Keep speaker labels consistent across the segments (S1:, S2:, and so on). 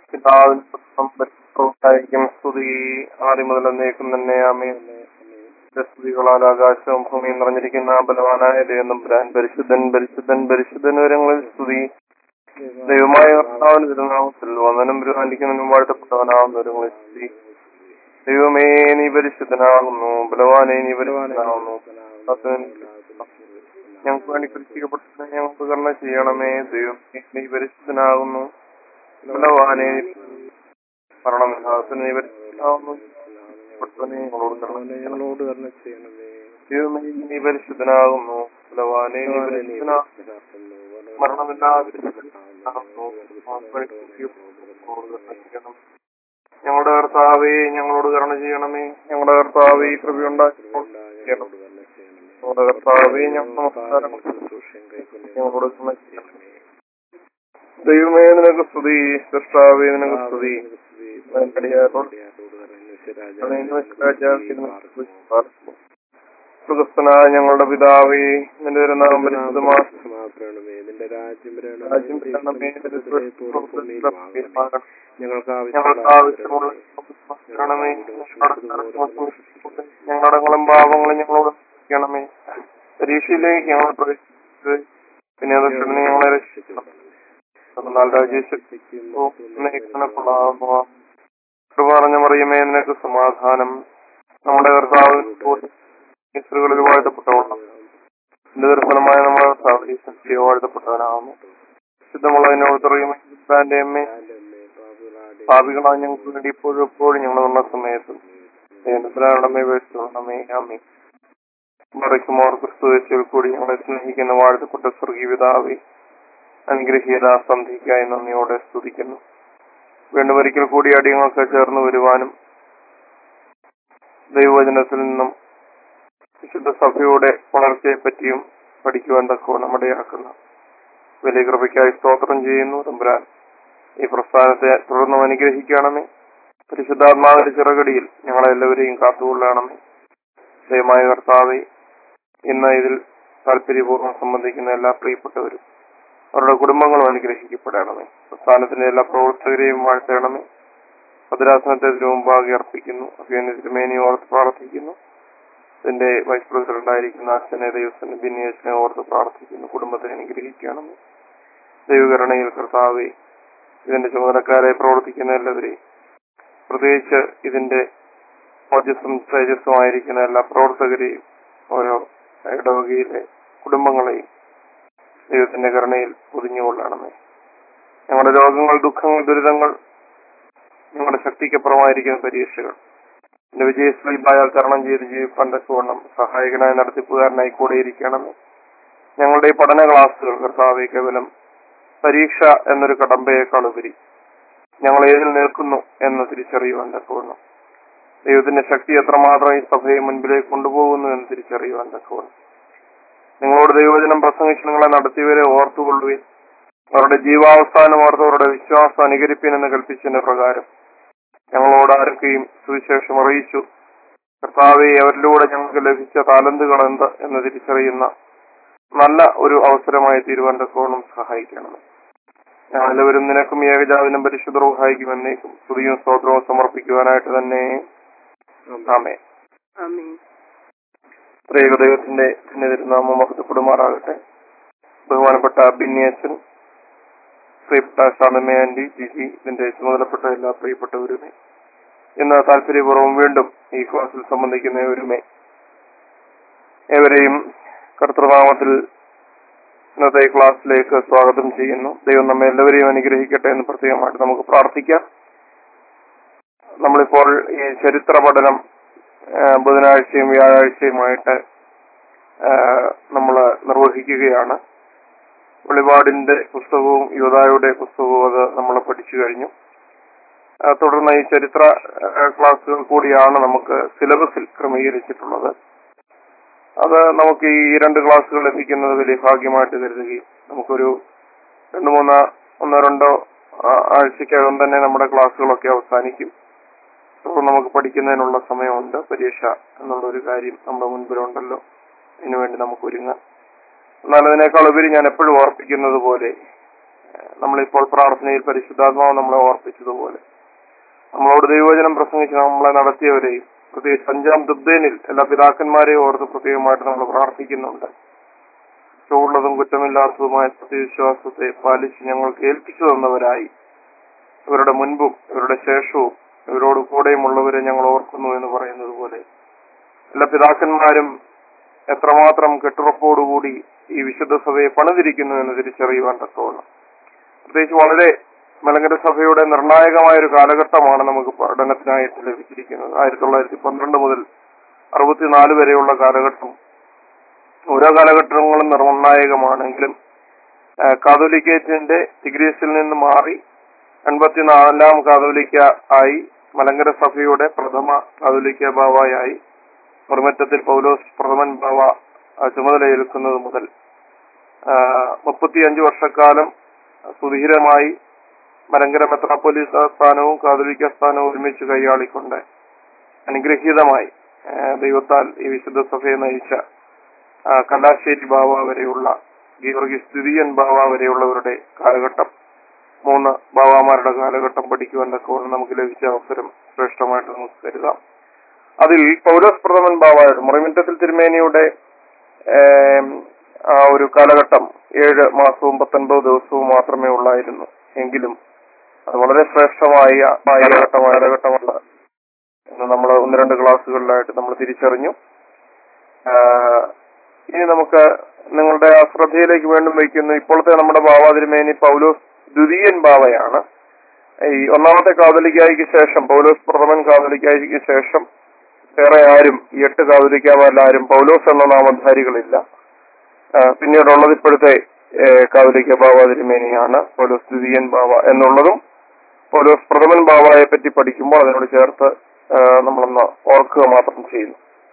S1: പിതാവിനും പുത്രനും സ്തുതി ആദ്യം മുതൽ എന്നേക്കും തന്നെ ആമേ സ്തുതികളാൽ ആകാശവും ഭൂമിയും നിറഞ്ഞിരിക്കുന്ന ബലവാനായ ദൈവം ബ്രാൻ പരിശുദ്ധൻ പരിശുദ്ധൻ പരിശുദ്ധൻ വരങ്ങളിൽ സ്തുതി ദൈവമായ കർത്താവിന് തിരുനാമത്തിൽ വന്ദനം ബഹുമാനിക്കുന്നതിനും വാഴ്ത്തപ്പെട്ടവനാവുന്നവരങ്ങളിൽ സ്തുതി ദൈവമേ നീ പരിശുദ്ധനാകുന്നു ബലവാനെ നീ പരിശുദ്ധനാകുന്നു ഞങ്ങൾക്ക് വേണ്ടി കൃഷിക്കപ്പെട്ട ഞങ്ങൾക്ക് കർണ ചെയ്യണമേ ദൈവമേ നീ പരിശുദ്ധനാകുന്നു ബലവാനെ മരണമില്ലാത്ത നീ പരിശുദ്ധനാകുന്നു പെട്ടവനെ ഞങ്ങളോട് കരുണ ചെയ്യണമേ.
S2: ഞങ്ങളോട് കരുണ ചെയ്യണമേ
S1: ദൈവമേ നീ പരിശുദ്ധനാകുന്നു ബലവാനെ നീ പരിശുദ്ധനാകുന്നു മരണമില്ലാതെ ഞങ്ങളുടെ കർത്താവേ ഞങ്ങളോട് കരുണ ചെയ്യണമേ ഞങ്ങളുടെ കർത്താവേ കൃപയുണ്ടാക്കി ഞങ്ങളുടെ കർത്താവേ ഞങ്ങൾ നമസ്കാരം ഞങ്ങളോട് കരുണ ചെയ്യണമേ ദൈവമേ നിനക്ക് സ്തുതി സൃഷ്ടാവേ നിനക്ക് സ്തുതി സുഖസ്ഥനായ ഞങ്ങളുടെ പിതാവേ നിന്റെ ഒരു നാമം പരിശുദ്ധമാക്കി
S2: നിന്റെ രാജ്യം വരണം.
S1: രാജ്യം വരണമേ, നിന്റെ
S2: ഭൂമിയിലും
S1: തിരുമനസ്സും
S2: ആകണം. ഞങ്ങൾക്ക്
S1: ഞങ്ങൾക്ക്
S2: ആവശ്യമുള്ള
S1: ആവശ്യമുള്ള ഭക്ഷണമേ ഞങ്ങളടങ്ങളും പാപങ്ങളും ഞങ്ങളോട് ക്ഷമിക്കണമേ പരീക്ഷയിലേക്ക് ഞങ്ങൾ പ്രവേശിച്ചത് പിന്നെ അത് ക്ഷണനെ ഞങ്ങളെ രക്ഷിക്കണം എന്നാൽ കൃപ പറഞ്ഞ മറിയമേ നിനക്ക് സമാധാനം നമ്മുടെ കർത്താവ് സ്ത്രീകളിൽ വാഴ്ത്തപ്പെട്ടവളാണ് എന്റെ ദർശനമായ നമ്മുടെ കർത്താവ് ശക്തിയോ വാഴ്ത്തപ്പെട്ടവനാകുന്നു ശുദ്ധമുള്ളതിനോട് പറയുമേ താന്റെ അമ്മേ പാപികളായ ഞങ്ങൾക്ക് വേണ്ടി ഇപ്പോഴും എപ്പോഴും ഞങ്ങൾ വന്ന സമയത്ത് ദൈവത്തിനാണമേ വേഴ്ചണമേ ആമേ മറിക്കുമോർ ക്രിസ്തു യേശുവിൽ കൂടി ഞങ്ങളെ സ്നേഹിക്കുന്ന വാഴ്ത്തപ്പെട്ട സ്വർഗീയപിതാവേ അനുഗ്രഹീത സന്ധിക്കായി നന്ദിയോടെ സ്തുതിക്കുന്നു വീണ്ടും ഒരിക്കൽ കൂടി അടിയങ്ങൾക്ക് ചേർന്ന് വരുവാനും ദൈവവചനത്തിൽ നിന്നും വിശുദ്ധ സഭയുടെ വളർച്ചയെ പറ്റിയും പഠിക്കുവാൻ തക്കവണ്ണം ഇടയാക്കുന്ന വലിയ കൃപയ്ക്കായി സ്തോത്രം ചെയ്യുന്നു തമ്പുരാൻ ഈ പ്രസ്ഥാനത്തെ തുടർന്നും അനുഗ്രഹിക്കണമേ പരിശുദ്ധാത്മാവിന്റെ ചിറകടിയിൽ ഞങ്ങളെല്ലാവരെയും കാത്തുകൊള്ളണമേ ദയമായ കർത്താവെ ഇന്ന് ഇതിൽ താല്പര്യപൂർവ്വം സംബന്ധിക്കുന്ന എല്ലാ പ്രിയപ്പെട്ടവരും അവരുടെ കുടുംബങ്ങളും അനുഗ്രഹിക്കപ്പെടണമേ പ്രസ്ഥാനത്തിന്റെ എല്ലാ പ്രവർത്തകരെയും വാഴ്ത്തണമേ ഭദ്രാസനത്തെ ഇതിനു മുമ്പാകെ അർപ്പിക്കുന്നു അഭിയന് തിരുമേനി ഓർത്ത് പ്രാർത്ഥിക്കുന്നു ഇതിന്റെ വൈസ് പ്രസിഡന്റ് ആയിരിക്കുന്ന അച്ഛനെ ദൈവസ്ഥനെ ബിന്നിയച്ചനെ ഓർത്ത് പ്രാർത്ഥിക്കുന്നു കുടുംബത്തെ അനുഗ്രഹിക്കണമേ ദൈവകരണയിൽ കർത്താവെ ഇതിന്റെ ചുമതലക്കാരെ പ്രവർത്തിക്കുന്ന എല്ലാവരെയും പ്രത്യേകിച്ച് ഇതിന്റെ ഓജസ്സും തേജസ്സുമായിരിക്കുന്ന എല്ലാ പ്രവർത്തകരെയും ഓരോ ഇടവകയിലെ കുടുംബങ്ങളെയും ദൈവത്തിന്റെ കരുണയിൽ പൊതിഞ്ഞുകൊള്ളണമേ ഞങ്ങളുടെ രോഗങ്ങൾ ദുഃഖങ്ങൾ ദുരിതങ്ങൾ ഞങ്ങളുടെ ശക്തിക്കപ്പുറമായിരിക്കുന്ന പരീക്ഷകൾ എന്റെ വിജയശ്രീബായാൽ തരണം ചെയ്ത് ജീവിപ്പാൻ തക്കവണ്ണം സഹായകനായി നടത്തിപ്പുകാരനായി കൂടെ ഇരിക്കണമേ ഞങ്ങളുടെ ഈ പഠന ക്ലാസ്സുകൾ കർത്താവെ കേവലം പരീക്ഷ എന്നൊരു കടമ്പയേക്കാൾ ഉപരി ഞങ്ങൾ ഏതിൽ നിൽക്കുന്നു എന്ന് തിരിച്ചറിയുവാൻ തക്കവണ്ണം ദൈവത്തിന്റെ ശക്തി എത്രമാത്രം ഈ സഭയെ മുൻപിലേക്ക് കൊണ്ടുപോകുന്നു എന്ന് തിരിച്ചറിയുവാൻ തക്കവണ്ണം നിങ്ങളോട് ദൈവവചനം പ്രസംഗിച്ച് നിങ്ങളെ നടത്തിയവരെ ഓർത്തുകൊള്ളുവിൻ അവരുടെ ജീവാവസാനം ഓർത്ത് അവരുടെ വിശ്വാസം അനുകരിപ്പിൻ എന്ന് കൽപ്പിച്ചതിന്റെ പ്രകാരം ഞങ്ങളോട് ആരൊക്കെയും സുവിശേഷം അറിയിച്ചു കർത്താവെ അവരിലൂടെ ഞങ്ങൾക്ക് ലഭിച്ച താലന്തുകൾ എന്ത് എന്ന് തിരിച്ചറിയുന്ന നല്ല ഒരു അവസരമായി തീരുവാൻ തക്കോണം സഹായിക്കണം ഞങ്ങളെല്ലാവരും നിനക്കും ഏകജാവിനും പരിശുദ്ധ സഹായിക്കും എന്നേക്കും സ്തുതിയും സ്തോത്രവും സമർപ്പിക്കുവാനായിട്ട് തന്നെ ആമേ ത്രേക ദൈവത്തിന്റെ തിരുനാമം മഹത്വപ്പെടുമാറാകട്ടെ ബഹുമാനപ്പെട്ട ബിന്നിയച്ചൻ പ്രിയപ്പെട്ട ഷാമമ്മ ആന്റി ജിജി ഇതിന്റെ ചുമതലപ്പെട്ട എല്ലാ പ്രിയപ്പെട്ടവരുമേ ഇന്ന് താല്പര്യപൂർവ്വം വീണ്ടും ഈ ക്ലാസ്സിൽ സംബന്ധിക്കുന്ന ഏവരുമേ ഏവരെയും കർത്തൃനാമത്തിൽ ഇന്നത്തെ ഈ ക്ലാസ്സിലേക്ക് സ്വാഗതം ചെയ്യുന്നു ദൈവം നമ്മെ എല്ലാവരെയും അനുഗ്രഹിക്കട്ടെ എന്ന് പ്രത്യേകമായിട്ട് നമുക്ക് പ്രാർത്ഥിക്കാം നമ്മളിപ്പോൾ ഈ ചരിത്ര പഠനം ആ, ബുധനാഴ്ചയും വ്യാഴാഴ്ചയുമായിട്ട് നമ്മൾ നിർവഹിക്കുകയാണ് വെളിപാടിന്റെ പുസ്തകവും യുവതായുടെ പുസ്തകവും അത് നമ്മൾ പഠിച്ചു കഴിഞ്ഞു ആ, തുടർന്ന് ഈ ചരിത്ര ആ, ക്ലാസ്സുകൾ കൂടിയാണ് നമുക്ക് സിലബസിൽ ക്രമീകരിച്ചിട്ടുള്ളത് അത് നമുക്ക് ഈ രണ്ട് ക്ലാസ്സുകൾ ലഭിക്കുന്നത് വലിയ ഭാഗ്യമായിട്ട് കരുതുകയും നമുക്കൊരു രണ്ട് മൂന്ന് ഒന്നോ രണ്ടോ ആ, ആഴ്ചക്കകം തന്നെ നമ്മുടെ ക്ലാസ്സുകളൊക്കെ അവസാനിക്കും അപ്പോൾ നമുക്ക് പഠിക്കുന്നതിനുള്ള സമയമുണ്ട് പരീക്ഷ എന്നുള്ള ഒരു കാര്യം നമ്മുടെ മുൻപിലുണ്ടല്ലോ അതിനുവേണ്ടി നമുക്ക് ഒരുങ്ങാം എന്നാൽ അതിനേക്കാൾ ഉപരി ഞാൻ എപ്പോഴും ഓർപ്പിക്കുന്നത് പോലെ ഏഹ്, നമ്മളിപ്പോൾ പ്രാർത്ഥനയിൽ പരിശുദ്ധാത്മാവ് നമ്മളെ ഓർപ്പിച്ചതുപോലെ നമ്മളോട് ദൈവവചനം പ്രസംഗിച്ച് നമ്മളെ നടത്തിയവരെയും പ്രത്യേകിച്ച് അഞ്ചാം ദുബ്ദേനിൽ എല്ലാ പിതാക്കന്മാരെയും ഓർത്ത് പ്രത്യേകമായിട്ട് നമ്മൾ പ്രാർത്ഥിക്കുന്നുണ്ട് ചുവടുള്ളതും കുറ്റമില്ലാത്തതുമായ സത്യവിശ്വാസത്തെ പാലിച്ച് ഞങ്ങൾക്ക് ഏൽപ്പിച്ചു തന്നവരായി ഇവരുടെ മുൻപും ഇവരുടെ ശേഷവും ഇവരോട് കൂടെയുമുള്ളവരെ ഞങ്ങൾ ഓർക്കുന്നു എന്ന് പറയുന്നത് പോലെ എല്ലാ പിതാക്കന്മാരും എത്രമാത്രം കെട്ടുറപ്പോടുകൂടി ഈ വിശുദ്ധ സഭയെ പണിതിരിക്കുന്നു എന്ന് തിരിച്ചറിയുവാൻ തക്കവണ്ണം പ്രത്യേകിച്ച് വളരെ മലങ്കര സഭയുടെ നിർണായകമായ ഒരു കാലഘട്ടമാണ് നമുക്ക് പഠനത്തിനായിട്ട് ലഭിച്ചിരിക്കുന്നത് ആയിരത്തി തൊള്ളായിരത്തി പന്ത്രണ്ട് മുതൽ അറുപത്തിനാല് വരെയുള്ള കാലഘട്ടം ഓരോ കാലഘട്ടങ്ങളും നിർണായകമാണെങ്കിലും ആ, കാതോലിക്കേറ്റിന്റെ ഡിഗ്രീസിൽ നിന്ന് മാറി എൺപത്തിനാലാം കാതോലിക്ക ആയി മലങ്കര സഭയുടെ പ്രഥമ കാതോലിക്ക ബാവായായി നിർമ്മറ്റത്തിൽ പൗലോസ് പ്രഥമൻ ബാവ ആ, ചുമതലയേൽക്കുന്നത് മുതൽ മുപ്പത്തിയഞ്ച് വർഷക്കാലം സുധീരമായി മലങ്കര മെത്രാപ്പൊലീസ സ്ഥാനവും കാതോലിക്ക സ്ഥാനവും ഒരുമിച്ച് കൈയാളിക്കൊണ്ട് അനുഗ്രഹീതമായി ആ, ദൈവത്താൽ ഈ വിശുദ്ധ സഭയെ നയിച്ച ആ, കല്ലാശ്ശേരി ബാവ വരെയുള്ള ഗീവർഗീസ് ദ്വിതീയൻ ബാവ വരെയുള്ളവരുടെ കാലഘട്ടം മൂന്ന് ബാവാമാരുടെ കാലഘട്ടം പഠിക്കുവാൻ തക്കവണ്ണം നമുക്ക് ലഭിച്ച അവസരം ശ്രേഷ്ഠമായിട്ട് നമുക്ക് കരുതാം അതിൽ പൗലോസ് പ്രഥമൻ ബാവയുടെ മുറിമിറ്റത്തിൽ തിരുമേനിയുടെ ഏം, ആ ഒരു കാലഘട്ടം ഏഴ് മാസവും പത്തൊൻപത് ദിവസവും മാത്രമേ ഉള്ളായിരുന്നു എങ്കിലും അത് വളരെ ശ്രേഷ്ഠമായ കാലഘട്ടമായ കാലഘട്ടമല്ല എന്ന് നമ്മൾ ഒന്ന് രണ്ട് ക്ലാസ്സുകളിലായിട്ട് നമ്മൾ തിരിച്ചറിഞ്ഞു ആ, ഇനി നമുക്ക് നിങ്ങളുടെ ആ ശ്രദ്ധയിലേക്ക് വീണ്ടും വയ്ക്കുന്നു ഇപ്പോഴത്തെ നമ്മുടെ ബാബ തിരുമേനി പൗലോസ് ദ്വിതീയൻ ബാവയാണ് ഈ ഒന്നാമത്തെ കാതലിക്കായിക്ക് ശേഷം പൗലോസ് പ്രഥമൻ കാതലിക്കായിക്ക് ശേഷം വേറെ ആരും ഈ എട്ട് കാതലിക്കാമാരിലാരും പൗലോസ് എന്ന നാമധാരികളില്ല ആ, പിന്നീടുള്ളത് ഇപ്പോഴത്തെ ഏഹ്, കാതലിക്ക ബാവ തിരുമേനിയാണ് പൗലോസ് ദ്വിതീയൻ ബാവ എന്നുള്ളതും പൗലോസ് പ്രഥമൻ ബാവയെ പറ്റി പഠിക്കുമ്പോൾ അതിനോട് ചേർത്ത് ആ, നമ്മളൊന്ന് ഓർക്കുക മാത്രം ചെയ്യുന്നു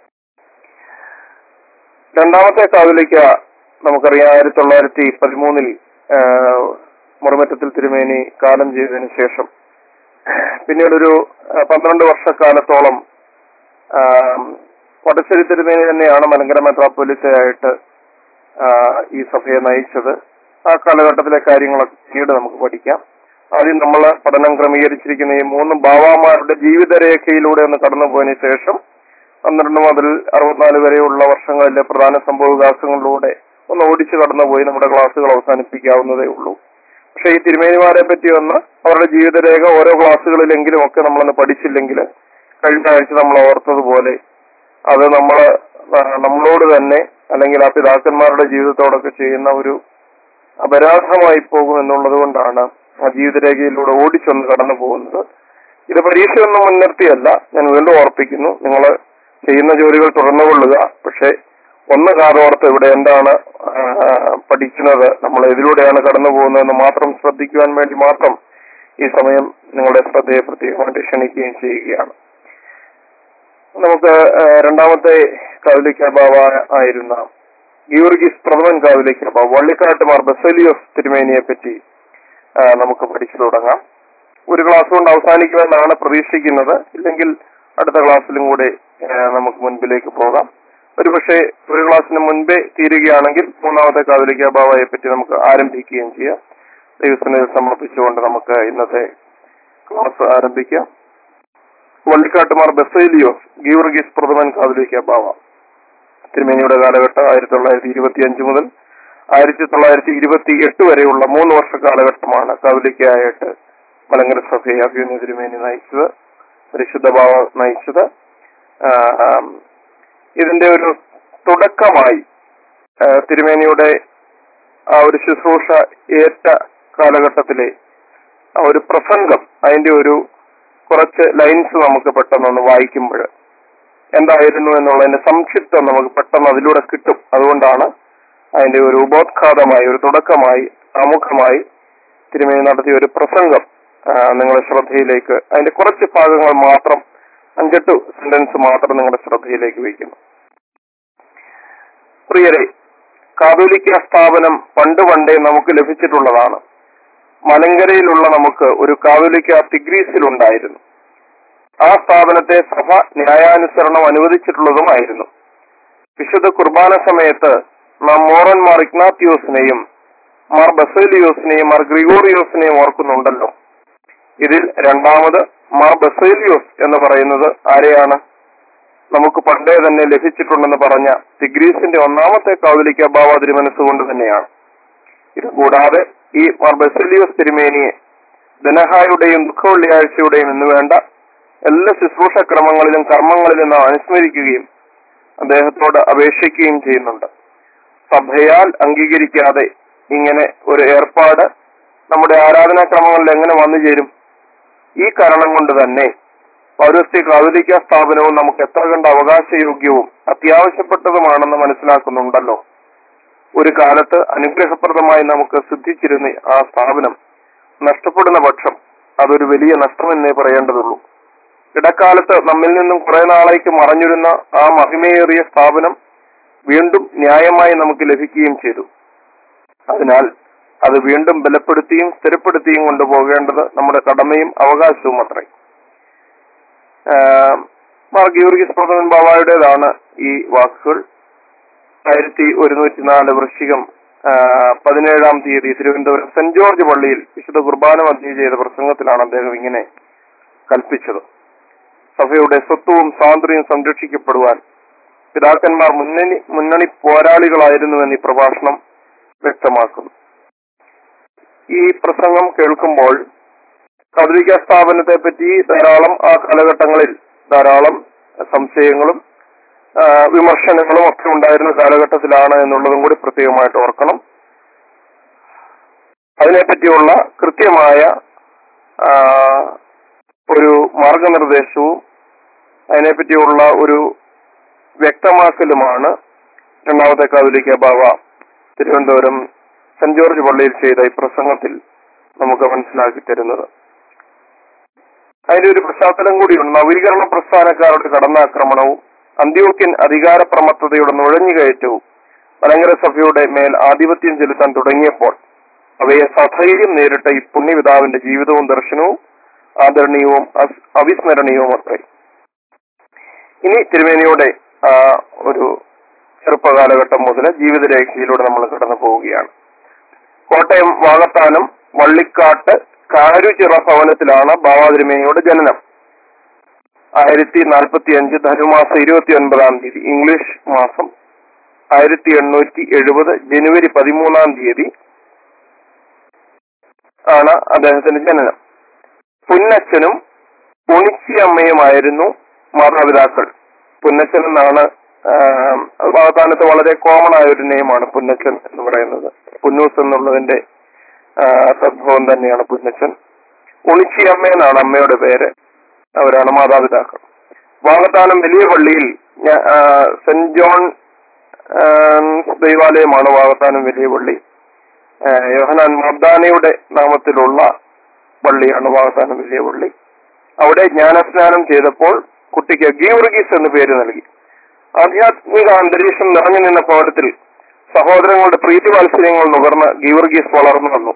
S1: രണ്ടാമത്തെ കാതലിക്ക നമുക്കറിയാം ആയിരത്തി തൊള്ളായിരത്തി പതിമൂന്നിൽ മുറമറ്റത്തിൽ തിരുമേനി കാലം ചെയ്തതിനു ശേഷം പിന്നീടൊരു ആ, പന്ത്രണ്ട് വർഷക്കാലത്തോളം ആ, വടശ്ശേരി തിരുമേനി തന്നെയാണ് മലങ്കര മെത്രാപ്പൊലിത്തയായിട്ട് ആ, ഈ സഭയെ നയിച്ചത് ആ കാലഘട്ടത്തിലെ കാര്യങ്ങളൊക്കെ പിന്നീട് നമുക്ക് പഠിക്കാം ആദ്യം നമ്മൾ പഠനം ക്രമീകരിച്ചിരിക്കുന്ന ഈ മൂന്ന് ബാവാമാരുടെ ജീവിതരേഖയിലൂടെ ഒന്ന് കടന്നുപോയതിനു ശേഷം പന്ത്രണ്ട് മുതൽ അറുപത്തിനാല് വരെയുള്ള വർഷങ്ങളിലെ പ്രധാന സംഭവവികാസങ്ങളിലൂടെ ഒന്ന് ഓടിച്ചു കടന്നുപോയി നമ്മുടെ ക്ലാസ്സുകൾ അവസാനിപ്പിക്കാവുന്നതേ ഉള്ളൂ പക്ഷെ ഈ തിരുമേനിമാരെ പറ്റി ഒന്ന് അവരുടെ ജീവിതരേഖ ഓരോ ക്ലാസ്സുകളിലെങ്കിലും ഒക്കെ നമ്മളൊന്ന് പഠിച്ചില്ലെങ്കിൽ കഴിഞ്ഞ ആഴ്ച നമ്മൾ ഓർത്തതുപോലെ അത് നമ്മൾ നമ്മളോട് തന്നെ അല്ലെങ്കിൽ ആ പിതാക്കന്മാരുടെ ജീവിതത്തോടൊക്കെ ചെയ്യുന്ന ഒരു അപരാധമായി പോകും എന്നുള്ളത് കൊണ്ടാണ് ആ ജീവിതരേഖയിലൂടെ ഓടിച്ചൊന്ന് കടന്നു പോകുന്നത് ഇത് പരീക്ഷയൊന്നും മുൻനിർത്തിയല്ല ഞാൻ വീണ്ടും ഓർപ്പിക്കുന്നു നിങ്ങൾ ചെയ്യുന്ന ജോലികൾ തുടർന്നുകൊള്ളുക പക്ഷെ ഒന്ന് കാതോർത്ത് ഇവിടെ എന്താണ് ആ, പഠിക്കുന്നത് നമ്മൾ ഇതിലൂടെയാണ് കടന്നു പോകുന്നതെന്ന് മാത്രം ശ്രദ്ധിക്കുവാൻ വേണ്ടി മാത്രം ഈ സമയം നിങ്ങളുടെ ശ്രദ്ധയെ പ്രത്യേകമായിട്ട് ക്ഷണിക്കുകയും ചെയ്യുകയാണ് നമുക്ക് ആ, രണ്ടാമത്തെ കാവലിക്ക ബാബ ആയിരുന്ന ഗീവർഗീസ് പ്രഥമൻ കാവലിക്ക ബാബ വള്ളിക്കാട്ട് മാർ ബസലിയോസ് തിരുമേനിയെ പറ്റി ആ, നമുക്ക് പഠിച്ചു തുടങ്ങാം ഒരു ക്ലാസ് കൊണ്ട് അവസാനിക്കുമെന്നാണ് പ്രതീക്ഷിക്കുന്നത് ഇല്ലെങ്കിൽ അടുത്ത ക്ലാസ്സിലും കൂടെ ആ, നമുക്ക് മുൻപിലേക്ക് പോകാം ഒരുപക്ഷെ ഒരു ക്ലാസ്സിന് മുൻപേ തീരുകയാണെങ്കിൽ മൂന്നാമത്തെ കാതലിക്ക ബാബയെ പറ്റി നമുക്ക് ആരംഭിക്കുകയും ചെയ്യാം ദൈവത്തിന് സമർപ്പിച്ചുകൊണ്ട് നമുക്ക് ഇന്നത്തെ ക്ലാസ് ആരംഭിക്കാം വള്ളിക്കാട്ടുമാർ ബസേലിയോസ് ഗീവർഗീസ് പ്രഥമൻ കാതലിക്ക ബാവ തിരുമേനിയുടെ കാലഘട്ടം ആയിരത്തി തൊള്ളായിരത്തി ഇരുപത്തി അഞ്ച് മുതൽ ആയിരത്തി തൊള്ളായിരത്തി ഇരുപത്തി എട്ട് വരെയുള്ള മൂന്ന് വർഷ കാലഘട്ടമാണ് കാതലിക്കയായിട്ട് മലങ്കര സഭയെ അഭിയുന്ന തിരുമേനി നയിച്ചത് പരിശുദ്ധ ബാവ നയിച്ചത് ആ, ആം, ഇതിന്റെ ഒരു തുടക്കമായി ആ, തിരുമേനിയുടെ ആ ഒരു ശുശ്രൂഷ ഏറ്റ കാലഘട്ടത്തിലെ ആ ഒരു പ്രസംഗം അതിന്റെ ഒരു കുറച്ച് ലൈൻസ് നമുക്ക് പെട്ടെന്നൊന്ന് വായിക്കുമ്പോൾ എന്തായിരുന്നു എന്നുള്ളതിന്റെ സംക്ഷിപ്തം നമുക്ക് പെട്ടെന്ന് അതിലൂടെ കിട്ടും അതുകൊണ്ടാണ് അതിന്റെ ഒരു ഉപോദ്ഘാതമായി ഒരു തുടക്കമായി ആമുഖമായി തിരുമേനി നടത്തിയ ഒരു പ്രസംഗം ആ, നിങ്ങളുടെ ശ്രദ്ധയിലേക്ക് അതിന്റെ കുറച്ച് ഭാഗങ്ങൾ മാത്രം അഞ്ചെട്ട് സെന്റൻസ് മാത്രം നിങ്ങളുടെ ശ്രദ്ധയിലേക്ക് വയ്ക്കുന്നു പ്രിയരെ കാതോലിക്ക സ്ഥാപനം പണ്ട് പണ്ടേ നമുക്ക് ലഭിച്ചിട്ടുള്ളതാണ് മലങ്കരയിലുള്ള നമുക്ക് ഒരു കാതോലിക്ക തിഗ്രീസിലുണ്ടായിരുന്നു ആ സ്ഥാപനത്തെ സഭ ന്യായാനുസരണം അനുവദിച്ചിട്ടുള്ളതുമായിരുന്നു വിശുദ്ധ കുർബാന സമയത്ത് നാം മോറന്മാർ ഇഗ്നാത്യോസിനെയും മാർ ബസേലിയോസിനെയും മാർ ഗ്രിഗോറിയോസിനെയും ഓർക്കുന്നുണ്ടല്ലോ ഇതിൽ രണ്ടാമത് മാർ ബസേലിയോസ് എന്ന് പറയുന്നത് ആരെയാണ് നമുക്ക് പണ്ടേ തന്നെ ലഭിച്ചിട്ടുണ്ടെന്ന് പറഞ്ഞ തിഗ്രീസിന്റെ ഒന്നാമത്തെ കാതലിക്ക ബാവ തിരുമനസ്സുകൊണ്ട് തന്നെയാണ് ഇത് കൂടാതെ ഈ മാർ ബസേലിയോസ് തിരുമേനിയെ ധനഹായുടെയും ദുഃഖവെള്ളിയാഴ്ചയുടെയും എന്ന് വേണ്ട എല്ലാ ശുശ്രൂഷ ക്രമങ്ങളിലും കർമ്മങ്ങളിലും നാം അനുസ്മരിക്കുകയും അദ്ദേഹത്തോട് അപേക്ഷിക്കുകയും ചെയ്യുന്നുണ്ട് സഭയാൽ അംഗീകരിക്കാതെ ഇങ്ങനെ ഒരു ഏർപ്പാട് നമ്മുടെ ആരാധനാക്രമങ്ങളിൽ എങ്ങനെ വന്നു ചേരും ഈ കാരണം കൊണ്ട് തന്നെ പൗരസ്ത്യ കാതലിക്ക സ്ഥാപനവും നമുക്ക് എത്ര കണ്ട് അവകാശയോഗ്യവും അത്യാവശ്യപ്പെട്ടതുമാണെന്ന് മനസ്സിലാക്കുന്നുണ്ടല്ലോ ഒരു കാലത്ത് അനുഗ്രഹപ്രദമായി നമുക്ക് സിദ്ധിച്ചിരുന്ന ആ സ്ഥാപനം നഷ്ടപ്പെടുന്ന പക്ഷം അതൊരു വലിയ നഷ്ടമെന്നേ പറയേണ്ടതുള്ളൂ ഇടക്കാലത്ത് നമ്മിൽ നിന്നും കുറെ നാളേക്ക് മറഞ്ഞിരുന്ന ആ മഹിമയേറിയ സ്ഥാപനം വീണ്ടും ന്യായമായി നമുക്ക് ലഭിക്കുകയും ചെയ്തു അതിനാൽ അത് വീണ്ടും ബലപ്പെടുത്തിയും സ്ഥിരപ്പെടുത്തിയും കൊണ്ടുപോകേണ്ടത് നമ്മുടെ കടമയും അവകാശവും അത്രേ ആഹ് മാർ ഗീവർഗീസ് പ്രഥമൻ ബാബായുടേതാണ് ഈ വാക്കുകൾ ആയിരത്തി ഒരുന്നൂറ്റി നാല് വൃശ്ചികം ആഹ് പതിനേഴാം തീയതി തിരുവനന്തപുരം സെന്റ് ജോർജ് പള്ളിയിൽ വിശുദ്ധ കുർബാന മധ്യ ചെയ്ത പ്രസംഗത്തിലാണ് അദ്ദേഹം ഇങ്ങനെ കൽപ്പിച്ചത് സഭയുടെ സ്വത്വവും സ്വാതന്ത്ര്യവും സംരക്ഷിക്കപ്പെടുവാൻ പിതാക്കന്മാർ മുന്നണി മുന്നണി പോരാളികളായിരുന്നുവെന്ന് ഈ പ്രഭാഷണം വ്യക്തമാക്കുന്നു ഈ പ്രസംഗം കേൾക്കുമ്പോൾ കത്തോലിക്ക സ്ഥാപനത്തെ പറ്റി ധാരാളം ആ കാലഘട്ടങ്ങളിൽ ധാരാളം സംശയങ്ങളും ആ, വിമർശനങ്ങളും ഒക്കെ ഉണ്ടായിരുന്ന കാലഘട്ടത്തിലാണ് എന്നുള്ളതും കൂടി പ്രത്യേകമായിട്ട് ഓർക്കണം അതിനെപ്പറ്റിയുള്ള കൃത്യമായ ആ, ഒരു മാർഗനിർദ്ദേശവും അതിനെപ്പറ്റിയുള്ള ഒരു വ്യക്തമാക്കലുമാണ് രണ്ടാമത്തെ കാതോലിക്ക ബാവ തിരുവനന്തപുരം സെന്റ് ജോർജ് പള്ളിയിൽ ചെയ്ത ഈ പ്രസംഗത്തിൽ നമുക്ക് മനസ്സിലാക്കി തരുന്നത് അതിന്റെ ഒരു പശ്ചാത്തലം കൂടിയുണ്ട് നവീകരണ പ്രസ്ഥാനക്കാരുടെ കടന്നാക്രമണവും അന്ത്യോക്യൻ അധികാരപ്രമത്തതയുടെ നുഴഞ്ഞുകയറ്റവും മലങ്കര സഭയുടെ മേൽ ആധിപത്യം ചെലുത്താൻ തുടങ്ങിയപ്പോൾ അവയെ സധൈര്യം നേരിട്ട ഈ പുണ്യപിതാവിന്റെ ജീവിതവും ദർശനവും ആദരണീയവും അസ്- അവിസ്മരണീയവും അത്രേ ഇനി തിരുമേനിയുടെ ആ, ഒരു ചെറുപ്പകാലഘട്ടം മുതൽ ജീവിതരേഖയിലൂടെ നമ്മൾ കടന്നു പോവുകയാണ് കോട്ടയം വാകത്താനം വള്ളിക്കാട്ട് കാരുചിറ ഭവനത്തിലാണ് ബാബാതിരുമേനിയുടെ ജനനം ആയിരത്തി നാൽപ്പത്തി അഞ്ച് ധനുമാസം ഇരുപത്തി ഒൻപതാം തീയതി ഇംഗ്ലീഷ് മാസം ആയിരത്തി എണ്ണൂറ്റി എഴുപത് ജനുവരി പതിമൂന്നാം തീയതി ആണ് അദ്ദേഹത്തിന്റെ ജനനം പുന്നച്ചനും ഉണിച്ചിയമ്മയുമായിരുന്നു മാതാപിതാക്കൾ പുന്നച്ചൻ എന്നാണ് ആം, വാഗ്ദാനത്ത് വളരെ കോമൺ ആയ ഒരു നെയിമാണ് പുന്നച്ചൻ എന്ന് പറയുന്നത് പുന്നൂസ് എന്നുള്ളതിന്റെ ആ, തദ്ഭവം തന്നെയാണ് പുന്നച്ചൻ ഉണിച്ചിയമ്മ എന്നാണ് അമ്മയുടെ പേര് അവരാണ് മാതാപിതാക്കൾ വാഗത്താനം വലിയ പള്ളിയിൽ ഞാ- ആ, സെന്റ് ജോൺ ആ, ദൈവാലയമാണ് വാഗത്താനം വലിയ പള്ളി ആ, യോഹനാൻ മർദാനയുടെ നാമത്തിലുള്ള പള്ളിയാണ് വാഗത്താനം വലിയ പള്ളി അവിടെ ജ്ഞാനസ്നാനം ചെയ്തപ്പോൾ കുട്ടിക്ക് ഗീവർഗീസ് എന്ന് പേര് നൽകി ആധ്യാത്മിക അന്തരീക്ഷം നിറഞ്ഞു നിന്ന ഭവനത്തിൽ സഹോദരങ്ങളുടെ പ്രീതി വാത്സല്യങ്ങൾ നുകർന്ന് ഗീവർഗീസ് വളർന്നു വന്നു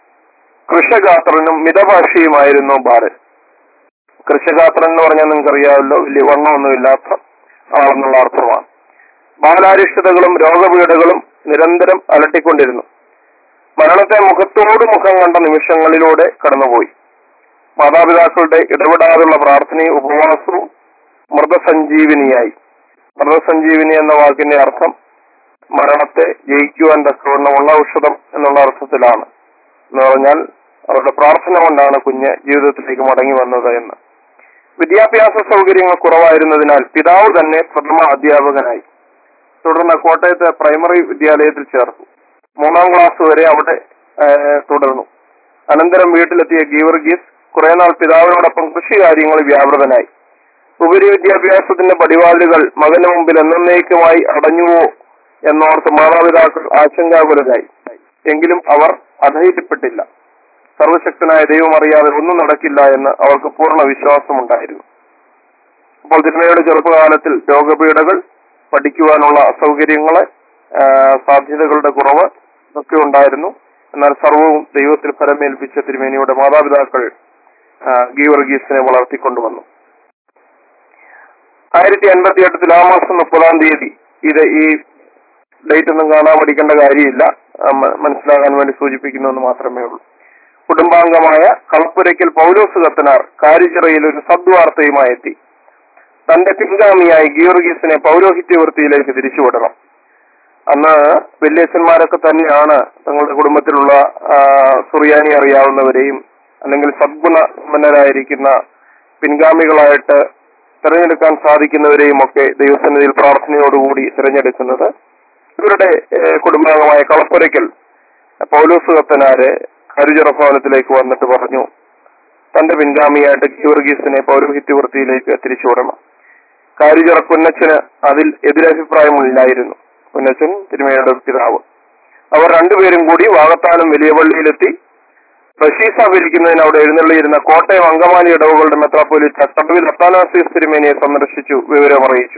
S1: കൃഷഗാത്രനും മിതഭാഷിയുമായിരുന്നു ബാലൻ കൃഷഗാത്രൻ എന്ന് പറഞ്ഞാൽ നിങ്ങൾക്കറിയാമല്ലോ വലിയ വണ്ണമൊന്നുമില്ലാത്ത ആളെന്നുള്ള അർത്ഥമാണ് ബാലാരിഷ്ടതകളും രോഗപീഠകളും നിരന്തരം അലട്ടിക്കൊണ്ടിരുന്നു മരണത്തെ മുഖത്തോട് മുഖം കണ്ട നിമിഷങ്ങളിലൂടെ കടന്നുപോയി മാതാപിതാക്കളുടെ ഇടപെടാതുള്ള പ്രാർത്ഥനയും ഉപവാസവും മൃതസഞ്ജീവിനിയായി മൃതസഞ്ജീവിനി എന്ന വാക്കിന്റെ അർത്ഥം മരണത്തെ ജയിക്കുവാൻ തക്കവണ്ണമുള്ള ഔഷധം എന്നുള്ള അർത്ഥത്തിലാണ് എന്ന് പറഞ്ഞാൽ അവരുടെ പ്രാർത്ഥന കൊണ്ടാണ് കുഞ്ഞ് ജീവിതത്തിലേക്ക് മടങ്ങി വന്നത് എന്ന് വിദ്യാഭ്യാസ സൗകര്യങ്ങൾ കുറവായിരുന്നതിനാൽ പിതാവ് തന്നെ പ്രഥമ അധ്യാപകനായി തുടർന്ന് കോട്ടയത്തെ പ്രൈമറി വിദ്യാലയത്തിൽ ചേർത്തു മൂന്നാം ക്ലാസ് വരെ അവിടെ ആ, തുടർന്നു അനന്തരം വീട്ടിലെത്തിയ ഗീവർഗീസ് കുറെ നാൾ പിതാവിനോടൊപ്പം കൃഷി കാര്യങ്ങളിൽ വ്യാപൃതനായി ഉപരി വിദ്യാഭ്യാസത്തിന്റെ പടിവാതിലുകൾ മകന് മുമ്പിൽ എന്നേക്കുമായി അടഞ്ഞുവോ എന്നോർത്ത് മാതാപിതാക്കൾ ആശങ്കാകുലരായി എങ്കിലും അവർ അധൈര്യപ്പെട്ടില്ല സർവശക്തനായ ദൈവം അറിയാതെ ഒന്നും നടക്കില്ല എന്ന് അവർക്ക് പൂർണ്ണ വിശ്വാസമുണ്ടായിരുന്നു അപ്പോൾ തിരുമയുടെ ചെറുപ്പകാലത്തിൽ രോഗപീഠകൾ പഠിക്കുവാനുള്ള അസൗകര്യങ്ങള് ആ, സാധ്യതകളുടെ കുറവ് ഇതൊക്കെ ഉണ്ടായിരുന്നു എന്നാൽ സർവവും ദൈവത്തിൽ ഫലമേൽപ്പിച്ച തിരുമേനിയുടെ മാതാപിതാക്കൾ ആ, ഗീവർഗീസിനെ വളർത്തിക്കൊണ്ടുവന്നു ആയിരത്തി എൺപത്തി എട്ട് തുലാമാസം മുപ്പതാം തീയതി ഇത് ഈ ഡേറ്റ് ഒന്നും കാണാൻ പഠിക്കേണ്ട കാര്യമില്ല ആ, മ- മനസ്സിലാകാൻ വേണ്ടി സൂചിപ്പിക്കുന്നു എന്ന് മാത്രമേ ഉള്ളൂ കുടുംബാംഗമായ കളപ്പുരയ്ക്കൽ പൗലോസ് കത്തനാർ കാരിച്ചിറയിൽ ഒരു സദ്വാർത്തയുമായി എത്തി തന്റെ പിൻഗാമിയായി ഗീവർഗീസിനെ പൗരോഹിത്യ വൃത്തിയിലേക്ക് തിരിച്ചുവിടണം അന്ന് വല്യച്ഛന്മാരൊക്കെ തന്നെയാണ് തങ്ങളുടെ കുടുംബത്തിലുള്ള ആ, സുറിയാനി അറിയാവുന്നവരെയും അല്ലെങ്കിൽ സദ്ഗുണമന്നരായിരിക്കുന്ന പിൻഗാമികളായിട്ട് തിരഞ്ഞെടുക്കാൻ സാധിക്കുന്നവരെയും ഒക്കെ ദൈവസന്നിധിയിൽ പ്രാർത്ഥനയോടുകൂടി തിരഞ്ഞെടുക്കുന്നത് ഇവരുടെ ഏഹ്, കുടുംബാംഗമായ കളപ്പുരയ്ക്കൽ പൗലോസ് കത്തനാര് കരുചിറ ഭവനത്തിലേക്ക് വന്നിട്ട് പറഞ്ഞു തന്റെ പിൻഗാമിയായിട്ട് ഗീവർഗീസിനെ പൗരോഹിത്യ വൃത്തിയിലേക്ക് തിരിച്ചുവിടണം കാരിചിറ കുന്നച്ചന് അതിൽ എതിരഭിപ്രായമില്ലായിരുന്നു കുന്നച്ചൻ തിരുമേനിയുടെ പിതാവ് അവർ രണ്ടുപേരും കൂടി വാകത്താനം വലിയ പള്ളിയിലെത്തി പ്രശീസ വിരിക്കുന്നതിന് അവിടെ എഴുന്നള്ളിയിരുന്ന കോട്ടയം അങ്കമാലി ഇടവുകളുടെ മെത്രാപ്പൊലിത്ത കടവിൽ അത്താനാസിയസ് തിരുമേനിയെ സന്ദർശിച്ചു വിവരമറിയിച്ചു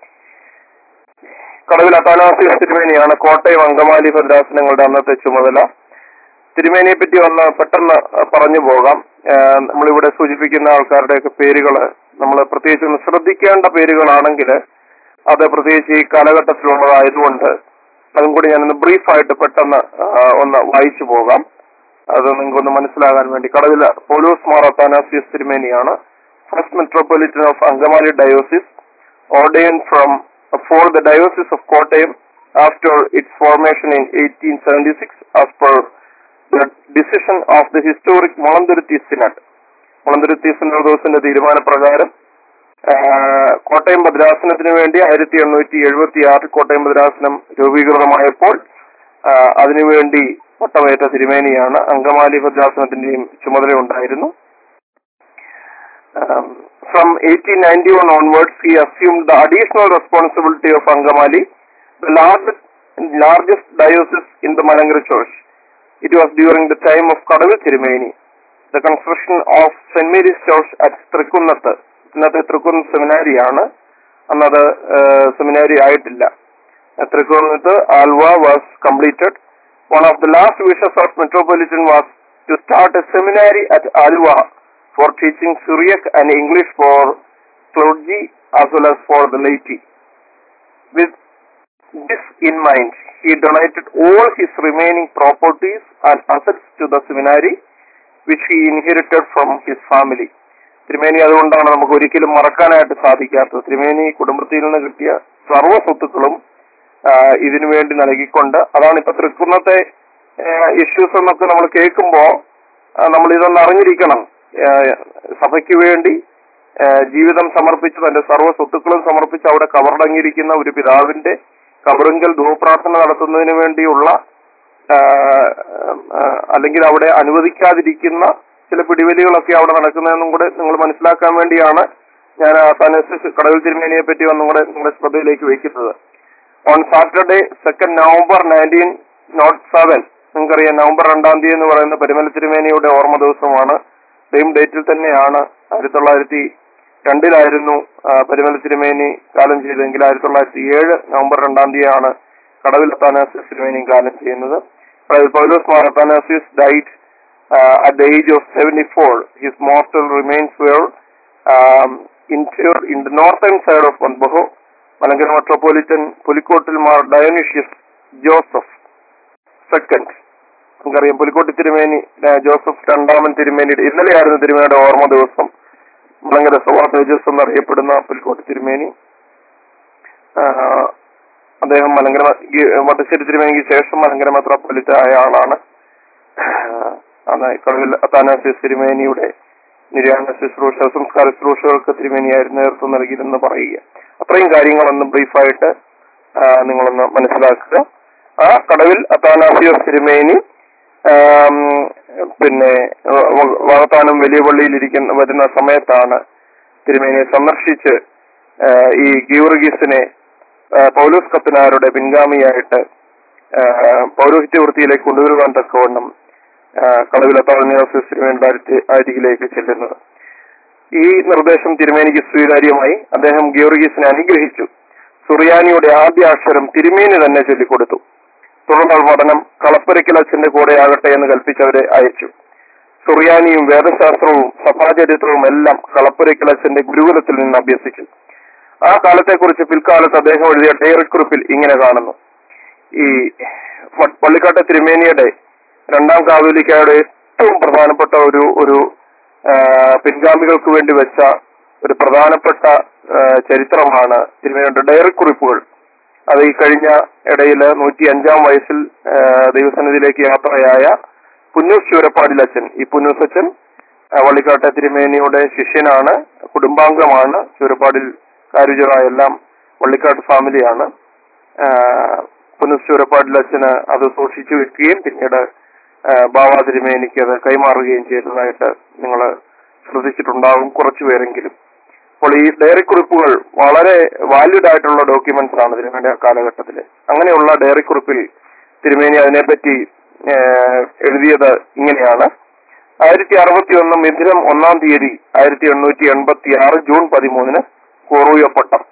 S1: കടവിൽ അത്താനാസിയസ് തിരുമേനിയാണ് കോട്ടയം അങ്കമാലി ഭദ്രാസനങ്ങളുടെ അന്നത്തെ ചുമതല തിരുമേനിയെ പറ്റി ഒന്ന് പെട്ടെന്ന് പറഞ്ഞു പോകാം ഏഹ് നമ്മളിവിടെ സൂചിപ്പിക്കുന്ന ആൾക്കാരുടെയൊക്കെ പേരുകള് നമ്മൾ പ്രത്യേകിച്ച് ഒന്ന് ശ്രദ്ധിക്കേണ്ട പേരുകളാണെങ്കിൽ അത് പ്രത്യേകിച്ച് ഈ കാലഘട്ടത്തിലുള്ളതായതുകൊണ്ട് അതും കൂടി ഞാനൊന്ന് ബ്രീഫായിട്ട് പെട്ടെന്ന് ആ, ഒന്ന് വായിച്ചു പോകാം അത് നിങ്ങൾക്കൊന്ന് മനസ്സിലാകാൻ വേണ്ടി കടവില പോലൂസ് മാർ അത്താനാസിയസ് തിരുമേനിയാണ് first metropolitan of Angamaly diocese ordained from for the diocese of Kottayam after its formation in 1876 as per the decision of the historic Mulandurutti Synod. Mulanthuruthy സിനോദോസിന്റെ തീരുമാനപ്രകാരം ആ, കോട്ടയം ഭദ്രാസനത്തിന് വേണ്ടി ആയിരത്തി എണ്ണൂറ്റി എഴുപത്തി ആറിൽ കോട്ടയം ഭദ്രാസനം രൂപീകൃതമായപ്പോൾ ആ, അതിനുവേണ്ടി പട്ടമേറ്റ തിരുമേനിയാണ് അങ്കമാലി ഭദ്രാസനത്തിന്റെയും ചുമതല ഉണ്ടായിരുന്നു um, from 1891 onwards, he assumed the additional responsibility of Angamali, the largest, largest diocese in the Malangara Church. It was during the time of Kadavil Tirumeni, the construction of St. Mary's Church at Trikunnathu. ഇന്നത്തെ തൃക്കുന്നത്ത് സെമിനാരിയാണ് അന്നത് seminary ആയിട്ടില്ല Thrikkunnath Alwaye was completed one of the last wishes of metropolitan was to start a seminary at Aluva for teaching Syriac and English for clergy as well as for the laity. With this in mind, he donated all his remaining properties and assets to the seminary, which he inherited from his family. തിരുമേനി അതുകൊണ്ടാണ് നമുക്ക് ഒരിക്കലും മറക്കാനായിട്ട് സാധിക്കാത്തത് തിരുമേനി കുടുംബത്തിൽ നിന്ന് കിട്ടിയ സർവ്വ സ്വത്തുക്കളും ആ, ഇതിനു വേണ്ടി നൽകിക്കൊണ്ട് അതാണ് ഇപ്പൊ തൃക്കുന്നത്തെ ഇഷ്യൂസ് എന്നൊക്കെ നമ്മൾ കേൾക്കുമ്പോ ആ, നമ്മൾ ഇതൊന്ന് അറിഞ്ഞിരിക്കണം ആ, സഭയ്ക്ക് വേണ്ടി ആ, ജീവിതം സമർപ്പിച്ച് തന്റെ സർവ്വ സ്വത്തുക്കളും സമർപ്പിച്ച് അവിടെ കബറടങ്ങിയിരിക്കുന്ന ഒരു പിതാവിന്റെ കബറിങ്കൽ ധൂപ്രാർത്ഥന നടത്തുന്നതിന് വേണ്ടിയുള്ള ആ, ആ, അല്ലെങ്കിൽ അവിടെ അനുവദിക്കാതിരിക്കുന്ന ചില പിടിവലികളൊക്കെ അവിടെ നടക്കുന്നതെന്നും കൂടെ നിങ്ങൾ മനസ്സിലാക്കാൻ വേണ്ടിയാണ് ഞാൻ തനസ് കടവിൽ തിരുമേനിയെ പറ്റി ഒന്നും കൂടെ നിങ്ങളുടെ ശ്രദ്ധയിലേക്ക് വയ്ക്കുന്നത് on Saturday second November nineteen naught seven നിങ്ങൾക്കറിയാം നവംബർ രണ്ടാം തീയതി എന്ന് പറയുന്ന പരിമല തിരുമേനിയുടെ ഓർമ്മ ദിവസമാണ് സെയിം ഡേറ്റിൽ തന്നെയാണ് ആയിരത്തി തൊള്ളായിരത്തി രണ്ടിലായിരുന്നു ആ, പരിമല തിരുമേനി കാലം ചെയ്തെങ്കിൽ ആയിരത്തി തൊള്ളായിരത്തി ഏഴ് നവംബർ രണ്ടാം തീയതിയാണ് കടവിൽ അത്താനാസിസ് തിരുമേനിയും കാലം ചെയ്യുന്നത് Kadavil Paulose Mar Athanasius died at the age of seventy four his mortal remains were interred in the northern side of Panboho, Malankara metropolitan Pulikkottil Mar Dionysius Joseph second നമുക്കറിയാം പുലിക്കോട്ടി തിരുമേനി ആ, ജോസഫ് രണ്ടാമൻ തിരുമേനിയുടെ ഇന്നലെയായിരുന്നു തിരുമേനിയുടെ ഓർമ്മ ദിവസം മലങ്കര സഭാ തേജസ് എന്നറിയപ്പെടുന്ന പുലിക്കോട്ടി തിരുമേനി ആ, അദ്ദേഹം മലങ്കര ഈ വട്ടശ്ശേരി തിരുമേനിക്ക് ശേഷം മലങ്കര മെത്രോപൊലിറ്റ ആയ ആളാണ് അന്ന് കടവിൽ അത്താനാസിയസ് തിരുമേനിയുടെ നിര്യാണ ശുശ്രൂഷ സംസ്കാര ശുശ്രൂഷകൾക്ക് തിരുമേനിയായിരുന്നു നേതൃത്വം നൽകിയിരുന്നെന്ന് പറയുക അത്രയും കാര്യങ്ങളൊന്ന് ബ്രീഫായിട്ട് ആ, നിങ്ങളൊന്ന് മനസ്സിലാക്കുക ആ കടവിൽ അത്താനാസിയോസ് തിരുമേനി ആം, പിന്നെ വ- വാകത്താനം വലിയ പള്ളിയിൽ ഇരിക്കുന്ന വരുന്ന സമയത്താണ് തിരുമേനിയെ സന്ദർശിച്ച് ആ, ഈ ഗീവർഗീസിനെ ആ, പൗലോസ് കത്തനാരുടെ പിൻഗാമിയായിട്ട് ആ, പൗരോഹിത്യ വൃത്തിയിലേക്ക് കൊണ്ടുവരുവാൻ തക്കവണ്ണം ആ, കടവിലത്താഴ്ന്ന തിരുമേനിയുടെ അടുത്ത് അരികിലേക്ക് ചെല്ലുന്നത് ഈ നിർദ്ദേശം തിരുമേനിക്ക് സ്വീകാര്യമായി അദ്ദേഹം ഗീവർഗീസിനെ അനുഗ്രഹിച്ചു സുറിയാനിയുടെ ആദ്യ അക്ഷരം തിരുമേനി തന്നെ ചൊല്ലിക്കൊടുത്തു തുടർന്ന് പഠനം കളപ്പുരയ്ക്കൽ അച്ഛന്റെ കൂടെയാകട്ടെ എന്ന് കൽപ്പിച്ചവരെ അയച്ചു സുറിയാനിയും വേദശാസ്ത്രവും സഭാചരിത്രവും എല്ലാം കളപ്പുരയ്ക്കൽ അച്ഛന്റെ ഗുരുകുലത്തിൽ നിന്ന് അഭ്യസിച്ചു ആ കാലത്തെക്കുറിച്ച് പിൽക്കാലത്ത് അദ്ദേഹം എഴുതിയ ഡയറി കുറിപ്പിൽ ഇങ്ങനെ കാണുന്നു ഈ വ- വള്ളിക്കാട്ടെ തിരുമേനിയുടെ രണ്ടാം കാതോലിക്കയുടെ ഏറ്റവും പ്രധാനപ്പെട്ട ഒരു ഒരു ആ, പിൻഗാമികൾക്ക് വേണ്ടി വെച്ച ഒരു പ്രധാനപ്പെട്ട ആ, ചരിത്രമാണ് തിരുമേനിയുടെ ഡയറി കുറിപ്പുകൾ അത് ഈ കഴിഞ്ഞ ഇടയിൽ നൂറ്റി അഞ്ചാം വയസ്സിൽ ആ, ദൈവസന്നിധിയിലേക്ക് യാത്രയായ പുന്നൂസ് ചൂരപ്പാടിലച്ചൻ ഈ പുന്നൂസ് അച്ഛൻ ആ, വള്ളിക്കാട്ടെ തിരുമേനിയുടെ ശിഷ്യനാണ് കുടുംബാംഗമാണ് ചൂരപ്പാടിൽ കാരുചിറ എല്ലാം വള്ളിക്കാട്ട് ഫാമിലിയാണ് ആ, പുന്നൂസ് ചൂരപ്പാടിലച്ചന് അത് സൂക്ഷിച്ചു വെക്കുകയും പിന്നീട് ആ, ബാബ തിരുമേനിക്ക് അത് കൈമാറുകയും ചെയ്തതായിട്ട് നിങ്ങൾ ശ്രദ്ധിച്ചിട്ടുണ്ടാകും കുറച്ചു പേരെങ്കിലും അപ്പോൾ ഈ ഡയറി കുറിപ്പുകൾ വളരെ വാല്യൂഡ് ആയിട്ടുള്ള ഡോക്യുമെന്റ്സ് ആണ് തിരുമേനി ആ കാലഘട്ടത്തിൽ അങ്ങനെയുള്ള ഡയറി കുറിപ്പിൽ തിരുമേനി അതിനെപ്പറ്റി ഏഹ്, എഴുതിയത് ഇങ്ങനെയാണ് ആയിരത്തി അറുപത്തി ഒന്ന് മിഥുനം ഒന്നാം തീയതി ആയിരത്തി എണ്ണൂറ്റി എൺപത്തി ആറ് ജൂൺ പതിമൂന്നിന് കോറൂയപ്പട്ടം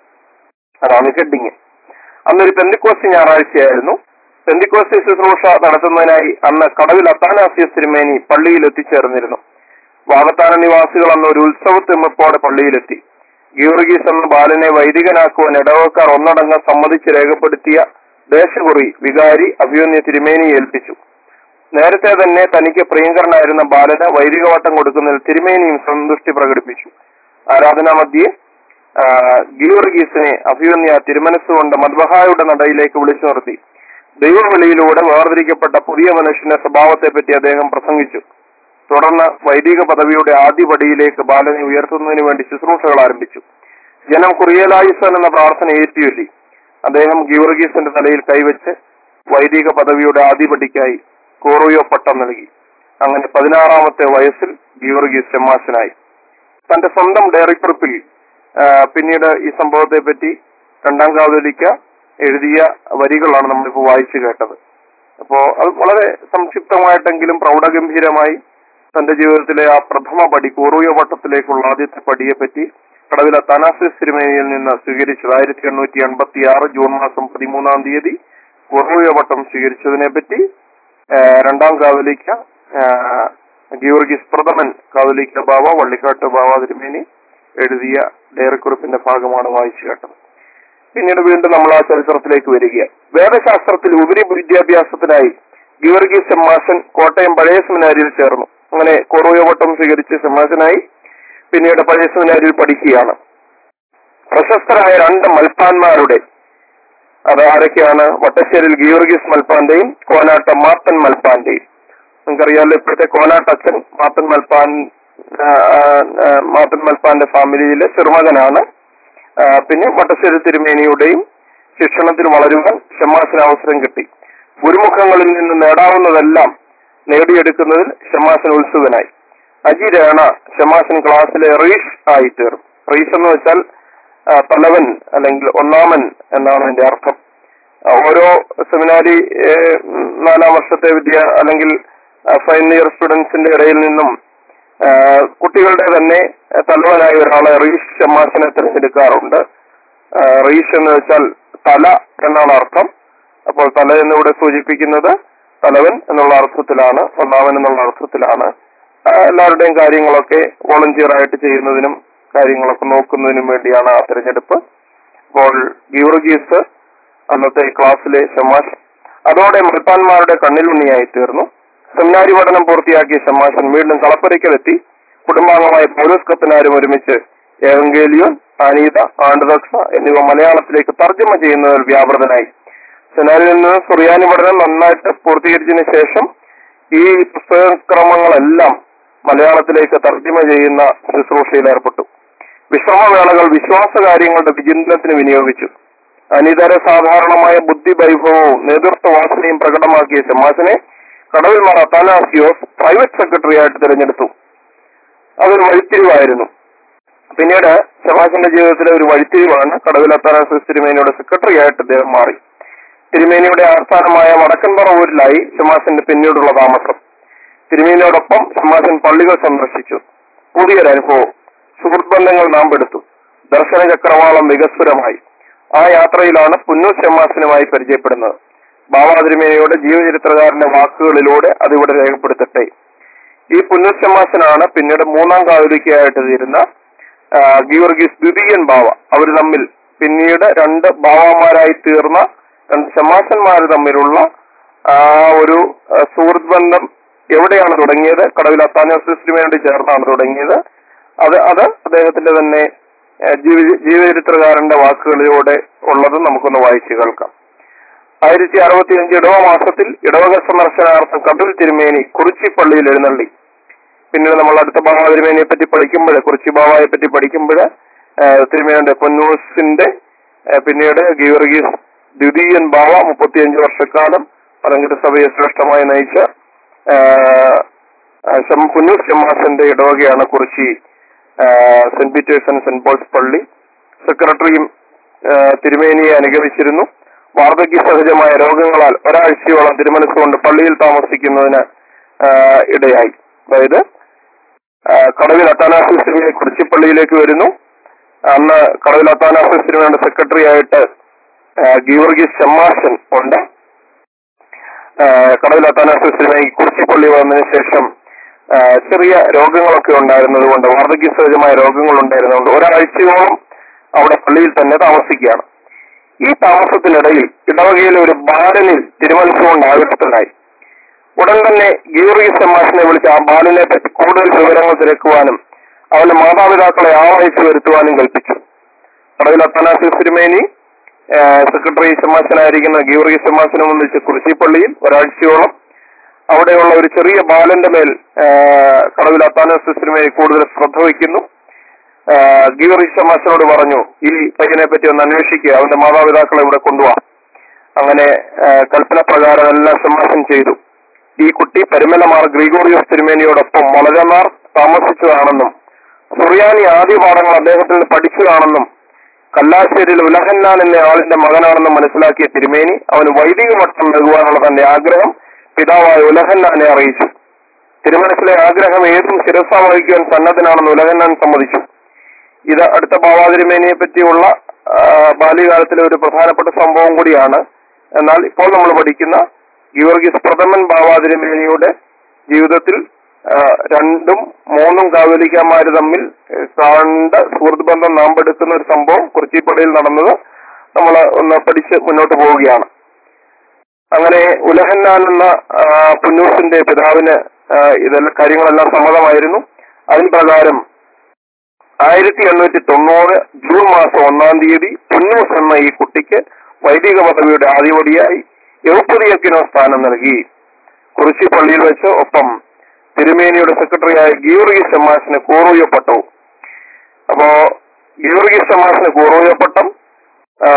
S1: അതാണ് ഹെഡിങ് അന്നൊരു പെന്തിക്കോസ്റ്റ് ഞായറാഴ്ചയായിരുന്നു പെന്തിക്കോസ്റ്റ് ശുശ്രൂഷ നടത്തുന്നതിനായി അന്ന് കടവിൽ അത്താനാസിയസ് തിരുമേനി പള്ളിയിൽ എത്തിച്ചേർന്നിരുന്നു വാഗത്താന നിവാസികൾ അന്ന് ഒരു ഉത്സവത്തിമ്മപ്പോടെ പള്ളിയിലെത്തി ഗീവർഗീസ് എന്ന ബാലനെ വൈദികനാക്കുവാൻ ഇടവക്കാർ ഒന്നടങ്കം സമ്മതിച്ച് രേഖപ്പെടുത്തിയ ദേശകുറി വികാരി അഭിയോന്യ തിരുമേനിയെ ഏൽപ്പിച്ചു നേരത്തെ തന്നെ തനിക്ക് പ്രിയങ്കരനായിരുന്ന ബാലന് വൈദികവട്ടം കൊടുക്കുന്നതിൽ തിരുമേനിയും സന്തുഷ്ടി പ്രകടിപ്പിച്ചു ആരാധനാ മധ്യേ ആ, ഗീവർഗീസിനെ അഭിയോന്യ തിരുമനസ്സുകൊണ്ട് മദ്ബഹായുടെ നടയിലേക്ക് വിളിച്ചു നിർത്തി ദൈവവിളിയിലൂടെ വേർതിരിക്കപ്പെട്ട പുതിയ മനുഷ്യന്റെ സ്വഭാവത്തെപ്പറ്റി അദ്ദേഹം പ്രസംഗിച്ചു തുടർന്ന് വൈദിക പദവിയുടെ ആദ്യ പടിയിലേക്ക് ബാലനെ ഉയർത്തുന്നതിന് വേണ്ടി ശുശ്രൂഷകൾ ആരംഭിച്ചു ജനം കുറിയലായുസൻ എന്ന പ്രാർത്ഥന ഏറ്റുചൊല്ലി അദ്ദേഹം ഗീവർഗീസിന്റെ തലയിൽ കൈവച്ച് വൈദിക പദവിയുടെ ആദ്യ പടിക്കായി കോറിയോ പട്ടം നൽകി അങ്ങനെ പതിനാറാമത്തെ വയസ്സിൽ ഗീവർഗീസ് ചെമ്മാശനായി തന്റെ സ്വന്തം ഡയറിക്കുറിപ്പിൽ ആ, പിന്നീട് ഈ സംഭവത്തെ പറ്റി രണ്ടാം കാതോലിക്ക എഴുതിയ വരികളാണ് നമ്മളിപ്പോൾ വായിച്ചു കേട്ടത് അപ്പോ അത് വളരെ സംക്ഷിപ്തമായിട്ടെങ്കിലും പ്രൗഢഗംഭീരമായി തന്റെ ജീവിതത്തിലെ ആ പ്രഥമ പടി കൂറുയ വട്ടത്തിലേക്കുള്ള ആദ്യത്തെ പടിയെ പറ്റി കടവിലെ തനാസിസ് തിരുമേനിയിൽ നിന്ന് സ്വീകരിച്ചത് ആയിരത്തി എണ്ണൂറ്റി എൺപത്തി ആറ് ജൂൺ മാസം പതിമൂന്നാം തീയതി കുറൂയ വട്ടം സ്വീകരിച്ചതിനെ പറ്റി ആ, രണ്ടാം കാതലിക്ക ആ, ഗീവർഗീസ് പ്രഥമൻ കാതലിക്ക ബാവ വള്ളിക്കാട്ട് ബാവ തിരുമേനി എഴുതിയ ഡയറിക്കുറിപ്പിന്റെ ഭാഗമാണ് വായിച്ചു കേട്ടത് പിന്നീട് വീണ്ടും നമ്മൾ ആ ചരിത്രത്തിലേക്ക് വരികയാണ് വേദശാസ്ത്രത്തിൽ ഉപരി വിദ്യാഭ്യാസത്തിനായി ഗീവർഗീസ് സെമ്മാശൻ കോട്ടയം പഴയ സെമിനാരിയിൽ ചേർന്നു അങ്ങനെ കൊറോയോവട്ടം സ്വീകരിച്ച് സെമ്മാശനായി പിന്നീട് പഴയ സെമിനാരിയിൽ പഠിക്കുകയാണ് പ്രശസ്തരായ രണ്ട് മൽപ്പാന്മാരുടെ അത് ആരൊക്കെയാണ് വട്ടശ്ശേരിയിൽ ഗീവർഗീസ് മൽപ്പാന്റെയും കോനാട്ട മാത്തൻ മൽപ്പാന്റെയും നിങ്ങൾക്കറിയാമല്ലോ ഇപ്പോഴത്തെ കോനാട്ടച്ഛൻ മാത്തൻ മൽപ്പാൻ ആ, ആ, മാത്തൻ മൽപ്പാന്റെ ഫാമിലിയിലെ ചെറുമകനാണ് ആ, പിന്നെ വട്ടശ്ശേരി തിരുമേനിയുടെയും ശിക്ഷണത്തിൽ വളരുവാൻ ഷമ്മാസിന് അവസരം കിട്ടി ഗുരുമുഖങ്ങളിൽ നിന്ന് നേടാവുന്നതെല്ലാം നേടിയെടുക്കുന്നതിൽ ഷമ്മാസൻ ഉത്സുകനായി അജി രേണ ഷമ്മാസൻ ക്ലാസ്സിലെ റീഷ് ആയി തീർന്നു റീഷ് എന്ന് വെച്ചാൽ ആ, തലവൻ അല്ലെങ്കിൽ ഒന്നാമൻ എന്നാണ് അതിന്റെ അർത്ഥം ആ, ഓരോ സെമിനാരി ഏ, ഉം, നാലാം വർഷത്തെ വിദ്യ അല്ലെങ്കിൽ ഫൈനൽ ഇയർ സ്റ്റുഡൻസിന്റെ ഇടയിൽ നിന്നും ആ, കുട്ടികളുടെ തന്നെ ആ, തലവനായ ഒരാളെ റീഷ് ഷമ്മാസിനെ തിരഞ്ഞെടുക്കാറുണ്ട് ആ, റീഷ് എന്ന് വെച്ചാൽ തല എന്നാണ് അർത്ഥം അപ്പോൾ തല എന്നിവിടെ സൂചിപ്പിക്കുന്നത് തലവൻ എന്നുള്ള അർത്ഥത്തിലാണ് ഒന്നാമൻ എന്നുള്ള അർത്ഥത്തിലാണ് ആ, എല്ലാവരുടെയും കാര്യങ്ങളൊക്കെ വോളണ്ടിയർ ആയിട്ട് ചെയ്യുന്നതിനും കാര്യങ്ങളൊക്കെ നോക്കുന്നതിനും വേണ്ടിയാണ് ആ തിരഞ്ഞെടുപ്പ് അപ്പോൾ ഗീവർഗീസ് അന്നത്തെ ക്ലാസ്സിലെ ഷമാഷ് അതോടെ മൃത്താന്മാരുടെ കണ്ണിലുണ്ണിയായി തീർന്നു സെമിനാരി പഠനം പൂർത്തിയാക്കിയ ഷമാഷൻ വീണ്ടും കളപ്പുരയ്ക്കലെത്തി കുടുംബാംഗമായ പൗലോസ് കത്തനാരും ഒരുമിച്ച് ഏവങ്കേലിയോൻ അനീത ആണ്ടുദക്ഷ എന്നിവ മലയാളത്തിലേക്ക് തർജ്ജമ ചെയ്യുന്നതിൽ വ്യാപൃതനായി സെനാരിൽ നിന്ന് സുറിയാനി പഠനം നന്നായിട്ട് പൂർത്തീകരിച്ചതിന് ശേഷം ഈ പുസ്തകക്രമങ്ങളെല്ലാം മലയാളത്തിലേക്ക് തർജ്ജമ ചെയ്യുന്ന ശുശ്രൂഷയിൽ ഏർപ്പെട്ടു വിശ്രമവേളകൾ വിശ്വാസ കാര്യങ്ങളുടെ വിചിന്തനത്തിന് വിനിയോഗിച്ചു അനിതര സാധാരണമായ ബുദ്ധി വൈഭവവും നേതൃത്വ വാസനയും പ്രകടമാക്കിയ ശമാസിനെ കടവിൽ മാർ അത്താനാസിയോസ് പ്രൈവറ്റ് സെക്രട്ടറി ആയിട്ട് തിരഞ്ഞെടുത്തു അതൊരു വഴിത്തിരിവായിരുന്നു പിന്നീട് ശമാസിന്റെ ജീവിതത്തിലെ ഒരു വഴിത്തിരിവാണ് കടവിൽ അത്താനാസിയോസ് തിരുമേനിയുടെ സെക്രട്ടറി ആയിട്ട് അദ്ദേഹം മാറി തിരുമേനിയുടെ ആസ്ഥാനമായ വടക്കൻ പറവൂരിലായി ശമാസിന്റെ പിന്നീടുള്ള താമസം തിരുമേനിയോടൊപ്പം ശമാസൻ പള്ളികൾ സന്ദർശിച്ചു പുതിയൊരു അനുഭവം സുഹൃത്ത് ബന്ധങ്ങൾ നാം പെടുത്തു ദർശന ചക്രവാളം വികസ്വരമായി ആ യാത്രയിലാണ് പുന്നു ശമാസനുമായി പരിചയപ്പെടുന്നത് ബാബാ തിരുമേനിയുടെ ജീവചരിത്രകാരന്റെ വാക്കുകളിലൂടെ അതിവിടെ രേഖപ്പെടുത്തട്ടെ ഈ പുന്നുശമാസനാണ് പിന്നീട് മൂന്നാം കാതലിക്കയായിട്ട് തീരുന്ന ആ, ഗീവർഗീസ് ദ്വിതീയൻ ബാവ അവർ തമ്മിൽ പിന്നീട് രണ്ട് ബാവമാരായി തീർന്ന രണ്ട് ഷമാശന്മാർ തമ്മിലുള്ള ആ ഒരു ആ, സുഹൃത്ത് ബന്ധം എവിടെയാണ് തുടങ്ങിയത് കടവിൽ അത്താനോസിന് വേണ്ടി ചേർന്നാണ് തുടങ്ങിയത് അത് അത് അദ്ദേഹത്തിന്റെ തന്നെ ആ, ജീവി ജീവചരിത്രകാരന്റെ വാക്കുകളിലൂടെ ഉള്ളത് നമുക്കൊന്ന് വായിച്ചു കേൾക്കാം ആയിരത്തി അറുപത്തി അഞ്ച് ഇടവ മാസത്തിൽ ഇടവക സന്ദർശനാർത്ഥം കടൽ തിരുമേനി കുറിച്ചി പള്ളിയിൽ എഴുന്നള്ളി പിന്നീട് നമ്മൾ അടുത്ത ബാബ തിരുമേനിയെ പറ്റി പഠിക്കുമ്പോൾ കുറിച്ചി ബാബയെ പറ്റി പഠിക്കുമ്പോൾ തിരുമേനിയുടെ പൊന്നൂസിന്റെ ആ, പിന്നീട് ഗീവർഗീസ് ദ്വിതീയൻ ബാവ മുപ്പത്തിയഞ്ച് വർഷക്കാലം മലങ്കര സഭയെ ശ്രേഷ്ഠമായി നയിച്ച ആ, ആ, ശം- പുന്നൂസ് ഷമ്മാസന്റെ ഇടവകയാണ് കുറിച്ചി ആ, saint Peter's and saint Paul's പള്ളി സെക്രട്ടറിയും ആ, തിരുമേനിയെ അനുഗമിച്ചിരുന്നു വാർദ്ധക്യ സഹജമായ രോഗങ്ങളാൽ ഒരാഴ്ചയോളം തിരുമനസ്സുകൊണ്ട് പള്ളിയിൽ താമസിക്കുന്നതിന് ആ, ഇടയായി അതായത് ആ, കടവിൽ അത്താനാസിനെ കുറിച്ചിപ്പള്ളിയിലേക്ക് വരുന്നു അന്ന് കടവിൽ അത്താനാസിന് വേണ്ട സെക്രട്ടറി ആയിട്ട് ആ, ഗീവർഗീസ് ഷമ്മാശൻ ഉണ്ട് ആ, കടവിൽ അത്താനാസിനെ കുറിച്ചിപ്പള്ളി വന്നതിന് ശേഷം ആ, ചെറിയ രോഗങ്ങളൊക്കെ ഉണ്ടായിരുന്നത് കൊണ്ട് വാർദ്ധക്യ സഹജമായ രോഗങ്ങൾ ഉണ്ടായിരുന്നതുകൊണ്ട് ഒരാഴ്ചയോളം അവിടെ പള്ളിയിൽ തന്നെ താമസിക്കുകയാണ് ഈ താമസത്തിനിടയിൽ ഇടവകയിലെ ഒരു ബാലനിൽ തിരുമത്സവം ആവശ്യത്തിലായി ഉടൻ തന്നെ ഗീവർഗീസ് സമ്മാഷനെ വിളിച്ച് ആ ബാലനെ പറ്റി കൂടുതൽ വിവരങ്ങൾ തിരക്കുവാനും അവന്റെ മാതാപിതാക്കളെ ആവാഹിച്ചു വരുത്തുവാനും കൽപ്പിച്ചു കടവിൽ അത്തനാസിസ് തിരുമേനി ആ, സെക്രട്ടറി സമ്മാശനായിരിക്കുന്ന ഗീവർഗീസ് സമ്മാശനെ ഒന്നിച്ച് കുറിശിപ്പള്ളിയിൽ ഒരാഴ്ചയോളം അവിടെയുള്ള ഒരു ചെറിയ ബാലന്റെ മേൽ ആ, കടവിൽ അത്താനാസിസ് തിരുമേനി കൂടുതൽ ശ്രദ്ധ വയ്ക്കുന്നു ആ, ഗീവർഗീസ് സമ്മാശനോട് പറഞ്ഞു ഈ പയ്യനെ പറ്റി ഒന്ന് അന്വേഷിക്കുക അവന്റെ മാതാപിതാക്കളെ ഇവിടെ കൊണ്ടുപോവാ അങ്ങനെ ആ, കൽപ്പന പ്രകാരം എല്ലാം സമ്മാശം ചെയ്തു ഈ കുട്ടി പരിമലമാർ ഗ്രിഗോറിയോസ് തിരുമേനിയോടൊപ്പം വളരെ നാൾ താമസിച്ചതാണെന്നും സുറിയാനി ആദ്യ പാഠങ്ങൾ അദ്ദേഹത്തിൽ നിന്ന് പഠിച്ചതാണെന്നും കല്ലാശ്ശേരിയിൽ ഉലഹന്നാൻ എന്ന ആളിന്റെ മകനാണെന്നും മനസ്സിലാക്കിയ തിരുമേനി അവന് വൈദിക പട്ടം നൽകുവാനുള്ള തന്റെ ആഗ്രഹം പിതാവായ ഉലഹന്നാനെ അറിയിച്ചു തിരുമനസിലെ ആഗ്രഹം ഏതും ശിരസ വഹിക്കുവാൻ സന്നദ്ധനാണെന്ന് ഉലഹന്നാൻ സമ്മതിച്ചു ഇത് അടുത്ത ബാവാതിരുമേനിയെ പറ്റിയുള്ള ആ, ബാല്യകാലത്തിലെ ഒരു പ്രധാനപ്പെട്ട സംഭവം കൂടിയാണ് എന്നാൽ ഇപ്പോൾ നമ്മൾ പഠിക്കുന്ന ഗീവർഗീസ് പ്രഥമൻ ബാവാതിരുമേനിയുടെ ജീവിതത്തിൽ ആ, രണ്ടും മൂന്നും കാവലിക്കന്മാര് തമ്മിൽ ഏ, കണ്ട സുഹൃത്ത് ബന്ധം നാമ്പെടുക്കുന്ന ഒരു സംഭവം കുറിച്ചിപ്പള്ളിയിൽ നടന്നത് നമ്മൾ ഒന്ന് പഠിച്ച് മുന്നോട്ട് പോവുകയാണ് അങ്ങനെ ഉലഹന്നാൻ എന്ന ആ, പുന്നൂസിന്റെ പിതാവിന് ആ, ഇതെല്ലാം കാര്യങ്ങളെല്ലാം സമ്മതമായിരുന്നു അതിന് പ്രകാരം ആയിരത്തി എണ്ണൂറ്റി തൊണ്ണൂറ് ജൂൺ മാസം ഒന്നാം തീയതി പുന്നൂസ് എന്ന ഈ കുട്ടിക്ക് വൈദിക പദവിയുടെ ആദ്യപടിയായി എഴുപ്പതിയക്കിനോ സ്ഥാനം നൽകി കുറിശി പള്ളിയിൽ വെച്ച് ഒപ്പം തിരുമേനിയുടെ സെക്രട്ടറിയായ ഗീവർഗീസ് ഷമാസിന് കൂറൂയ പട്ടവും അപ്പോ ഗീവർഗീസ് ഷമാസിന് കൂറൂയ പട്ടം ആ,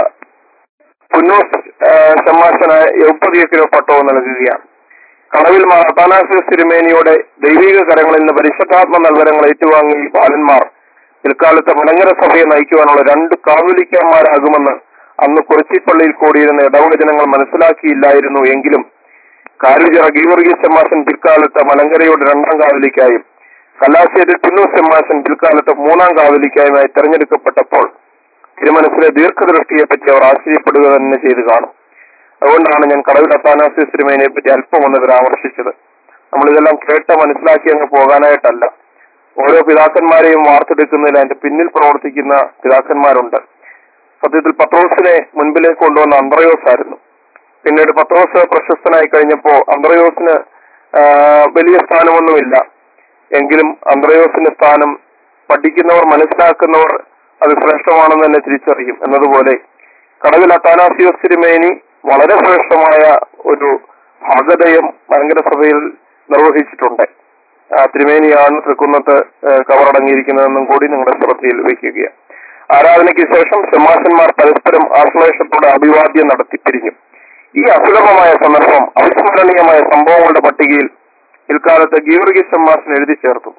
S1: പുന്നൂസ് ഷമാസന് എഴുപ്പതിയക്കിനോ പട്ടവും നൽകുകയാണ് കടവിൽ അത്താനാസിസ് തിരുമേനിയുടെ ദൈവിക കരങ്ങളിൽ നിന്ന് പരിശുദ്ധാത്മ നൽവരങ്ങൾ ഏറ്റുവാങ്ങിയ ഈ ബാലന്മാർ പിൽക്കാലത്ത് മലങ്കര സഭയെ നയിക്കുവാനുള്ള രണ്ട് കാവലിക്കന്മാരാകുമെന്ന് അന്ന് കുറിച്ചിപ്പള്ളിയിൽ കൂടിയിരുന്ന ഇടവക ജനങ്ങൾ മനസ്സിലാക്കിയില്ലായിരുന്നു എങ്കിലും കാലുചിറ ഗീവർഗീസ് സെമ്മാസൻ പിൽക്കാലത്ത് മലങ്കരയുടെ രണ്ടാം കാവലിക്കായും കല്ലാശ്ശേരി പിന്നൂസ് സെമ്മാസൻ പിൽക്കാലത്ത് മൂന്നാം കാവലിക്കായുമായി തെരഞ്ഞെടുക്കപ്പെട്ടപ്പോൾ തിരുമനസിലെ ദീർഘദൃഷ്ടിയെ പറ്റി അവർ ആശ്ചര്യപ്പെടുക തന്നെ ചെയ്തു കാണും അതുകൊണ്ടാണ് ഞാൻ കടവിൽ അത്താനാസിസ് തിരുമേനിയെ പറ്റി അല്പം ഒന്ന് പരാമർശിച്ചത് നമ്മളിതെല്ലാം കേട്ട് മനസ്സിലാക്കി അങ്ങ് പോകാനായിട്ടല്ല ഓരോ പിതാക്കന്മാരെയും വാർത്തെടുക്കുന്നതിൽ അതിന്റെ പിന്നിൽ പ്രവർത്തിക്കുന്ന പിതാക്കന്മാരുണ്ട് സത്യത്തിൽ പത്രോസിനെ മുൻപിലേക്ക് കൊണ്ടുവന്ന അന്ത്രയോസ് ആയിരുന്നു പിന്നീട് പത്രോസ് പ്രശസ്തനായി കഴിഞ്ഞപ്പോ അന്ത്രയോസിന് ആ, വലിയ സ്ഥാനമൊന്നുമില്ല എങ്കിലും അന്ത്രയോസിന്റെ സ്ഥാനം പഠിക്കുന്നവർ മനസ്സിലാക്കുന്നവർ അത് ശ്രേഷ്ഠമാണെന്ന് തന്നെ തിരിച്ചറിയും എന്നതുപോലെ കടവിൽ അത്താനാസിയോസ് തിരുമേനി വളരെ ശ്രേഷ്ഠമായ ഒരു ഭാഗതയം ഭയങ്കര സഭയിൽ നിർവഹിച്ചിട്ടുണ്ട് ആ തിരുമേനിയാണ് തൃക്കുന്നത്ത് ഏഹ് കവറടങ്ങിയിരിക്കുന്നതെന്നും കൂടി നിങ്ങളുടെ ശ്രദ്ധയിൽ വയ്ക്കുക ആരാധനയ്ക്ക് ശേഷം ഷമാസന്മാർ പരസ്പരം ആശ്ലേഷത്തോടെ അഭിവാദ്യം നടത്തി പിരിഞ്ഞു ഈ അസുലഭമായ സന്ദർഭം അവിസ്മരണീയമായ സംഭവങ്ങളുടെ പട്ടികയിൽ പിൽക്കാലത്ത് ഗീവർഗീസ് ഷമ്മാസൻ എഴുതി ചേർത്തു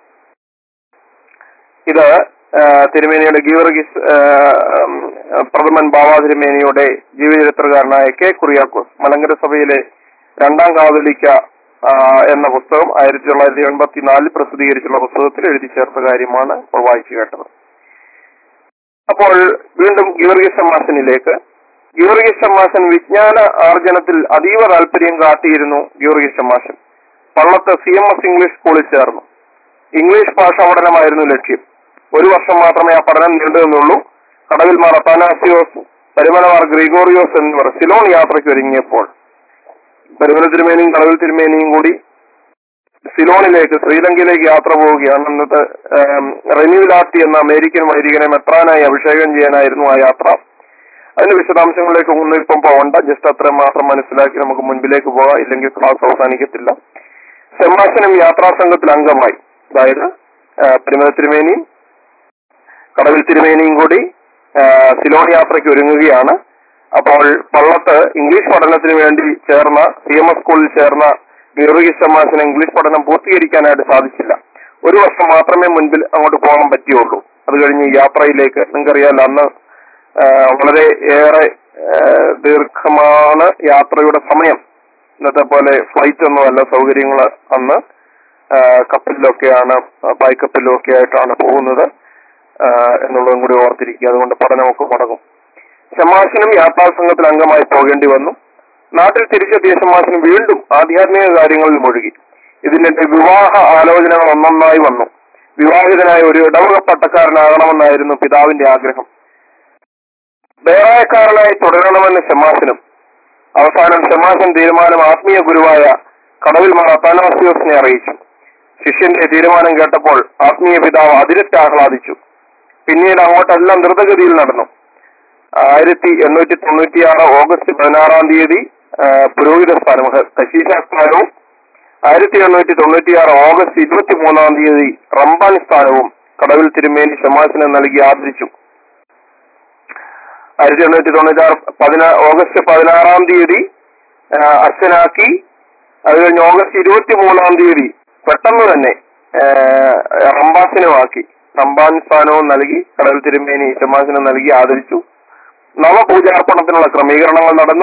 S1: ഇത് ആ, തിരുമേനിയുടെ ഗീവർഗീസ് ആ, ഉം, പ്രഥമൻ ബാബാ തിരുമേനിയുടെ ജീവചരിത്രകാരനായ കെ കുറിയാക്കോസ് മലങ്കര സഭയിലെ രണ്ടാം കാതലിക്ക ആ, എന്ന പുസ്തകം ആയിരത്തി തൊള്ളായിരത്തി എൺപത്തിനാലിൽ പ്രസിദ്ധീകരിച്ചുള്ള പുസ്തകത്തിൽ എഴുതി ചേർത്ത കാര്യമാണ് ഇപ്പോൾ വായിച്ചു കേട്ടത് അപ്പോൾ വീണ്ടും ഗീവർഗീസ് സമ്മാസനിലേക്ക് ഗീവർഗീസ് സമ്മാസൻ വിജ്ഞാന ആർജനത്തിൽ അതീവ താല്പര്യം കാട്ടിയിരുന്നു ഗീവർഗീസ് സമ്മാസൻ Pallath C M S English സ്കൂളിൽ ചേർന്നു ഇംഗ്ലീഷ് ഭാഷാ പഠനമായിരുന്നു ലക്ഷ്യം ഒരു വർഷം മാത്രമേ ആ പഠനം നീണ്ടു നിന്നുള്ളൂ കടവിൽ മാർ അത്താനാസിയോസ് പരിമലമാർ ഗ്രിഗോറിയോസ് എന്നിവർ സിലോൺ യാത്രയ്ക്ക് ഒരുങ്ങിയപ്പോൾ പരിമല തിരുമേനിയും കടവിൽ തിരുമേനിയും കൂടി സിലോണിലേക്ക് ശ്രീലങ്കയിലേക്ക് യാത്ര പോവുകയാണ് എന്നിട്ട് ഏം, റെനിവിലാത്തി എന്ന അമേരിക്കൻ വൈദികനെ മെത്രാനായി അഭിഷേകം ചെയ്യാനായിരുന്നു ആ യാത്ര അതിന്റെ വിശദാംശങ്ങളിലേക്ക് ഒന്നും ഇപ്പം പോകണ്ട ജസ്റ്റ് അത്രയും മാത്രം മനസ്സിലാക്കി നമുക്ക് മുൻപിലേക്ക് പോകാം ഇല്ലെങ്കിൽ ക്ലാസ് അവസാനിക്കത്തില്ല സെമ്മാശനം യാത്രാ സംഘത്തിൽ അംഗമായി അതായത് ആ, പരിമല തിരുമേനിയും കടവിൽ തിരുമേനിയും കൂടി ആ, സിലോൺ യാത്രയ്ക്ക് ഒരുങ്ങുകയാണ് അപ്പോൾ പള്ളത്ത് ഇംഗ്ലീഷ് പഠനത്തിന് വേണ്ടി ചേർന്ന സി എം എസ് സ്കൂളിൽ ചേർന്ന ഗീർഗീസ് സമാസിന് ഇംഗ്ലീഷ് പഠനം പൂർത്തീകരിക്കാനായിട്ട് സാധിച്ചില്ല ഒരു വർഷം മാത്രമേ മുൻപിൽ അങ്ങോട്ട് പോകാൻ പറ്റിയുള്ളൂ അത് കഴിഞ്ഞ് ഈ യാത്രയിലേക്ക് നിങ്ങൾക്കറിയാലോ അന്ന് ആ, വളരെ ഏറെ ആ, ദീർഘമാണ് യാത്രയുടെ സമയം ഇന്നത്തെ പോലെ ഫ്ലൈറ്റ് ഒന്നുമല്ല സൗകര്യങ്ങൾ അന്ന് ആ, കപ്പലിലൊക്കെയാണ് പായ്ക്കപ്പലിലും ഒക്കെ ആയിട്ടാണ് പോകുന്നത് ആ, എന്നുള്ളതും കൂടി ഓർത്തിരിക്കുക അതുകൊണ്ട് പഠനമൊക്കെ മുടങ്ങും ശമാശനും യാത്രാസംഘത്തിൽ അംഗമായി പോകേണ്ടി വന്നു നാട്ടിൽ തിരിച്ചെത്തിയ ശമാശനും വീണ്ടും ആധ്യാത്മിക കാര്യങ്ങളിൽ മുഴുകി ഇതിന്റെ വിവാഹ ആലോചനകൾ ഒന്നൊന്നായി വന്നു വിവാഹിതനായ ഒരു ഇടവക പട്ടക്കാരനാകണമെന്നായിരുന്നു പിതാവിന്റെ ആഗ്രഹം വേറായക്കാരനായി തുടരണമെന്ന് ശമാശനും അവസാനം ശമാശൻ തീരുമാനം ആത്മീയ ഗുരുവായ കടവിൽ മാർ അത്താനാസിയോസിനെ അറിയിച്ചു ശിഷ്യന്റെ തീരുമാനം കേട്ടപ്പോൾ ആത്മീയ പിതാവ് അതിരറ്റ് ആഹ്ലാദിച്ചു പിന്നീട് അങ്ങോട്ടെല്ലാം ദ്രുതഗതിയിൽ നടന്നു ആയിരത്തി എണ്ണൂറ്റി തൊണ്ണൂറ്റിയാറ് ഓഗസ്റ്റ് പതിനാറാം തീയതി ആ, പുരോഹിത സ്ഥാനം കശീശ സ്ഥാനവും ആയിരത്തി എണ്ണൂറ്റി തൊണ്ണൂറ്റിയാറ് ഓഗസ്റ്റ് ഇരുപത്തി മൂന്നാം തീയതി റംബാൻ സ്ഥാനവും കടവിൽ തിരുമേനി ശമാസിനെ നൽകി ആദരിച്ചു ആയിരത്തി എണ്ണൂറ്റി തൊണ്ണൂറ്റാറ് പതിനാ ഓഗസ്റ്റ് പതിനാറാം തീയതി ആ, അച്ഛനാക്കി അത് കഴിഞ്ഞ് ഓഗസ്റ്റ് ഇരുപത്തി മൂന്നാം തീയതി പെട്ടെന്ന് തന്നെ ആ, റംബാസിനുമാക്കി റംബാൻ സ്ഥാനവും നൽകി കടൽ തിരുമേനി ശമാസിനും നൽകി ആദരിച്ചു നവപൂജാർപ്പണത്തിനുള്ള ക്രമീകരണങ്ങൾ നടന്നു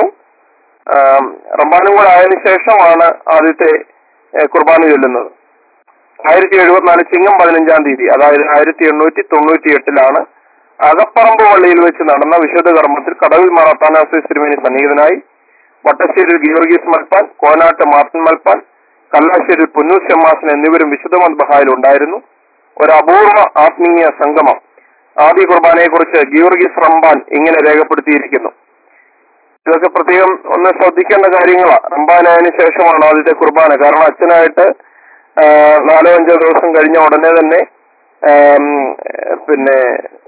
S1: ആം, റംബാനും കൂടെ ആയതിനു ശേഷമാണ് ആദ്യത്തെ ഏ, കുർബാന ചൊല്ലുന്നത് ആയിരത്തി എഴുപത്തിനാല് ചിങ്ങം പതിനഞ്ചാം തീയതി അതായത് ആയിരത്തി എണ്ണൂറ്റി തൊണ്ണൂറ്റി എട്ടിലാണ് അകപ്പറമ്പ് പള്ളിയിൽ വെച്ച് നടന്ന വിശുദ്ധ കർമ്മത്തിൽ കടവിൽ മാറാത്താനാസ് തിരുമേനി സന്നിഹിതനായി വട്ടശ്ശേരിയിൽ ഗീവർഗീസ് മൽപ്പാൻ കോനാട്ട് മാർട്ടിൻ മൽപ്പാൻ കല്ലാശ്ശേരിയിൽ പുന്നൂസ് ഷമ്മാസൻ എന്നിവരും വിശുദ്ധ മദ്ബഹായിൽ ഉണ്ടായിരുന്നു ഒരു അപൂർവ ആത്മീയ സംഗമം ആദ്യ കുർബാനയെ കുറിച്ച് ഗീവർഗീസ് റംബാൻ ഇങ്ങനെ രേഖപ്പെടുത്തിയിരിക്കുന്നു ഇതൊക്കെ പ്രത്യേകം ഒന്ന് ശ്രദ്ധിക്കേണ്ട കാര്യങ്ങളാണ് റംബാനായതിനു ശേഷമാണ് ആദ്യത്തെ കുർബാന കാരണം അച്ഛനായിട്ട് ആ, നാലോ അഞ്ചോ ദിവസം കഴിഞ്ഞ ഉടനെ തന്നെ ആം, പിന്നെ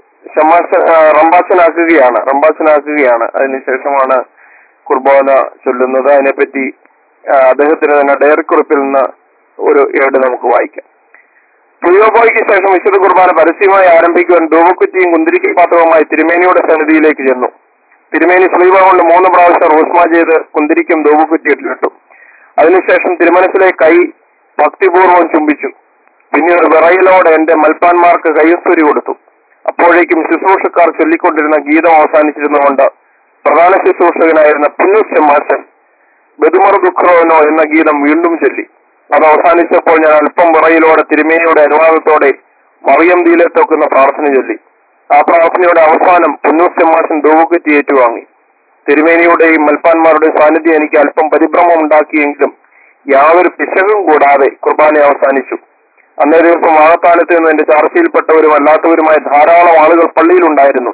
S1: ഷമാശ ആ, റംബാച്ചനാക്കുകയാണ് റംബാച്ചനാക്കുകയാണ് അതിനുശേഷമാണ് കുർബാന ചൊല്ലുന്നത് അതിനെപ്പറ്റി ആ, അദ്ദേഹത്തിന് തന്നെ ഡയറി കുറിപ്പിൽ നിന്ന് ഒരു ഏട് നമുക്ക് വായിക്കാം പ്രിയോബോയ്ക്ക് ശേഷം വിശുദ്ധ കുർബാന പരസ്യമായി ആരംഭിക്കുവാൻ ധൂവക്കുറ്റിയും കുന്തിരിക്കൽ പാത്രവുമായി തിരുമേനിയുടെ സന്നിധിയിലേക്ക് ചെന്നു തിരുമേനി ശ്രീവ കൊണ്ട് മൂന്ന് പ്രാവശ്യം റോസ്മ ചെയ്ത് കുന്തിരിക്കും ധൂവക്കുറ്റിയിട്ടിട്ടു അതിനുശേഷം തിരുമനസിലെ കൈ ഭക്തിപൂർവ്വം ചുംബിച്ചു പിന്നീട് വിറയിലോടെ എന്റെ മൽപ്പാന്മാർക്ക് കയ്യസ്തുരി കൊടുത്തു അപ്പോഴേക്കും ശുശ്രൂഷക്കാർ ചൊല്ലിക്കൊണ്ടിരുന്ന ഗീതം അവസാനിച്ചിരുന്നുകൊണ്ട് പ്രധാന ശുശ്രൂഷകനായിരുന്ന പുന്നൂസ് മാസൻ ബദുമർ ദുഃഖ്രോനോ എന്ന ഗീതം വീണ്ടും ചൊല്ലി അത് അവസാനിച്ചപ്പോൾ ഞാൻ അല്പം വിറയിലോടെ തിരുമേനിയുടെ അനുവാദത്തോടെ മറിയം ദീലത്തൊക്കുന്ന പ്രാർത്ഥന ചൊല്ലി ആ പ്രാർത്ഥനയുടെ അവസാനം പുന്നൂസ് മാസൻ ദൂവുകറ്റി ഏറ്റുവാങ്ങി തിരുമേനിയുടെയും മൽപ്പാന്മാരുടെയും സാന്നിധ്യം എനിക്ക് അല്പം പരിഭ്രമം ഉണ്ടാക്കിയെങ്കിലും യാതൊരു പിശകും കൂടാതെ കുർബാന അവസാനിച്ചു അന്നേ ദിവസം വാഴത്താനത്ത് നിന്ന് എന്റെ ചർച്ചയിൽപ്പെട്ടവരും അല്ലാത്തവരുമായ ധാരാളം ആളുകൾ പള്ളിയിലുണ്ടായിരുന്നു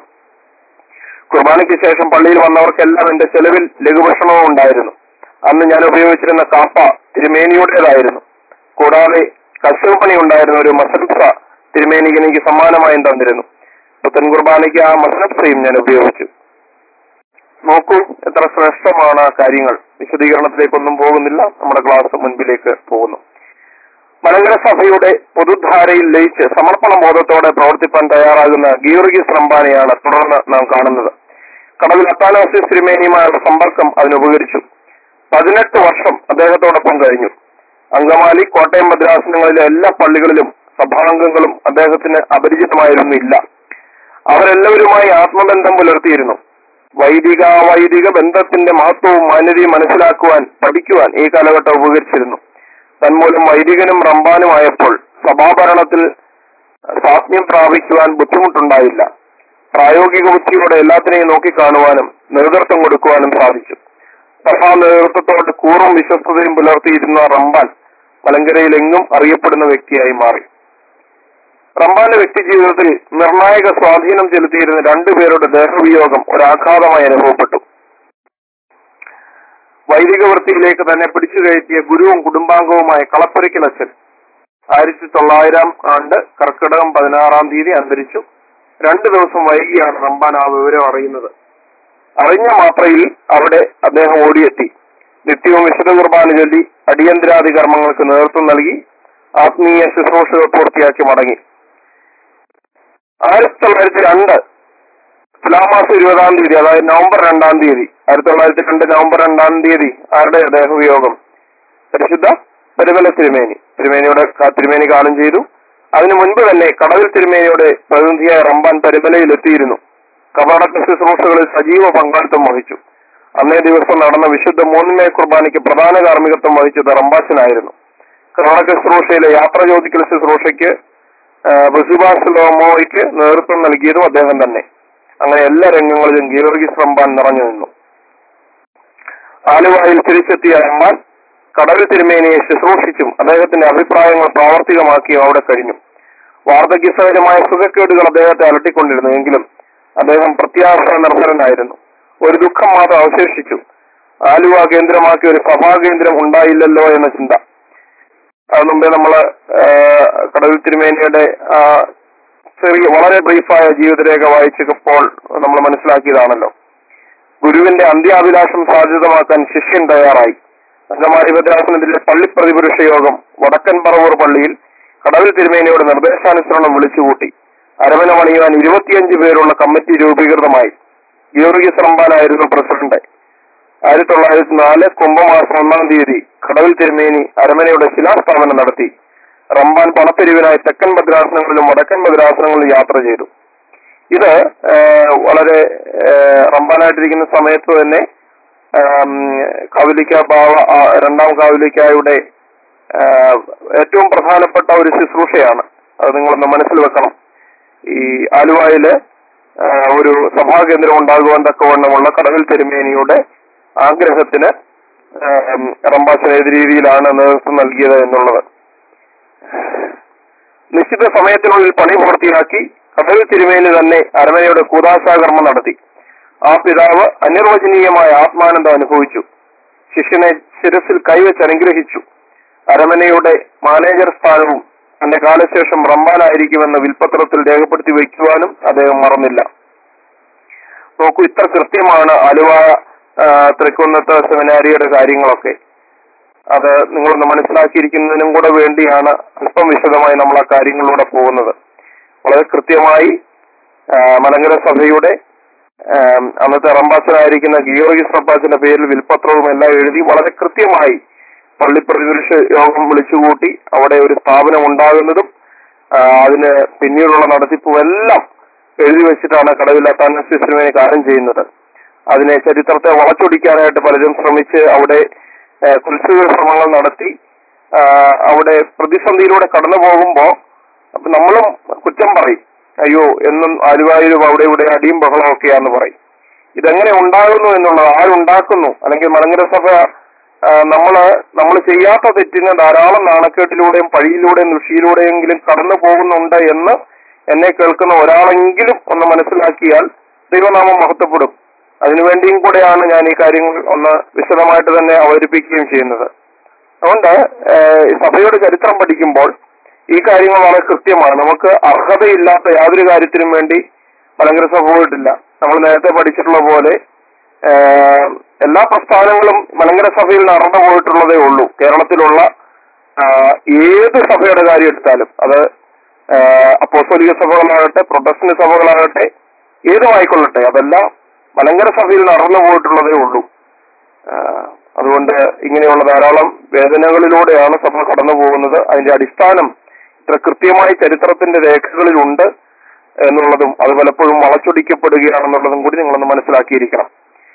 S1: കുർബാനയ്ക്ക് ശേഷം പള്ളിയിൽ വന്നവർക്കെല്ലാം എന്റെ ചെലവിൽ ലഘുഭക്ഷണവും ഉണ്ടായിരുന്നു അന്ന് ഞാൻ ഉപയോഗിച്ചിരുന്ന കാപ്പ തിരുമേനിയുടേതായിരുന്നു കൂടാതെ കശുപണി ഉണ്ടായിരുന്ന ഒരു മസൽസ തിരുമേനിക്ക് എനിക്ക് സമ്മാനമായും തന്നിരുന്നു പുത്തൻ കുർബാനയ്ക്ക് ആ മസലപ്സയും ഞാൻ ഉപയോഗിച്ചു നോക്കൂ എത്ര ശ്രേഷ്ഠമാണ് ആ കാര്യങ്ങൾ വിശദീകരണത്തിലേക്കൊന്നും പോകുന്നില്ല നമ്മുടെ ക്ലാസ് മുൻപിലേക്ക് പോകുന്നു മലങ്കര സഭയുടെ പൊതുധാരയിൽ ലയിച്ച് സമർപ്പണ ബോധത്തോടെ പ്രവർത്തിപ്പാൻ തയ്യാറാകുന്ന ഗീർഗീസ് റംബാനെയാണ് തുടർന്ന് നാം കാണുന്നത് കടവിൽ അത്താനാസി ശ്രീമേനിയുമായുള്ള സമ്പർക്കം അതിനുപകരിച്ചു പതിനെട്ട് വർഷം അദ്ദേഹത്തോടൊപ്പം കഴിഞ്ഞു അങ്കമാലി കോട്ടയം മദ്രാസനങ്ങളിലെ എല്ലാ പള്ളികളിലും സഭാംഗങ്ങളും അദ്ദേഹത്തിന് അപരിചിതമായിരുന്നില്ല അവരെല്ലാവരുമായി ആത്മബന്ധം പുലർത്തിയിരുന്നു വൈദിക വൈദിക ബന്ധത്തിന്റെ മഹത്വവും മാന്യതയും മനസ്സിലാക്കുവാൻ പഠിക്കുവാൻ ഈ കാലഘട്ടം ഉപകരിച്ചിരുന്നു തന്മൂലം വൈദികനും റംബാനുമായപ്പോൾ സഭാഭരണത്തിൽ സാത്മ്യം പ്രാപിക്കുവാൻ ബുദ്ധിമുട്ടുണ്ടായില്ല പ്രായോഗിക ബുദ്ധിയോടെ എല്ലാത്തിനെയും നോക്കിക്കാണുവാനും നേതൃത്വം കൊടുക്കുവാനും സാധിച്ചു സഭാ നേതൃത്വത്തോട് കൂറും വിശ്വസ്തതയും പുലർത്തിയിരുന്ന റംബാൻ മലങ്കരയിൽ എങ്ങും അറിയപ്പെടുന്ന വ്യക്തിയായി മാറി റംബാന്റെ വ്യക്തി ജീവിതത്തിൽ നിർണായക സ്വാധീനം ചെലുത്തിയിരുന്ന രണ്ടുപേരുടെ ദേഹവിയോഗം ഒരാഘാതമായി അനുഭവപ്പെട്ടു വൈദിക വൃത്തിയിലേക്ക് തന്നെ പിടിച്ചു കയറ്റിയ ഗുരുവും കുടുംബാംഗവുമായ കളപ്പുരയ്ക്കൽ അച്ഛൻ ആയിരത്തി തൊള്ളായിരം ആണ്ട് കർക്കിടകം പതിനാറാം തീയതി അന്തരിച്ചു രണ്ടു ദിവസം വൈകിയാണ് റംബാൻ ആ വിവരം അറിയുന്നത് അറിഞ്ഞ മാത്രയിൽ അവിടെ അദ്ദേഹം ഓടിയെത്തി നിത്യവും വിശുദ്ധ കുർബാന ചൊല്ലി അടിയന്തരാദി കർമ്മങ്ങൾക്ക് നേതൃത്വം നൽകി ആത്മീയ ശുശ്രൂഷകൾ പൂർത്തിയാക്കി മടങ്ങി ആയിരത്തി തൊള്ളായിരത്തി രണ്ട് തുലാമാസം ഇരുപതാം തീയതി അതായത് നവംബർ രണ്ടാം തീയതി ആയിരത്തി തൊള്ളായിരത്തി രണ്ട് നവംബർ രണ്ടാം തീയതി ആരുടെ ദേഹവിയോഗം പരിശുദ്ധ പരിമല തിരുമേനി തിരുമേനിയുടെ ക- തിരുമേനി കാലം ചെയ്തു അതിനു മുൻപ് തന്നെ കടവിൽ തിരുമേനിയുടെ പ്രതിനിധിയായ റംബാൻ പരിമലയിൽ എത്തിയിരുന്നു കബറടക്ക ശുശ്രൂഷകളിൽ സജീവ പങ്കാളിത്തം വഹിച്ചു അന്നേ ദിവസം നടന്ന വിശുദ്ധ മൂന്നിനെ കുർബാനയ്ക്ക് പ്രധാന കാർമ്മികത്വം വഹിച്ചത് റംബാച്ചനായിരുന്നു കർണാടക ശുശ്രൂഷയിലെ യാത്ര ചോദിക്കൽ ശുശ്രൂഷയ്ക്ക് ബസുബാസ്ലോമോയ്ക്ക് നേതൃത്വം നൽകിയതും അദ്ദേഹം തന്നെ അങ്ങനെ എല്ലാ രംഗങ്ങളിലും ഗീവർഗീസ് റംബാൻ നിറഞ്ഞു നിന്നു ആലുവായിൽ തിരിച്ചെത്തിയ റംബാൻ കടവിൽ തിരുമേനിയെ ശുശ്രൂഷിച്ചും അദ്ദേഹത്തിന്റെ അഭിപ്രായങ്ങൾ പ്രാവർത്തികമാക്കിയും അവിടെ കഴിഞ്ഞു വാർദ്ധക്യസഹജമായ സുഖക്കേടുകൾ അദ്ദേഹത്തെ അലട്ടിക്കൊണ്ടിരുന്നു എങ്കിലും അദ്ദേഹം പ്രത്യാശ നിർഭരനായിരുന്നു ഒരു ദുഃഖം മാത്രം അവശേഷിച്ചു ആലുവ കേന്ദ്രമാക്കി ഒരു സഭാ കേന്ദ്രം ഉണ്ടായില്ലല്ലോ എന്ന ചിന്ത അത് മുമ്പേ നമ്മള് ആ, കടവിൽ തിരുമേനിയുടെ ആ, ചെറിയ വളരെ ബ്രീഫായ ജീവിതരേഖ വായിച്ചപ്പോൾ നമ്മൾ മനസ്സിലാക്കിയതാണല്ലോ ഗുരുവിന്റെ അന്ത്യാഭിലാഷം സാധ്യതമാക്കാൻ ശിഷ്യൻ തയ്യാറായി അങ്കമാലി ഭദ്രാസനത്തിലെ പള്ളി പ്രതിപുരുഷ യോഗം വടക്കൻ പറവൂർ പള്ളിയിൽ കടവിൽ തിരുമേനിയുടെ നിർദ്ദേശാനുസരണം വിളിച്ചുകൂട്ടി അരമന പണിയുവാൻ ഇരുപത്തിയഞ്ച് പേരുള്ള കമ്മിറ്റി രൂപീകൃതമായി ഗീവർഗീസ് റംബാനായിരുന്നു പ്രസിഡന്റ് ആയിരത്തി തൊള്ളായിരത്തി നാല് കുംഭമാസം ഒന്നാം തീയതി കടവിൽ തിരുമേനി അരമനയുടെ ശിലാസ്ഥാപനം നടത്തി റംബാൻ പണപ്പിരിവിനായി തെക്കൻ ഭദ്രാസനങ്ങളിലും വടക്കൻ ഭദ്രാസനങ്ങളിലും യാത്ര ചെയ്തു ഇത് ഏഹ്, വളരെ ഏഹ്, റംബാനായിട്ടിരിക്കുന്ന സമയത്ത് തന്നെ ആം, കാവലിക്ക ബാവ ആ, രണ്ടാം കാവലിക്കായുടെ ആഹ്, ഏറ്റവും പ്രധാനപ്പെട്ട ഒരു ശുശ്രൂഷയാണ് അത് നിങ്ങളൊന്ന് മനസ്സിൽ വെക്കണം ഈ ആലുവായില് ആഹ്, ഒരു സഭാകേന്ദ്രം ഉണ്ടാകുവാൻ തക്കവണ്ണമുള്ള കടവിൽ തിരുമേനിയുടെ ആഗ്രഹത്തിന് ആം, റംബാച്ചൻ ഏത് രീതിയിലാണ് നേതൃത്വം നൽകിയത് എന്നുള്ളത് നിശ്ചിത സമയത്തിനുള്ളിൽ പണി പൂർത്തിയാക്കി കടവിൽ തിരുമേനി തന്നെ അരമനയുടെ കൂതാശാകർമ്മം നടത്തി ആ പിതാവ് അനിർവചനീയമായ ആത്മാനന്ദം അനുഭവിച്ചു ശിഷ്യനെ ശിരസിൽ കൈവച്ച് അനുഗ്രഹിച്ചു അരമനയുടെ മാനേജർ സ്ഥാനവും തന്റെ കാലശേഷം റംബാനായിരിക്കുമെന്ന് വിൽപത്രത്തിൽ രേഖപ്പെടുത്തി വയ്ക്കുവാനും അദ്ദേഹം മറന്നില്ല നോക്കൂ ഇത്ര കൃത്യമാണ് ആലുവ ആ, തൃക്കുന്നത്ത് സെമിനാരിയുടെ കാര്യങ്ങളൊക്കെ അത് നിങ്ങളൊന്ന് മനസ്സിലാക്കിയിരിക്കുന്നതിനും കൂടെ വേണ്ടിയാണ് അല്പം വിശദമായി നമ്മൾ ആ കാര്യങ്ങളിലൂടെ പോകുന്നത് വളരെ കൃത്യമായി ആ, മലങ്കര സഭയുടെ ആ, അന്നത്തെ റംബാച്ചനായിരിക്കുന്ന ഗിയോർഗിസ് റംബാച്ചന്റെ പേരിൽ വിൽപത്രവും എല്ലാം എഴുതി വളരെ കൃത്യമായി പള്ളി പ്രതിപുരുഷ യോഗം വിളിച്ചുകൂട്ടി അവിടെ ഒരു സ്ഥാപനം ഉണ്ടാകുന്നതും ആ, അതിന് പിന്നീടുള്ള നടത്തിപ്പും എല്ലാം എഴുതി വെച്ചിട്ടാണ് കടവിൽ അത്താനസ്റ്റിസിനുവേണ്ടി കാര്യം ചെയ്യുന്നത് അതിനെ ചരിത്രത്തെ വളച്ചൊടിക്കാനായിട്ട് പലരും ശ്രമിച്ച് അവിടെ ആ, കുൽസിത ശ്രമങ്ങൾ നടത്തി ആ, അവിടെ പ്രതിസന്ധിയിലൂടെ കടന്നു പോകുമ്പോ അപ്പൊ നമ്മളും കുറ്റം പറയും അയ്യോ എന്നും ആലുവായിലും അവിടെ ഇവിടെ അടിയും ബഹളവും ഒക്കെയാന്ന് പറയും ഇതെങ്ങനെ ഉണ്ടാകുന്നു എന്നുള്ളത് ആരുണ്ടാക്കുന്നു അല്ലെങ്കിൽ മലങ്കര സഭ ആ, നമ്മള് നമ്മൾ ചെയ്യാത്ത തെറ്റിന് ധാരാളം നാണക്കേട്ടിലൂടെയും പഴിയിലൂടെയും ദുഷിയിലൂടെയെങ്കിലും കടന്നു പോകുന്നുണ്ട് എന്ന് എന്നെ കേൾക്കുന്ന ഒരാളെങ്കിലും ഒന്ന് മനസ്സിലാക്കിയാൽ ദൈവനാമം മഹത്വപ്പെടും അതിനുവേണ്ടിയും കൂടെയാണ് ഞാൻ ഈ കാര്യങ്ങൾ ഒന്ന് വിശദമായിട്ട് തന്നെ അവതരിപ്പിക്കുകയും ചെയ്യുന്നത് അതുകൊണ്ട് ഏഹ്, സഭയുടെ ചരിത്രം പഠിക്കുമ്പോൾ ഈ കാര്യങ്ങൾ വളരെ കൃത്യമാണ് നമുക്ക് അർഹതയില്ലാത്ത യാതൊരു കാര്യത്തിനും വേണ്ടി മലങ്കര സഭ പോയിട്ടില്ല നമ്മൾ നേരത്തെ പഠിച്ചിട്ടുള്ള പോലെ ഏഹ്, എല്ലാ പ്രസ്ഥാനങ്ങളും മലങ്കര സഭയിൽ നടന്നു പോയിട്ടുള്ളതേ ഉള്ളൂ കേരളത്തിലുള്ള ആഹ്, ഏത് സഭയുടെ കാര്യം എടുത്താലും അത് ആഹ്, അപ്പോസ്തലിക സഭകളാകട്ടെ പ്രൊട്ടസ്റ്റന്റ് സഭകളാകട്ടെ ഏതുമായിക്കൊള്ളട്ടെ അതെല്ലാം മലങ്കര സഭയിൽ നടന്നു പോയിട്ടുള്ളതേ ഉള്ളൂ ആഹ്, അതുകൊണ്ട് ഇങ്ങനെയുള്ള ധാരാളം വേദനകളിലൂടെയാണ് സഭ കടന്നു പോകുന്നത് അതിന്റെ അടിസ്ഥാനം ഇത്ര കൃത്യമായി ചരിത്രത്തിന്റെ രേഖകളിലുണ്ട് എന്നുള്ളതും അത് പലപ്പോഴും വളച്ചൊടിക്കപ്പെടുകയാണെന്നുള്ളതും കൂടി നിങ്ങളൊന്ന് മനസ്സിലാക്കിയിരിക്കണം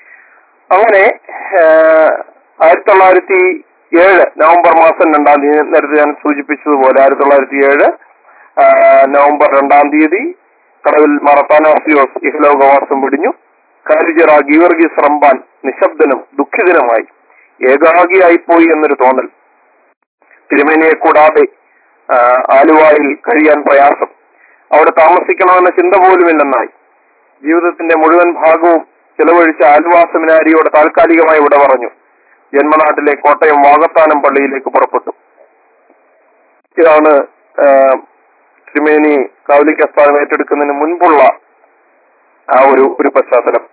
S1: അങ്ങനെ ആഹ്, ആയിരത്തി തൊള്ളായിരത്തി ഏഴ് നവംബർ മാസം രണ്ടാം തീയതി നേരത്തെ ഞാൻ സൂചിപ്പിച്ചതുപോലെ ആയിരത്തി തൊള്ളായിരത്തി ഏഴ് ആഹ്, നവംബർ രണ്ടാം തീയതി കടവിൽ മറത്താനാസിയോസ് ഇഹലോകവാസം വെടിഞ്ഞു കാലിജറ ഗീവർഗീസ് റംബാൻ നിശബ്ദനും ദുഃഖിതനുമായി ഏകാഗിയായി പോയി എന്നൊരു തോന്നൽ തിരുമേനിയെ കൂടാതെ ആ, ആലുവായിൽ കഴിയാൻ പ്രയാസം അവിടെ താമസിക്കണമെന്ന ചിന്ത പോലുമില്ലെന്നായി ജീവിതത്തിന്റെ മുഴുവൻ ഭാഗവും ചെലവഴിച്ച ആലുവ സെമിനാരിയോട് താൽക്കാലികമായി വിട പറഞ്ഞു ജന്മനാട്ടിലെ കോട്ടയം വാകത്താനം പള്ളിയിലേക്ക് പുറപ്പെട്ടു ഇതാണ് ആ, തിരുമേനി കാവലിക്ക സ്ഥാനം ഏറ്റെടുക്കുന്നതിന് മുൻപുള്ള ആ ഒരു ഒരു പശ്ചാത്തലം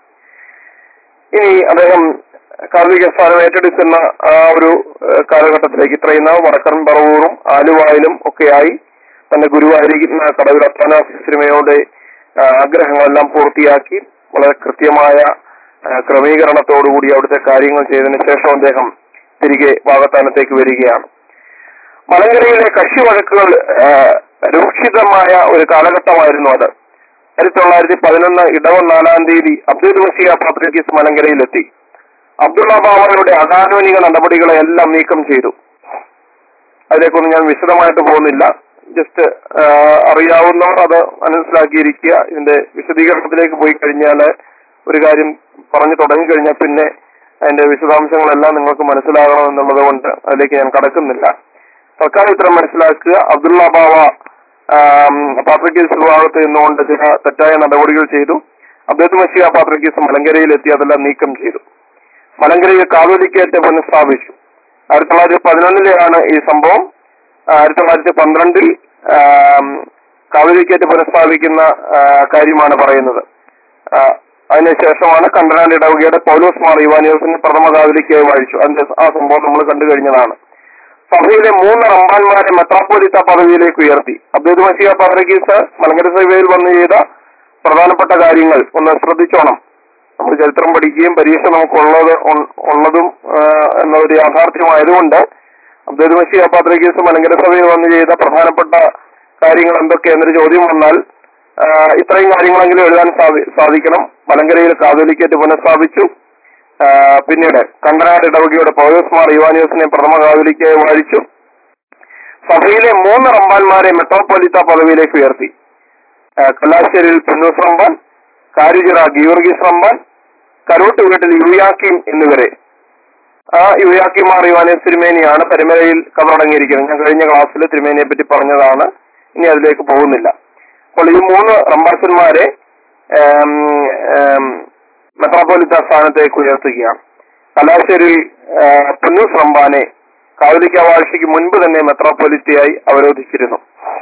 S1: ഇനി അദ്ദേഹം കാർമിക സ്ഥാനം ഏറ്റെടുക്കുന്ന ആ ഒരു ഏഹ്, കാലഘട്ടത്തിലേക്ക് ഇത്രയും നാൾ വടക്കൻ പറവൂറും ആലുവായിലും ഒക്കെയായി തന്റെ ഗുരുവായിരിക്കുന്ന കടവിൽ അത്താനാസി സിനിമയുടെ ആ, ആഗ്രഹങ്ങളെല്ലാം പൂർത്തിയാക്കി വളരെ കൃത്യമായ ആ, ക്രമീകരണത്തോടുകൂടി അവിടുത്തെ കാര്യങ്ങൾ ചെയ്തതിനു ശേഷം അദ്ദേഹം തിരികെ വാഗത്താനത്തേക്ക് വരികയാണ് മലങ്കരയിലെ കക്ഷി വഴക്കുകൾ ആ, രൂക്ഷിതമായ ഒരു കാലഘട്ടമായിരുന്നു അത് ആയിരത്തി തൊള്ളായിരത്തി പതിനൊന്ന് ഇടവം നാലാം തീയതി അബ്ദുൽ വസീയ പാത്രിക്കീസ് മലങ്കരയിലെത്തി അബ്ദുള്ള ബാബയുടെ അകാനൂനിക നടപടികളെ എല്ലാം നീക്കം ചെയ്തു അതിലേക്കൊന്നും ഞാൻ വിശദമായിട്ട് പോകുന്നില്ല ജസ്റ്റ് അറിയാവുന്നവർ അത് മനസ്സിലാക്കിയിരിക്കുക ഇതിന്റെ വിശദീകരണത്തിലേക്ക് പോയി കഴിഞ്ഞാൽ ഒരു കാര്യം പറഞ്ഞു തുടങ്ങിക്കഴിഞ്ഞാൽ പിന്നെ അതിന്റെ വിശദാംശങ്ങളെല്ലാം നിങ്ങൾക്ക് മനസ്സിലാകണം എന്നുള്ളത് കൊണ്ട് അതിലേക്ക് ഞാൻ കടക്കുന്നില്ല തൽക്കാലം ഇത്തരം മനസ്സിലാക്കുക അബ്ദുള്ള ബാവ പാത്രിക്കീസ് വിഭാഗത്ത് നിന്നുകൊണ്ട് ചില തെറ്റായ നടപടികൾ ചെയ്തു അദ്ദേഹത്തിന് മഷിയ പാത്രിക്കീസ് മലങ്കരയിൽ എത്തി അതെല്ലാം നീക്കം ചെയ്തു മലങ്കരയിൽ കാതോലിക്കേറ്റ് പുനഃസ്ഥാപിച്ചു ആയിരത്തി തൊള്ളായിരത്തി പതിനൊന്നിലെയാണ് ഈ സംഭവം ആ, ആയിരത്തി തൊള്ളായിരത്തി പന്ത്രണ്ടിൽ കാതോലിക്കേറ്റ് പുനഃസ്ഥാപിക്കുന്ന ആ, കാര്യമാണ് പറയുന്നത് ആ, അതിനുശേഷമാണ് കണ്ടനാട് ഇടവകയുടെ പൗലോസ് മാർ യുവാനിയോസിന് പ്രഥമ കാതോലിക്കായി വാഴിച്ചു അതിന്റെ ആ സംഭവം നമ്മൾ കണ്ടു കഴിഞ്ഞതാണ് സഭയിലെ മൂന്ന് റമ്പാന്മാരെ മെത്രാപ്പോലിത്ത പദവിയിലേക്ക് ഉയർത്തി അബ്ദുൽ മസീഹ പാത്രക്കീസ് മലങ്കര സഭയിൽ വന്നു ചെയ്ത പ്രധാനപ്പെട്ട കാര്യങ്ങൾ ഒന്ന് ശ്രദ്ധിച്ചോണം നമ്മൾ ചരിത്രം പഠിക്കുകയും പരീക്ഷ നമുക്കുള്ളത് ഉൾ- ഉള്ളതും ആ, എന്ന ഒരു യാഥാർത്ഥ്യമായതുകൊണ്ട് അബ്ദുൽ മസീഹ പാത്രക്കീസ് മലങ്കര സഭയിൽ വന്നു ചെയ്ത പ്രധാനപ്പെട്ട കാര്യങ്ങൾ എന്തൊക്കെ എന്നൊരു ചോദ്യം വന്നാൽ ആ, ഇത്രയും കാര്യങ്ങളെങ്കിലും എഴുതാൻ സാധി- സാധിക്കണം മലങ്കരയിൽ കാതോലിക്കേറ്റ് പുനഃസ്ഥാപിച്ചു ആ, പിന്നീട് കണ്ടനാട് ഇടവകയുടെ പൗലോസ് മാർ യുവാനിയോസിനെ പ്രഥമ കാതോലിക്കായി വാഴിച്ചു സഭയിലെ മൂന്ന് റമ്പാന്മാരെ മെട്രോപൊലിത്ത പദവിയിലേക്ക് ഉയർത്തി ആ, കല്ലാശ്ശേരിയിൽ പുന്നൂസ് റമ്പാൻ കാരിജിറ ഗിയോർഗീസ് റമ്പാൻ കരോട്ട് വീട്ടിൽ യുയാക്കിം എന്നിവരെ ആ യുയാക്കിമാർ യുവാനേസ് തിരുമേനിയാണ് പരമ്പരയിൽ കവറടങ്ങിയിരിക്കുന്നത് ഞാൻ കഴിഞ്ഞ ക്ലാസ്സിൽ തിരുമേനിയെ പറ്റി പറഞ്ഞതാണ് ഇനി അതിലേക്ക് പോകുന്നില്ല അപ്പോൾ ഈ മൂന്ന് റമ്പാച്ചന്മാരെ ഏം, ഏം, മെത്രാപ്പോലിത്ത സ്ഥാനത്തേക്ക് ഉയർത്തുകയാണ് കലാശ്ശേരിയിൽ ആ, പുന്നൂസ് റമ്പാനെ കാവലിക്ക വാഴ്ചയ്ക്ക് മുൻപ് തന്നെ മെത്രാപ്പൊലിത്തയായി അവരോധിച്ചിരുന്നു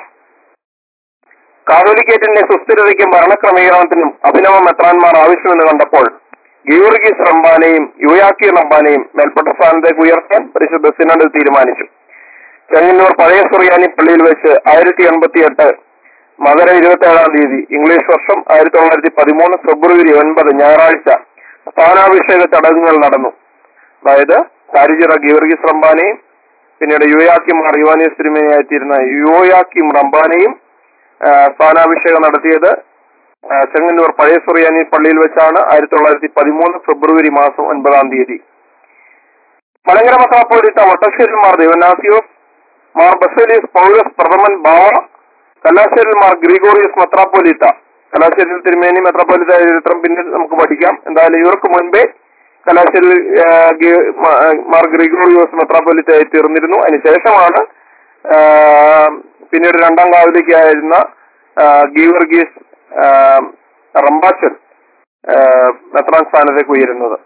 S1: കാതോലിക്കേറ്റിന്റെ സുസ്ഥിരതയ്ക്കും ഭരണക്രമീകരണത്തിനും അഭിനവ മെത്രാന്മാർ ആവശ്യമെന്ന് കണ്ടപ്പോൾ ഗിയോർഗീസ് റംബാനെയും യുയാക്കി റംബാനെയും മേൽപ്പെട്ട സ്ഥാനത്തേക്ക് ഉയർത്താൻ പരിശുദ്ധ സിനഡ് തീരുമാനിച്ചു ചെങ്ങന്നൂർ പഴയ സുറിയാനി പള്ളിയിൽ വെച്ച് ആയിരത്തി എൺപത്തി എട്ട് മകര ഇരുപത്തി ഏഴാം തീയതി ഇംഗ്ലീഷ് വർഷം ആയിരത്തി തൊള്ളായിരത്തി പതിമൂന്ന് ഫെബ്രുവരി ഒൻപത് ഞായറാഴ്ച സ്ഥാനാഭിഷേക ചടങ്ങുകൾ നടന്നു അതായത് കാരിജിറ ഗിയോർഗീസ് റംബാനെയും പിന്നീട് യുയാക്കിം മാർ യുവാനിയസ് തിരുമേനിയായിത്തീരുന്ന യുയാക്കിം റംബാനെയും ആ, സ്ഥാനാഭിഷേകം നടത്തിയത് ആ, ചെങ്ങന്നൂർ പഴയ സുറിയാനി പള്ളിയിൽ വെച്ചാണ് ആയിരത്തി തൊള്ളായിരത്തി പതിമൂന്ന് ഫെബ്രുവരി മാസം ഒൻപതാം തീയതി മലങ്കര മസാപ്പോലിത്ത വട്ടശ്ശേരി മാർ ദേവനാസിയോസ് മാർ ബസേലിയസ് പൗലോസ് പ്രഥമൻ ബാവ കലാശ്ശേരിൽ മാർ ഗ്രിഗോറിയസ് മെത്രാപ്പോലിത്ത കലാശ്ശേരിയിൽ തിരുമേനി മെത്രാപ്പോലിത്ത ചരിത്രം പിന്നീട് നമുക്ക് പഠിക്കാം എന്തായാലും ഇവർക്ക് മുൻപേ കലാശ്ശേരിൽ ആ, ഗി- മാ- മാർ ഗ്രിഗോറിയോസ് മെത്രാപ്പോലിത്തയായി തീർന്നിരുന്നു അതിനുശേഷമാണ് ആ, പിന്നീട് രണ്ടാം കാവലിക്കായിരുന്ന ഗീവർഗീസ് റംബാച്ചൻ ആ, മെത്രാൻ സ്ഥാനത്തേക്ക് ഉയരുന്നത്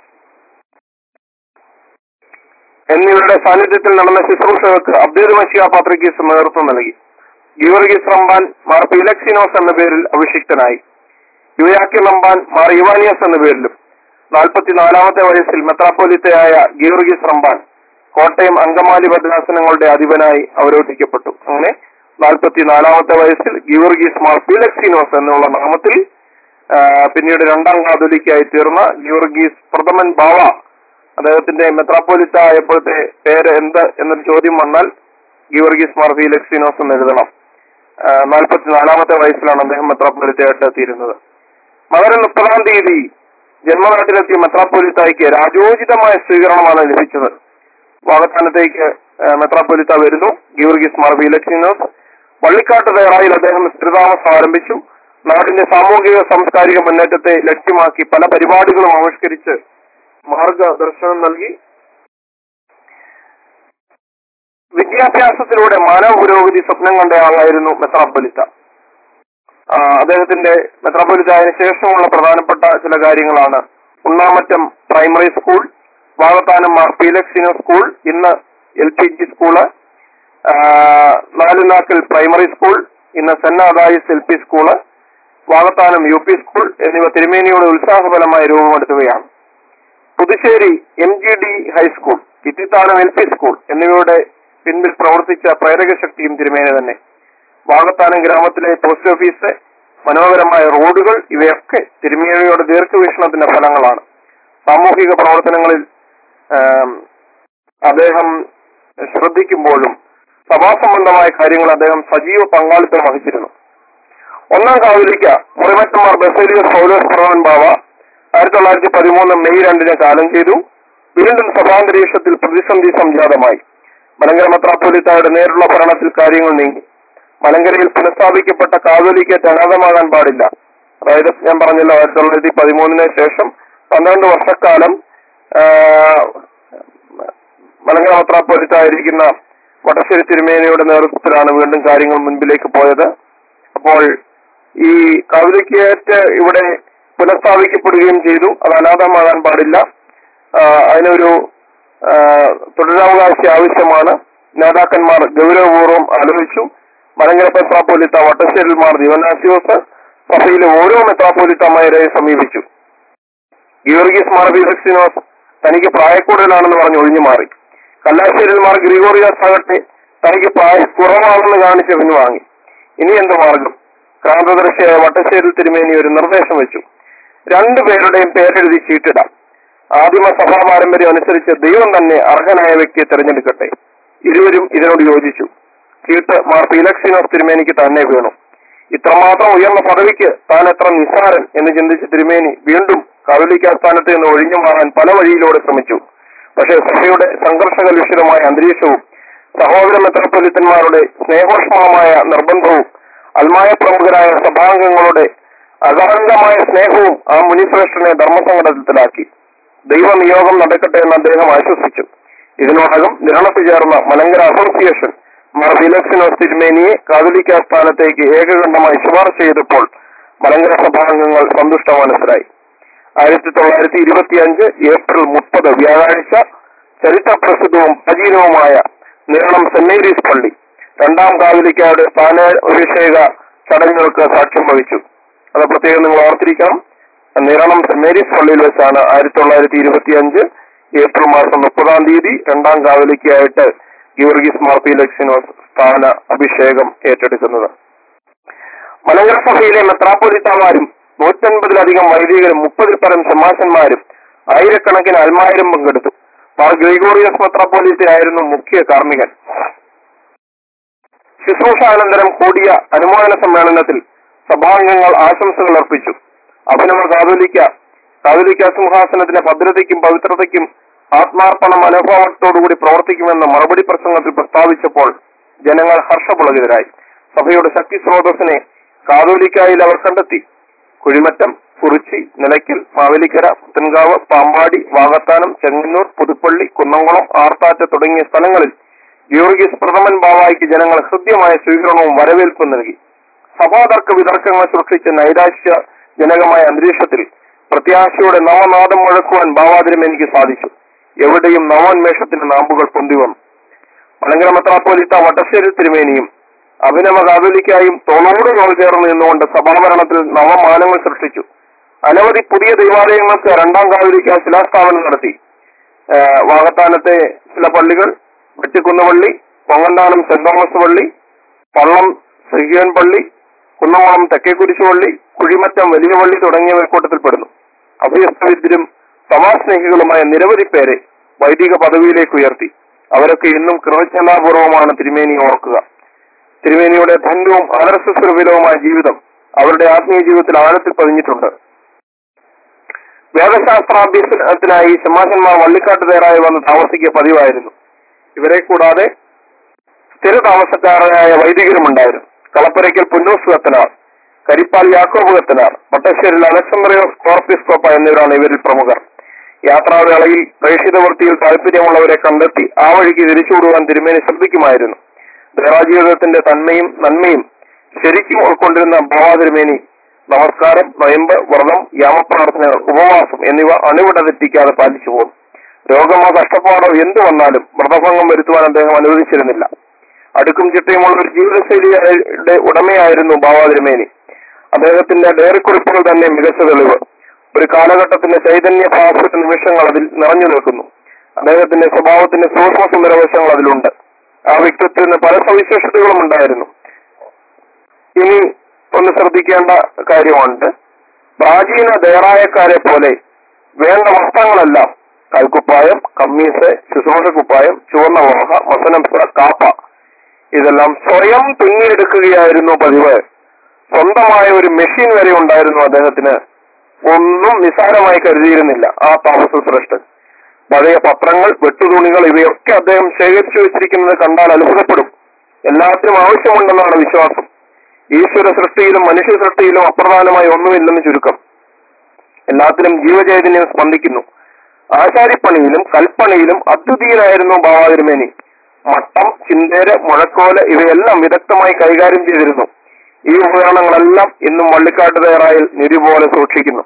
S1: എന്നിവരുടെ സാന്നിധ്യത്തിൽ നടന്ന ശുശ്രൂഷകൾക്ക് അബ്ദുൽ മഷിയ പാത്രിക്കീസ് നേതൃത്വം നൽകി ഗീവർഗീസ് റംബാൻ മാർ പിലക്സിനോസ് എന്ന പേരിൽ അഭിഷിക്തനായി യുയാക്കി റംബാൻ മാർ യുവാനിയസ് എന്ന പേരിലും നാൽപ്പത്തിനാലാമത്തെ വയസ്സിൽ മെത്രാപ്പോലിത്തയായ ഗീവർഗീസ് റംബാൻ കോട്ടയം അങ്കമാലി ഭദ്രാസനങ്ങളുടെ അധിപനായി അവരോധിക്കപ്പെട്ടു അങ്ങനെ നാൽപ്പത്തിനാലാമത്തെ വയസ്സിൽ ഗീവർഗീസ് മാർ പിലക്സിനോസ് എന്നുള്ള നാമത്തിൽ ആ, പിന്നീട് രണ്ടാം കാതോലിക്കായി തീർന്ന ഗീവർഗീസ് പ്രഥമൻ ബാവ അദ്ദേഹത്തിന്റെ മെത്രാപ്പോലിത്ത ആയപ്പോഴത്തെ പേര് എന്ത് എന്നൊരു ചോദ്യം വന്നാൽ ഗീവർഗീസ് മാർ ഫീലക്സിനോസ് എന്ന് എഴുതണം നാൽപ്പത്തിനാലാമത്തെ വയസ്സിലാണ് അദ്ദേഹം മെത്രാപ്പോലിത്തയായിട്ട് എത്തിയിരുന്നത് മകര മുപ്പതാം തീയതി ജന്മനാട്ടിലെത്തിയ മെത്രാപ്പോലിത്തായ്ക്ക് രാജോചിതമായ സ്വീകരണമാണ് ലഭിച്ചത് വാഗത്താനത്തേക്ക് ആ, മെത്രാപ്പൊലിത്ത വരുന്നു ഗീവർഗീസ് മാർ ഫീലക്സിനോസ് വള്ളിക്കാട്ട് തയ്യാറായിൽ അദ്ദേഹം സ്ഥിരതാമസം ആരംഭിച്ചു നാടിന്റെ സാമൂഹിക സാംസ്കാരിക മുന്നേറ്റത്തെ ലക്ഷ്യമാക്കി പല പരിപാടികളും ആവിഷ്കരിച്ച് മാർഗദർശനം നൽകി വിദ്യാഭ്യാസത്തിലൂടെ മാനവ പുരോഗതി സ്വപ്നം കണ്ട ആളായിരുന്നു മെത്രാപ്പൊലിത്ത അദ്ദേഹത്തിന്റെ മെത്രാപ്പൊലിത്തായതിനു ശേഷമുള്ള പ്രധാനപ്പെട്ട ചില കാര്യങ്ങളാണ് Unnamattom primary school Vakathanam Mar Philoxenos school ഇന്ന് എൽ പി ജി സ്കൂള് ആ, നാലുനാക്കൽ പ്രൈമറി സ്കൂൾ ഇന്ന് സെന്റ് അദായിസ് L P school Vakathanam U P school എന്നിവ തിരുമേനിയുടെ ഉത്സാഹഫലമായി രൂപമെടുക്കുകയാണ് Puthussery M G D high school Ithithanam L P school എന്നിവയുടെ പിന്നിൽ പ്രവർത്തിച്ച പ്രേരക ശക്തിയും തിരുമേനി തന്നെ വാഗത്താനം ഗ്രാമത്തിലെ പോസ്റ്റ് ഓഫീസ് മനോഹരമായ റോഡുകൾ ഇവയൊക്കെ തിരുമേനിയുടെ ദീർഘവീക്ഷണത്തിന്റെ ഫലങ്ങളാണ് സാമൂഹിക പ്രവർത്തനങ്ങളിൽ ആം, അദ്ദേഹം ശ്രദ്ധിക്കുമ്പോഴും സഭാസംബന്ധമായ കാര്യങ്ങൾ അദ്ദേഹം സജീവ പങ്കാളിത്തം വഹിച്ചിരുന്നു ഒന്നാം കാവലിക്ക മുറിമറ്റന്മാർ ബസേലിയസ് പൗലോസ് പ്രവൻ ബാവ ആയിരത്തി തൊള്ളായിരത്തി പതിമൂന്ന് മെയ് രണ്ടിന് കാലം ചെയ്തു വീണ്ടും സഭാന്തരീക്ഷത്തിൽ പ്രതിസന്ധി സംജാതമായി മലങ്കര മെത്രാപ്പൊലിത്തായുടെ നേരിലുള്ള ഭരണത്തിൽ കാര്യങ്ങൾ നീങ്ങി മലങ്കരയിൽ പുനഃസ്ഥാപിക്കപ്പെട്ട കാതോലിക്കേറ്റ് അനാഥമാകാൻ പാടില്ല അതായത് ഞാൻ പറഞ്ഞല്ലോ ആയിരത്തി തൊള്ളായിരത്തി പതിമൂന്നിന് ശേഷം പന്ത്രണ്ട് വർഷക്കാലം ആ, മലങ്കര മെത്രാപ്പൊലിത്തായിരിക്കുന്ന വടശ്ശേരി തിരുമേനയുടെ നേതൃത്വത്തിലാണ് വീണ്ടും കാര്യങ്ങൾ മുൻപിലേക്ക് പോയത് അപ്പോൾ ഈ കാതോലിക്കേറ്റ് ഇവിടെ പുനഃസ്ഥാപിക്കപ്പെടുകയും ചെയ്തു അത് അനാഥമാകാൻ പാടില്ല ആ, അതിനൊരു ആ, തുടരാവകാശി ആവശ്യമാണ് നേതാക്കന്മാർ ഗൗരവപൂർവ്വം ആലോചിച്ചു മലങ്കര മെത്രാപ്പോലിത്ത വട്ടശ്ശേരിൽമാർ ദിവനാസിയോസ് സഭയിലെ ഓരോ മെത്രാപ്പോലിത്തമാരെ സമീപിച്ചു ഗിയോർഗീസ് മാർ ബീറക്സിനോസ് തനിക്ക് പ്രായക്കൂടുതലാണെന്ന് പറഞ്ഞ് ഒഴിഞ്ഞു മാറി കല്ലാശ്ശേരിൽമാർ ഗ്രിഗോറിയാസ് ആകട്ടെ തനിക്ക് പ്രായ കുറവാണെന്ന് കാണിച്ച് പിൻവാങ്ങി ഇനി എന്ത് മാർഗം ക്രാന്തദർശിയായ വട്ടശ്ശേരിൽ തിരുമേനി ഒരു നിർദ്ദേശം വെച്ചു രണ്ടുപേരുടെയും പേരെഴുതി ചീട്ടിടാം ആദിമ സഭാ പാരമ്പര്യം അനുസരിച്ച് ദൈവം തന്നെ അർഹനായ വ്യക്തിയെ തിരഞ്ഞെടുക്കട്ടെ ഇരുവരും ഇതിനോട് യോജിച്ചു ചീട്ട് മാർ പീലക്സിനോസ് തിരുമേനിക്ക് തന്നെ വീണു ഇത്രമാത്രം ഉയർന്ന പദവിക്ക് താൻ എത്ര നിസ്സാരൻ എന്ന് ചിന്തിച്ച് തിരുമേനി വീണ്ടും കവലിക്ക സ്ഥാനത്ത് നിന്ന് ഒഴിഞ്ഞു മാറാൻ പല വഴിയിലൂടെ ശ്രമിച്ചു പക്ഷേ സഭയുടെ സംഘർഷകലുഷിതമായ അന്തരീക്ഷവും സഹോദര മെത്രാപ്പൊലിത്തന്മാരുടെ സ്നേഹോഷ്മമായ നിർബന്ധവും അൽമായ പ്രമുഖരായ സഭാംഗങ്ങളുടെ അകാന്തമായ സ്നേഹവും ആ മുനിശ്രേഷ്ഠനെ ധർമ്മസങ്കടത്തിലാക്കി ദൈവനിയോഗം നടക്കട്ടെ എന്ന് അദ്ദേഹം ആശ്വസിച്ചു ഇതിനോടകം നിരണത്ത് ചേർന്ന മലങ്കര അസോസിയേഷൻ മാർ ഫിലക്സിനോസ് തിരുമേനിയെ കാതലിക്ക സ്ഥാനത്തേക്ക് ഏകകണ്ഠമായി ശുപാർശ ചെയ്തപ്പോൾ മലങ്കര സഭാംഗങ്ങൾ സന്തുഷ്ട മനസ്സിലായി ആയിരത്തി തൊള്ളായിരത്തി ഇരുപത്തി അഞ്ച് ഏപ്രിൽ മുപ്പത് വ്യാഴാഴ്ച ചരിത്രപ്രസിദ്ധവും പ്രാചീനവുമായ നിരണം സെന്റ് മേരീസ് പള്ളി രണ്ടാം കാതലിക്കയുടെ സ്ഥാനാഭിഷേക ചടങ്ങുകൾക്ക് സാക്ഷ്യം വഹിച്ചു അത് പ്രത്യേകം നിങ്ങൾ ഓർത്തിരിക്കണം നിരണം സെന്റ് മേരീസ് പള്ളിയിൽ വെച്ചാണ് ആയിരത്തി തൊള്ളായിരത്തി ഇരുപത്തി അഞ്ച് ഏപ്രിൽ മാസം മുപ്പതാം തീയതി രണ്ടാം കാവലിക്കായിട്ട് ഗീവർഗീസ് മാർ പീലക്സിനോസ് സ്ഥാന അഭിഷേകം ഏറ്റെടുക്കുന്നത് മലങ്കര സഭയിലെ മെത്രാപ്പൊലിത്താമാരും നൂറ്റൻപതിലധികം വൈദികരും മുപ്പതിൽ പരം ശമാശന്മാരും ആയിരക്കണക്കിന് അൽമായിരം പങ്കെടുത്തു മാർ ഗ്രിഗോറിയസ് മെത്രാപ്പൊലിത്തയായിരുന്നു മുഖ്യ കാർമ്മികൻ ശുശ്രൂഷാനന്തരം കൂടിയ അനുമോദന സമ്മേളനത്തിൽ സഭാംഗങ്ങൾ ആശംസകൾ അർപ്പിച്ചു അഭിനവ കാതോലിക്ക കാതോലിക്ക സിംഹാസനത്തിന്റെ ഭദ്രതയ്ക്കും പവിത്രതയ്ക്കും ആത്മാർപ്പണ മനോഭാവത്തോടുകൂടി പ്രവർത്തിക്കുമെന്ന മറുപടി പ്രസംഗത്തിൽ പ്രസ്താവിച്ചപ്പോൾ ജനങ്ങൾ ഹർഷപുളകിതരായി സഭയുടെ ശക്തി സ്രോതസ്സിനെ കാതോലിക്കായിൽ അവർ കണ്ടെത്തി കുഴിമറ്റം കുറിച്ചി നിലയ്ക്കൽ മാവേലിക്കര പുത്തൻകാവ് പാമ്പാടി വാകത്താനം ചെങ്ങന്നൂർ പുതുപ്പള്ളി കുന്നംകുളം ആർത്താറ്റ് തുടങ്ങിയ സ്ഥലങ്ങളിൽ ഗിയോർഗീസ് പ്രഥമൻ ബാവായിക്ക് ജനങ്ങൾ ഹൃദ്യമായ സ്വീകരണവും വരവേൽപ്പും നൽകി സഭാതർക്ക വിതർക്കങ്ങൾ സൃഷ്ടിച്ച നൈരാശ്യ ജനകമായ അന്തരീക്ഷത്തിൽ പ്രത്യാശയുടെ നവനാദം മുഴക്കുവാൻ ബാവാതിരും എനിക്ക് സാധിച്ചു എവിടെയും നവോന്മേഷത്തിന്റെ നാമ്പുകൾ പൊന്തിവന്നു മലങ്കര മെത്രാപ്പോലിത്ത വട്ടശ്ശേരി തിരുമേനിയും അഭിനവ കാതോലിക്കായും തോളോട് തോൾ ചേർന്ന് നിന്നുകൊണ്ട് സഭാഭരണത്തിൽ നവമാനങ്ങൾ സൃഷ്ടിച്ചു അനവധി പുതിയ ദൈവാലയങ്ങൾക്ക് രണ്ടാം കാതോലിക്ക ശിലാസ്ഥാപനം നടത്തി ഏഹ് വാകത്താനത്തെ ചില പള്ളികൾ വെട്ടിക്കുന്ന് പള്ളി പൊങ്ങന്താനം സെന്റ് തോമസ് പള്ളി പള്ളം സഹിയോൻ പള്ളി കുന്നംകുളം തെക്കേക്കുരിശ് പള്ളി കുഴിമറ്റം വലിയ പള്ളി തുടങ്ങിയവ കൂട്ടത്തിൽപ്പെടുന്നു അഭയസ്ഥവിദ്യരും സമാസ്നേഹികളുമായ നിരവധി പേരെ വൈദിക പദവിയിലേക്ക് ഉയർത്തി അവരൊക്കെ ഇന്നും കൃതജ്ഞതാപൂർവമാണ് തിരുമേനി ഓർക്കുക തിരുമേനിയുടെ ധന്യവും ആദർശസ്വരൂപിതവുമായ ജീവിതം അവരുടെ ആത്മീയ ജീവിതത്തിൽ ആഴത്തിൽ പതിഞ്ഞിട്ടുണ്ട് വേദശാസ്ത്രാഭ്യസനത്തിനായി ശമാശന്മാർ വള്ളിക്കാട്ട് തയ്യാറായി വന്ന് താമസിക്കുക പതിവായിരുന്നു ഇവരെ കൂടാതെ സ്ഥിര താമസക്കാരായ വൈദികരുമുണ്ടായിരുന്നു കളപ്പുരയ്ക്കൽ പുന്നൂസ് കത്തനാർ കരിപ്പാൽ യാക്കോബ് കത്തനാർ പട്ടശ്ശേരിൽ അലക്സാന്ദ്രിയോസ് കോർപ്പിസ്കോപ്പ എന്നിവരാണ് ഇവരിൽ പ്രമുഖർ യാത്രാവേളയിൽ പ്രേക്ഷിത വൃത്തിയിൽ താല്പര്യമുള്ളവരെ കണ്ടെത്തി ആ വഴിക്ക് തിരിച്ചുവിടുവാൻ തിരുമേനി ശ്രദ്ധിക്കുമായിരുന്നു ദേവാജീവിതത്തിന്റെ തന്മയും നന്മയും ശരിക്കും ഉൾക്കൊണ്ടിരുന്ന ഭാവാതിരുമേനി നമസ്കാരം നൊയമ്പ് വ്രതം യാമപ്രാർത്ഥനകൾ ഉപവാസം എന്നിവ അണിവിട തെറ്റിക്കാതെ പാലിച്ചു പോകും രോഗമോ കഷ്ടപ്പാടോ എന്തു വന്നാലും വ്രതഭംഗം വരുത്തുവാൻ അദ്ദേഹം അനുവദിച്ചിരുന്നില്ല അടുക്കും ചിട്ടയുമുള്ള ഒരു ജീവിതശൈലിയുടെ ഉടമയായിരുന്നു ബാവാതിരുമേനി അദ്ദേഹത്തിന്റെ ഡയറി കുറിപ്പുകൾ തന്നെ മികച്ച തെളിവ് ഒരു കാലഘട്ടത്തിന്റെ ചൈതന്യ ഭാഷ നിമിഷങ്ങൾ അതിൽ നിറഞ്ഞു നിൽക്കുന്നു അദ്ദേഹത്തിന്റെ സ്വഭാവത്തിന്റെ സൂക്ഷ്മ സുന്ദരവശങ്ങൾ അതിലുണ്ട് ആ വ്യക്തിത്വത്തിന് പല സവിശേഷതകളും ഉണ്ടായിരുന്നു ഇനി ഒന്ന് ശ്രദ്ധിക്കേണ്ട കാര്യമുണ്ട് പ്രാചീന ദേറായക്കാരെ പോലെ വേണ്ട വസ്ത്രങ്ങളെല്ലാം കൽക്കുപ്പായം കമ്മീസ് ശുശ്രൂഷ കുപ്പായം ചുവന്ന വോഹ മസനംസ കാപ്പ ഇതെല്ലാം സ്വയം തുന്നിയെടുക്കുകയായിരുന്നു പതിവ് സ്വന്തമായ ഒരു മെഷീൻ വരെ ഉണ്ടായിരുന്നു അദ്ദേഹത്തിന് ഒന്നും നിസ്സാരമായി കരുതിയിരുന്നില്ല ആ താമസ ശ്രേഷ്ഠൻ പഴയ പത്രങ്ങൾ വെട്ടുതുണികൾ ഇവയൊക്കെ അദ്ദേഹം ശേഖരിച്ചു വെച്ചിരിക്കുന്നത് കണ്ടാൽ അത്ഭുതപ്പെടും എല്ലാത്തിനും ആവശ്യമുണ്ടെന്നാണ് വിശ്വാസം ഈശ്വര സൃഷ്ടിയിലും മനുഷ്യ സൃഷ്ടിയിലും അപ്രധാനമായി ഒന്നുമില്ലെന്ന് ചുരുക്കം എല്ലാത്തിലും ജീവചൈതന്യം സ്പന്ദിക്കുന്നു ആശാരിപ്പണിയിലും കൽപ്പണിയിലും അദ്വിതീയനായിരുന്നു ബാവാതിരുമേനി മട്ടം ചിന്തേര് മുഴക്കോല് ഇവയെല്ലാം വിദഗ്ധമായി കൈകാര്യം ചെയ്തിരുന്നു ഈ ഉപകരണങ്ങളെല്ലാം ഇന്നും വള്ളിക്കാട്ട് തയ്യാറായിൽ നിധി പോലെ സൂക്ഷിക്കുന്നു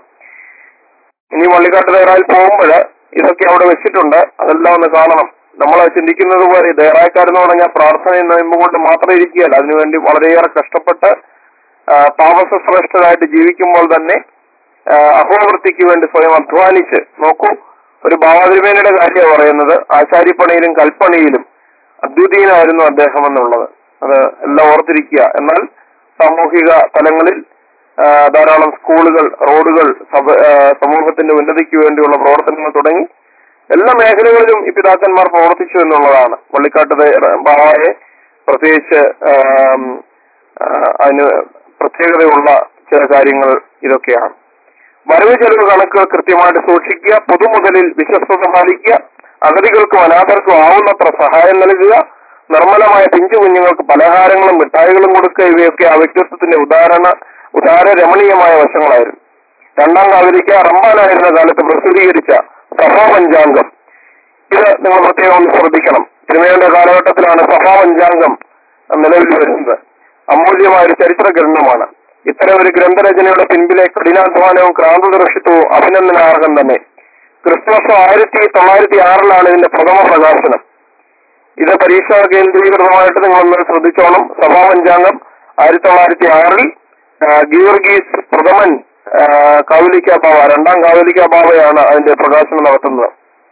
S1: ഇനി വള്ളിക്കാട്ട് തയ്യാറായിൽ പോകുമ്പോൾ ഇതൊക്കെ അവിടെ വെച്ചിട്ടുണ്ട് അതെല്ലാം ഒന്ന് കാണണം നമ്മൾ ചിന്തിക്കുന്നത് പോലെ ദേറായക്കാരെന്ന് പറഞ്ഞാൽ പ്രാർത്ഥനയും നോയമ്പ് കൊണ്ട് മാത്രം ഇരിക്കുകയല്ല അതിനുവേണ്ടി വളരെയേറെ കഷ്ടപ്പെട്ട് ആ, താമസ ശ്രേഷ്ഠരായിട്ട് ജീവിക്കുമ്പോൾ തന്നെ ആ, അഹോവൃത്തിക്ക് വേണ്ടി സ്വയം അധ്വാനിച്ച് നോക്കൂ ഒരു ഭാവാതിരുമേനയുടെ കാര്യമാണ് പറയുന്നത് ആശാരിപ്പണിയിലും കൽപ്പണിയിലും അദ്വിതീയനായിരുന്നു അദ്ദേഹം എന്നുള്ളത് അത് എല്ലാം ഓർത്തിരിക്കുക എന്നാൽ സാമൂഹിക തലങ്ങളിൽ ആ, ധാരാളം സ്കൂളുകൾ റോഡുകൾ സഭ- ആ, സമൂഹത്തിന്റെ ഉന്നതിക്ക് വേണ്ടിയുള്ള പ്രവർത്തനങ്ങൾ തുടങ്ങി എല്ലാ മേഖലകളിലും ഈ പിതാക്കന്മാർ പ്രവർത്തിച്ചു എന്നുള്ളതാണ് വള്ളിക്കാട്ട് ദേ- ബാവായെ പ്രത്യേകിച്ച് ആം, ആ, അതിന് പ്രത്യേകതയുള്ള ചില കാര്യങ്ങൾ ഇതൊക്കെയാണ് വരവ് ചെലവ് കണക്കുകൾ കൃത്യമായിട്ട് സൂക്ഷിക്കുക പൊതുമുതലിൽ വിശ്വസ്തത പാലിക്കുക അഗതികൾക്കും അനാഥർക്കും ആവുന്നത്ര സഹായം നൽകുക നിർമ്മലമായ പിഞ്ചു കുഞ്ഞുങ്ങൾക്ക് പലഹാരങ്ങളും മിഠായികളും കൊടുക്കുക ഇവയൊക്കെ ആ വ്യക്തിത്വത്തിന്റെ ഉദാഹരണ ഉദാര രമണീയമായ വശങ്ങളായിരുന്നു രണ്ടാം കാവലിക്ക റമ്പാനായിരുന്ന കാലത്ത് പ്രസിദ്ധീകരിച്ച സഭാപഞ്ചാംഗം ഇത് നിങ്ങൾ പ്രത്യേകം ഒന്ന് ശ്രദ്ധിക്കണം തിരുമേന്റെ കാലഘട്ടത്തിലാണ് സഭാപഞ്ചാംഗം നിലവിൽ വരുന്നത് അമൂല്യമായ ഒരു ചരിത്ര ഗ്രന്ഥമാണ് ഇത്തരം ഒരു ഗ്രന്ഥരചനയുടെ പിൻപിലെ കഠിനാധ്വാനവും ക്രാന്തദർശിത്വവും അഭിനന്ദനാർഹം തന്നെ ക്രിസ്തുവർഷം ആയിരത്തി തൊള്ളായിരത്തി ആറിലാണ് ഇതിന്റെ പ്രഥമ പ്രകാശനം ഇത് പരീക്ഷാ കേന്ദ്രീകൃതമായിട്ട് നിങ്ങളൊന്ന് ശ്രദ്ധിച്ചോണം സഭാപഞ്ചാംഗം ആയിരത്തി തൊള്ളായിരത്തി ആറിൽ ഗീവർഗീസ് പ്രഥമൻ ആ, കാവലിക്ക ബാവ രണ്ടാം കാവലിക്ക ബാവയാണ് അതിന്റെ പ്രകാശനം നടത്തുന്നത്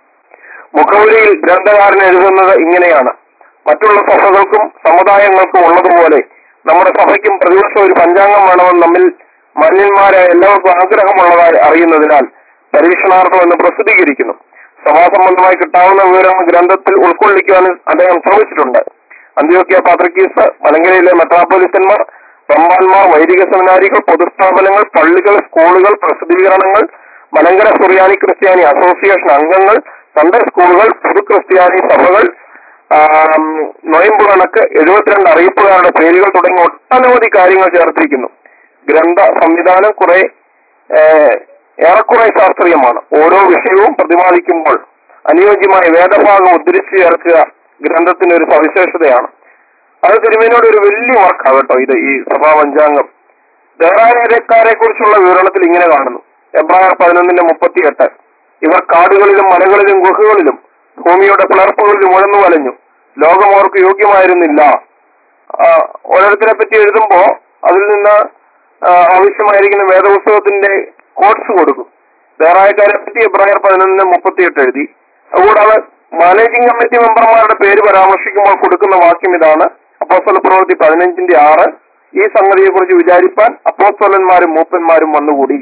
S1: മുഖവുരയിൽ ഗ്രന്ഥകാരൻ എഴുതുന്നത് ഇങ്ങനെയാണ് മറ്റുള്ള സഭകൾക്കും സമുദായങ്ങൾക്കും ഉള്ളതുപോലെ നമ്മുടെ സഭയ്ക്കും പ്രതിവർഷം ഒരു പഞ്ചാംഗം വേണമെന്ന് നമ്മിൽ മാന്യന്മാരായ എല്ലാവർക്കും ആഗ്രഹമുള്ളതായി അറിയുന്നതിനാൽ പരീക്ഷണാർത്ഥം എന്ന് പ്രസിദ്ധീകരിക്കുന്നു സഭാസംബന്ധമായി കിട്ടാവുന്ന വിവരങ്ങൾ ഗ്രന്ഥത്തിൽ ഉൾക്കൊള്ളിക്കുവാൻ അദ്ദേഹം ശ്രമിച്ചിട്ടുണ്ട് അന്ത്യോക്യ പാത്രിക്കീസ് മലങ്കരയിലെ മെത്രാപ്പൊലിത്തന്മാർ റമ്പാന്മാർ വൈദിക സെമിനാരികൾ പൊതുസ്ഥാപനങ്ങൾ പള്ളികൾ സ്കൂളുകൾ പ്രസിദ്ധീകരണങ്ങൾ മലങ്കര സുറിയാനി ക്രിസ്ത്യാനി അസോസിയേഷൻ അംഗങ്ങൾ സൺഡേ സ്കൂളുകൾ പൊതു ക്രിസ്ത്യാനി സഭകൾ ആം, നൊയമ്പ് കണക്ക് എഴുപത്തിരണ്ട് അറിയിപ്പുകാരുടെ പേരുകൾ തുടങ്ങി ഒട്ടനവധി കാര്യങ്ങൾ ചേർത്തിരിക്കുന്നു ഗ്രന്ഥ സംവിധാനം കുറെ ഏഹ്, ഏറെക്കുറെ ശാസ്ത്രീയമാണ് ഓരോ വിഷയവും പ്രതിപാദിക്കുമ്പോൾ അനുയോജ്യമായ വേദഭാഗം ഉദ്ധരിച്ചു ചേർക്കുക ഗ്രന്ഥത്തിന്റെ ഒരു സവിശേഷതയാണ് അത് തിരുമേനോട് ഒരു വലിയ വർക്കാണ് കേട്ടോ ഇത് ഈ സഭാ പഞ്ചാംഗം ദേറായക്കാരെ കുറിച്ചുള്ള വിവരണത്തിൽ ഇങ്ങനെ കാണുന്നു എബ്രായർ പതിനൊന്നിന്റെ മുപ്പത്തിയെട്ട് ഇവർ കാടുകളിലും മലകളിലും ഗുഹകളിലും ഭൂമിയുടെ പിളർപ്പുകളിലും ഉഴന്നു വലഞ്ഞു ലോകം അവർക്ക് യോഗ്യമായിരുന്നില്ല ആ, ഓരോരുത്തരെ പറ്റി എഴുതുമ്പോ അതിൽ നിന്ന് ആ, ആവശ്യമായിരിക്കുന്ന വേദപുസ്തകത്തിന്റെ കോട്സ് കൊടുക്കും ദേറായക്കാരെ പറ്റി എബ്രായർ പതിനൊന്നിന് മുപ്പത്തിയെട്ട് എഴുതി അതുകൂടാതെ മാനേജിംഗ് കമ്മിറ്റി മെമ്പർമാരുടെ പേര് പരാമർശിക്കുമ്പോൾ കൊടുക്കുന്ന വാക്യം ഇതാണ് അപ്പോസ്തല പ്രവൃത്തി പതിനഞ്ചിന്റെ ആറ് ഈ സംഗതിയെക്കുറിച്ച് വിചാരിപ്പാൻ അപ്പോസ്തലന്മാരും മൂപ്പന്മാരും വന്നുകൂടി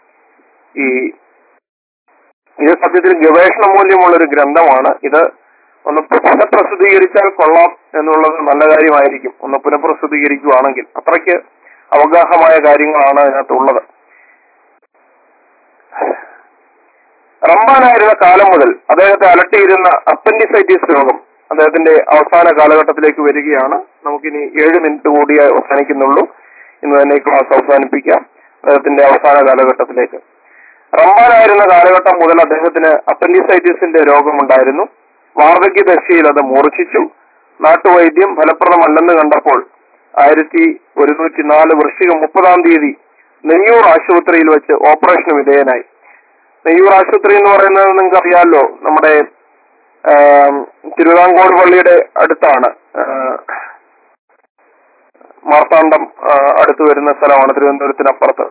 S1: ഈ ഇത് സത്യത്തിൽ ഗവേഷണ മൂല്യമുള്ള ഒരു ഗ്രന്ഥമാണ് ഇത് ഒന്ന് പുനഃപ്രസിദ്ധീകരിച്ചാൽ കൊള്ളാം എന്നുള്ളത് നല്ല കാര്യമായിരിക്കും ഒന്ന് പുനഃപ്രസിദ്ധീകരിക്കുകയാണെങ്കിൽ അത്രയ്ക്ക് അവഗാഹമായ കാര്യങ്ങളാണ് അതിനകത്തുള്ളത് റംബാനായിരുന്ന കാലം മുതൽ അദ്ദേഹത്തെ അലട്ടിയിരുന്ന അപ്പൻഡിസൈറ്റിസ് രോഗം അദ്ദേഹത്തിന്റെ അവസാന കാലഘട്ടത്തിലേക്ക് വരികയാണ് നമുക്കിനി ഏഴ് മിനിറ്റ് കൂടി അവസാനിക്കുന്നുള്ളൂ ഇന്ന് തന്നെ ഈ ക്ലാസ് അവസാനിപ്പിക്കാം അദ്ദേഹത്തിന്റെ അവസാന കാലഘട്ടത്തിലേക്ക് റംബാനായിരുന്ന കാലഘട്ടം മുതൽ അദ്ദേഹത്തിന് അപ്പൻഡിസൈറ്റിസിന്റെ രോഗമുണ്ടായിരുന്നു വാർദ്ധക്യ ദശയിൽ അത് മൂർച്ഛിച്ചു നാട്ടുവൈദ്യം ഫലപ്രദമല്ലെന്ന് കണ്ടപ്പോൾ ആയിരത്തി ഒരുന്നൂറ്റി നാല് വൃശ്ചിക മുപ്പതാം തീയതി നെയ്യൂർ ആശുപത്രിയിൽ വെച്ച് ഓപ്പറേഷന് വിധേയനായി നെയ്യൂർ ആശുപത്രി എന്ന് പറയുന്നത് നിങ്ങൾക്ക് അറിയാമല്ലോ നമ്മുടെ ആം, തിരുവിതാംകോട് പള്ളിയുടെ അടുത്താണ് ആ, മാർത്താണ്ഡം ആ, അടുത്ത് വരുന്ന സ്ഥലമാണ് തിരുവനന്തപുരത്തിനപ്പുറത്ത്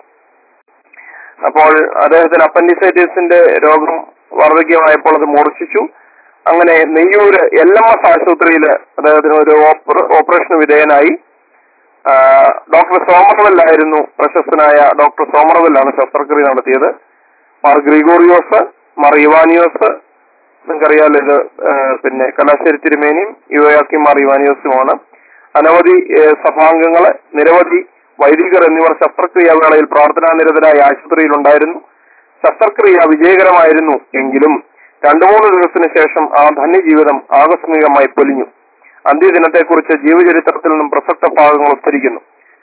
S1: അപ്പോൾ അദ്ദേഹത്തിന് അപ്പൻഡിസൈറ്റിസിന്റെ രോഗം വാർദ്ധക്യമായപ്പോൾ അത് മൂർച്ഛിച്ചു അങ്ങനെ നെയ്യൂര് എൽ എം എസ് ആശുപത്രിയിൽ അദ്ദേഹത്തിന് ഒരു ഓപ്പറ- ഓപ്പറേഷന് വിധേയനായി ആ, ഡോക്ടർ സോമർവെല്ലായിരുന്നു പ്രശസ്തനായ ഡോക്ടർ സോമർവെല്ലാണ് ശസ്ത്രക്രിയ നടത്തിയത് മാർ ഗ്രിഗോറിയോസ് മാർ ഇവാനിയോസ് നിങ്ങൾക്കറിയാലോ ഇത് ആ, പിന്നെ കലാശ്ശേരി തിരുമേനിയും യുവയാക്കി മാർ ഇവാനിയോസുമാണ് അനവധി ഏ, സഭാംഗങ്ങള് നിരവധി വൈദികർ എന്നിവർ ശസ്ത്രക്രിയാ വേളയിൽ പ്രാർത്ഥനാനിരതരായി ആശുപത്രിയിലുണ്ടായിരുന്നു ശസ്ത്രക്രിയ വിജയകരമായിരുന്നു എങ്കിലും രണ്ടു മൂന്ന് ദിവസത്തിന് ശേഷം ആ ധന്യജീവിതം ആകസ്മികമായി പൊലിഞ്ഞു അന്ത്യദിനത്തെക്കുറിച്ച് ജീവചരിത്രത്തിൽ നിന്നും പ്രസക്ത ഭാഗങ്ങൾ ഉദ്ധരിക്കുന്നു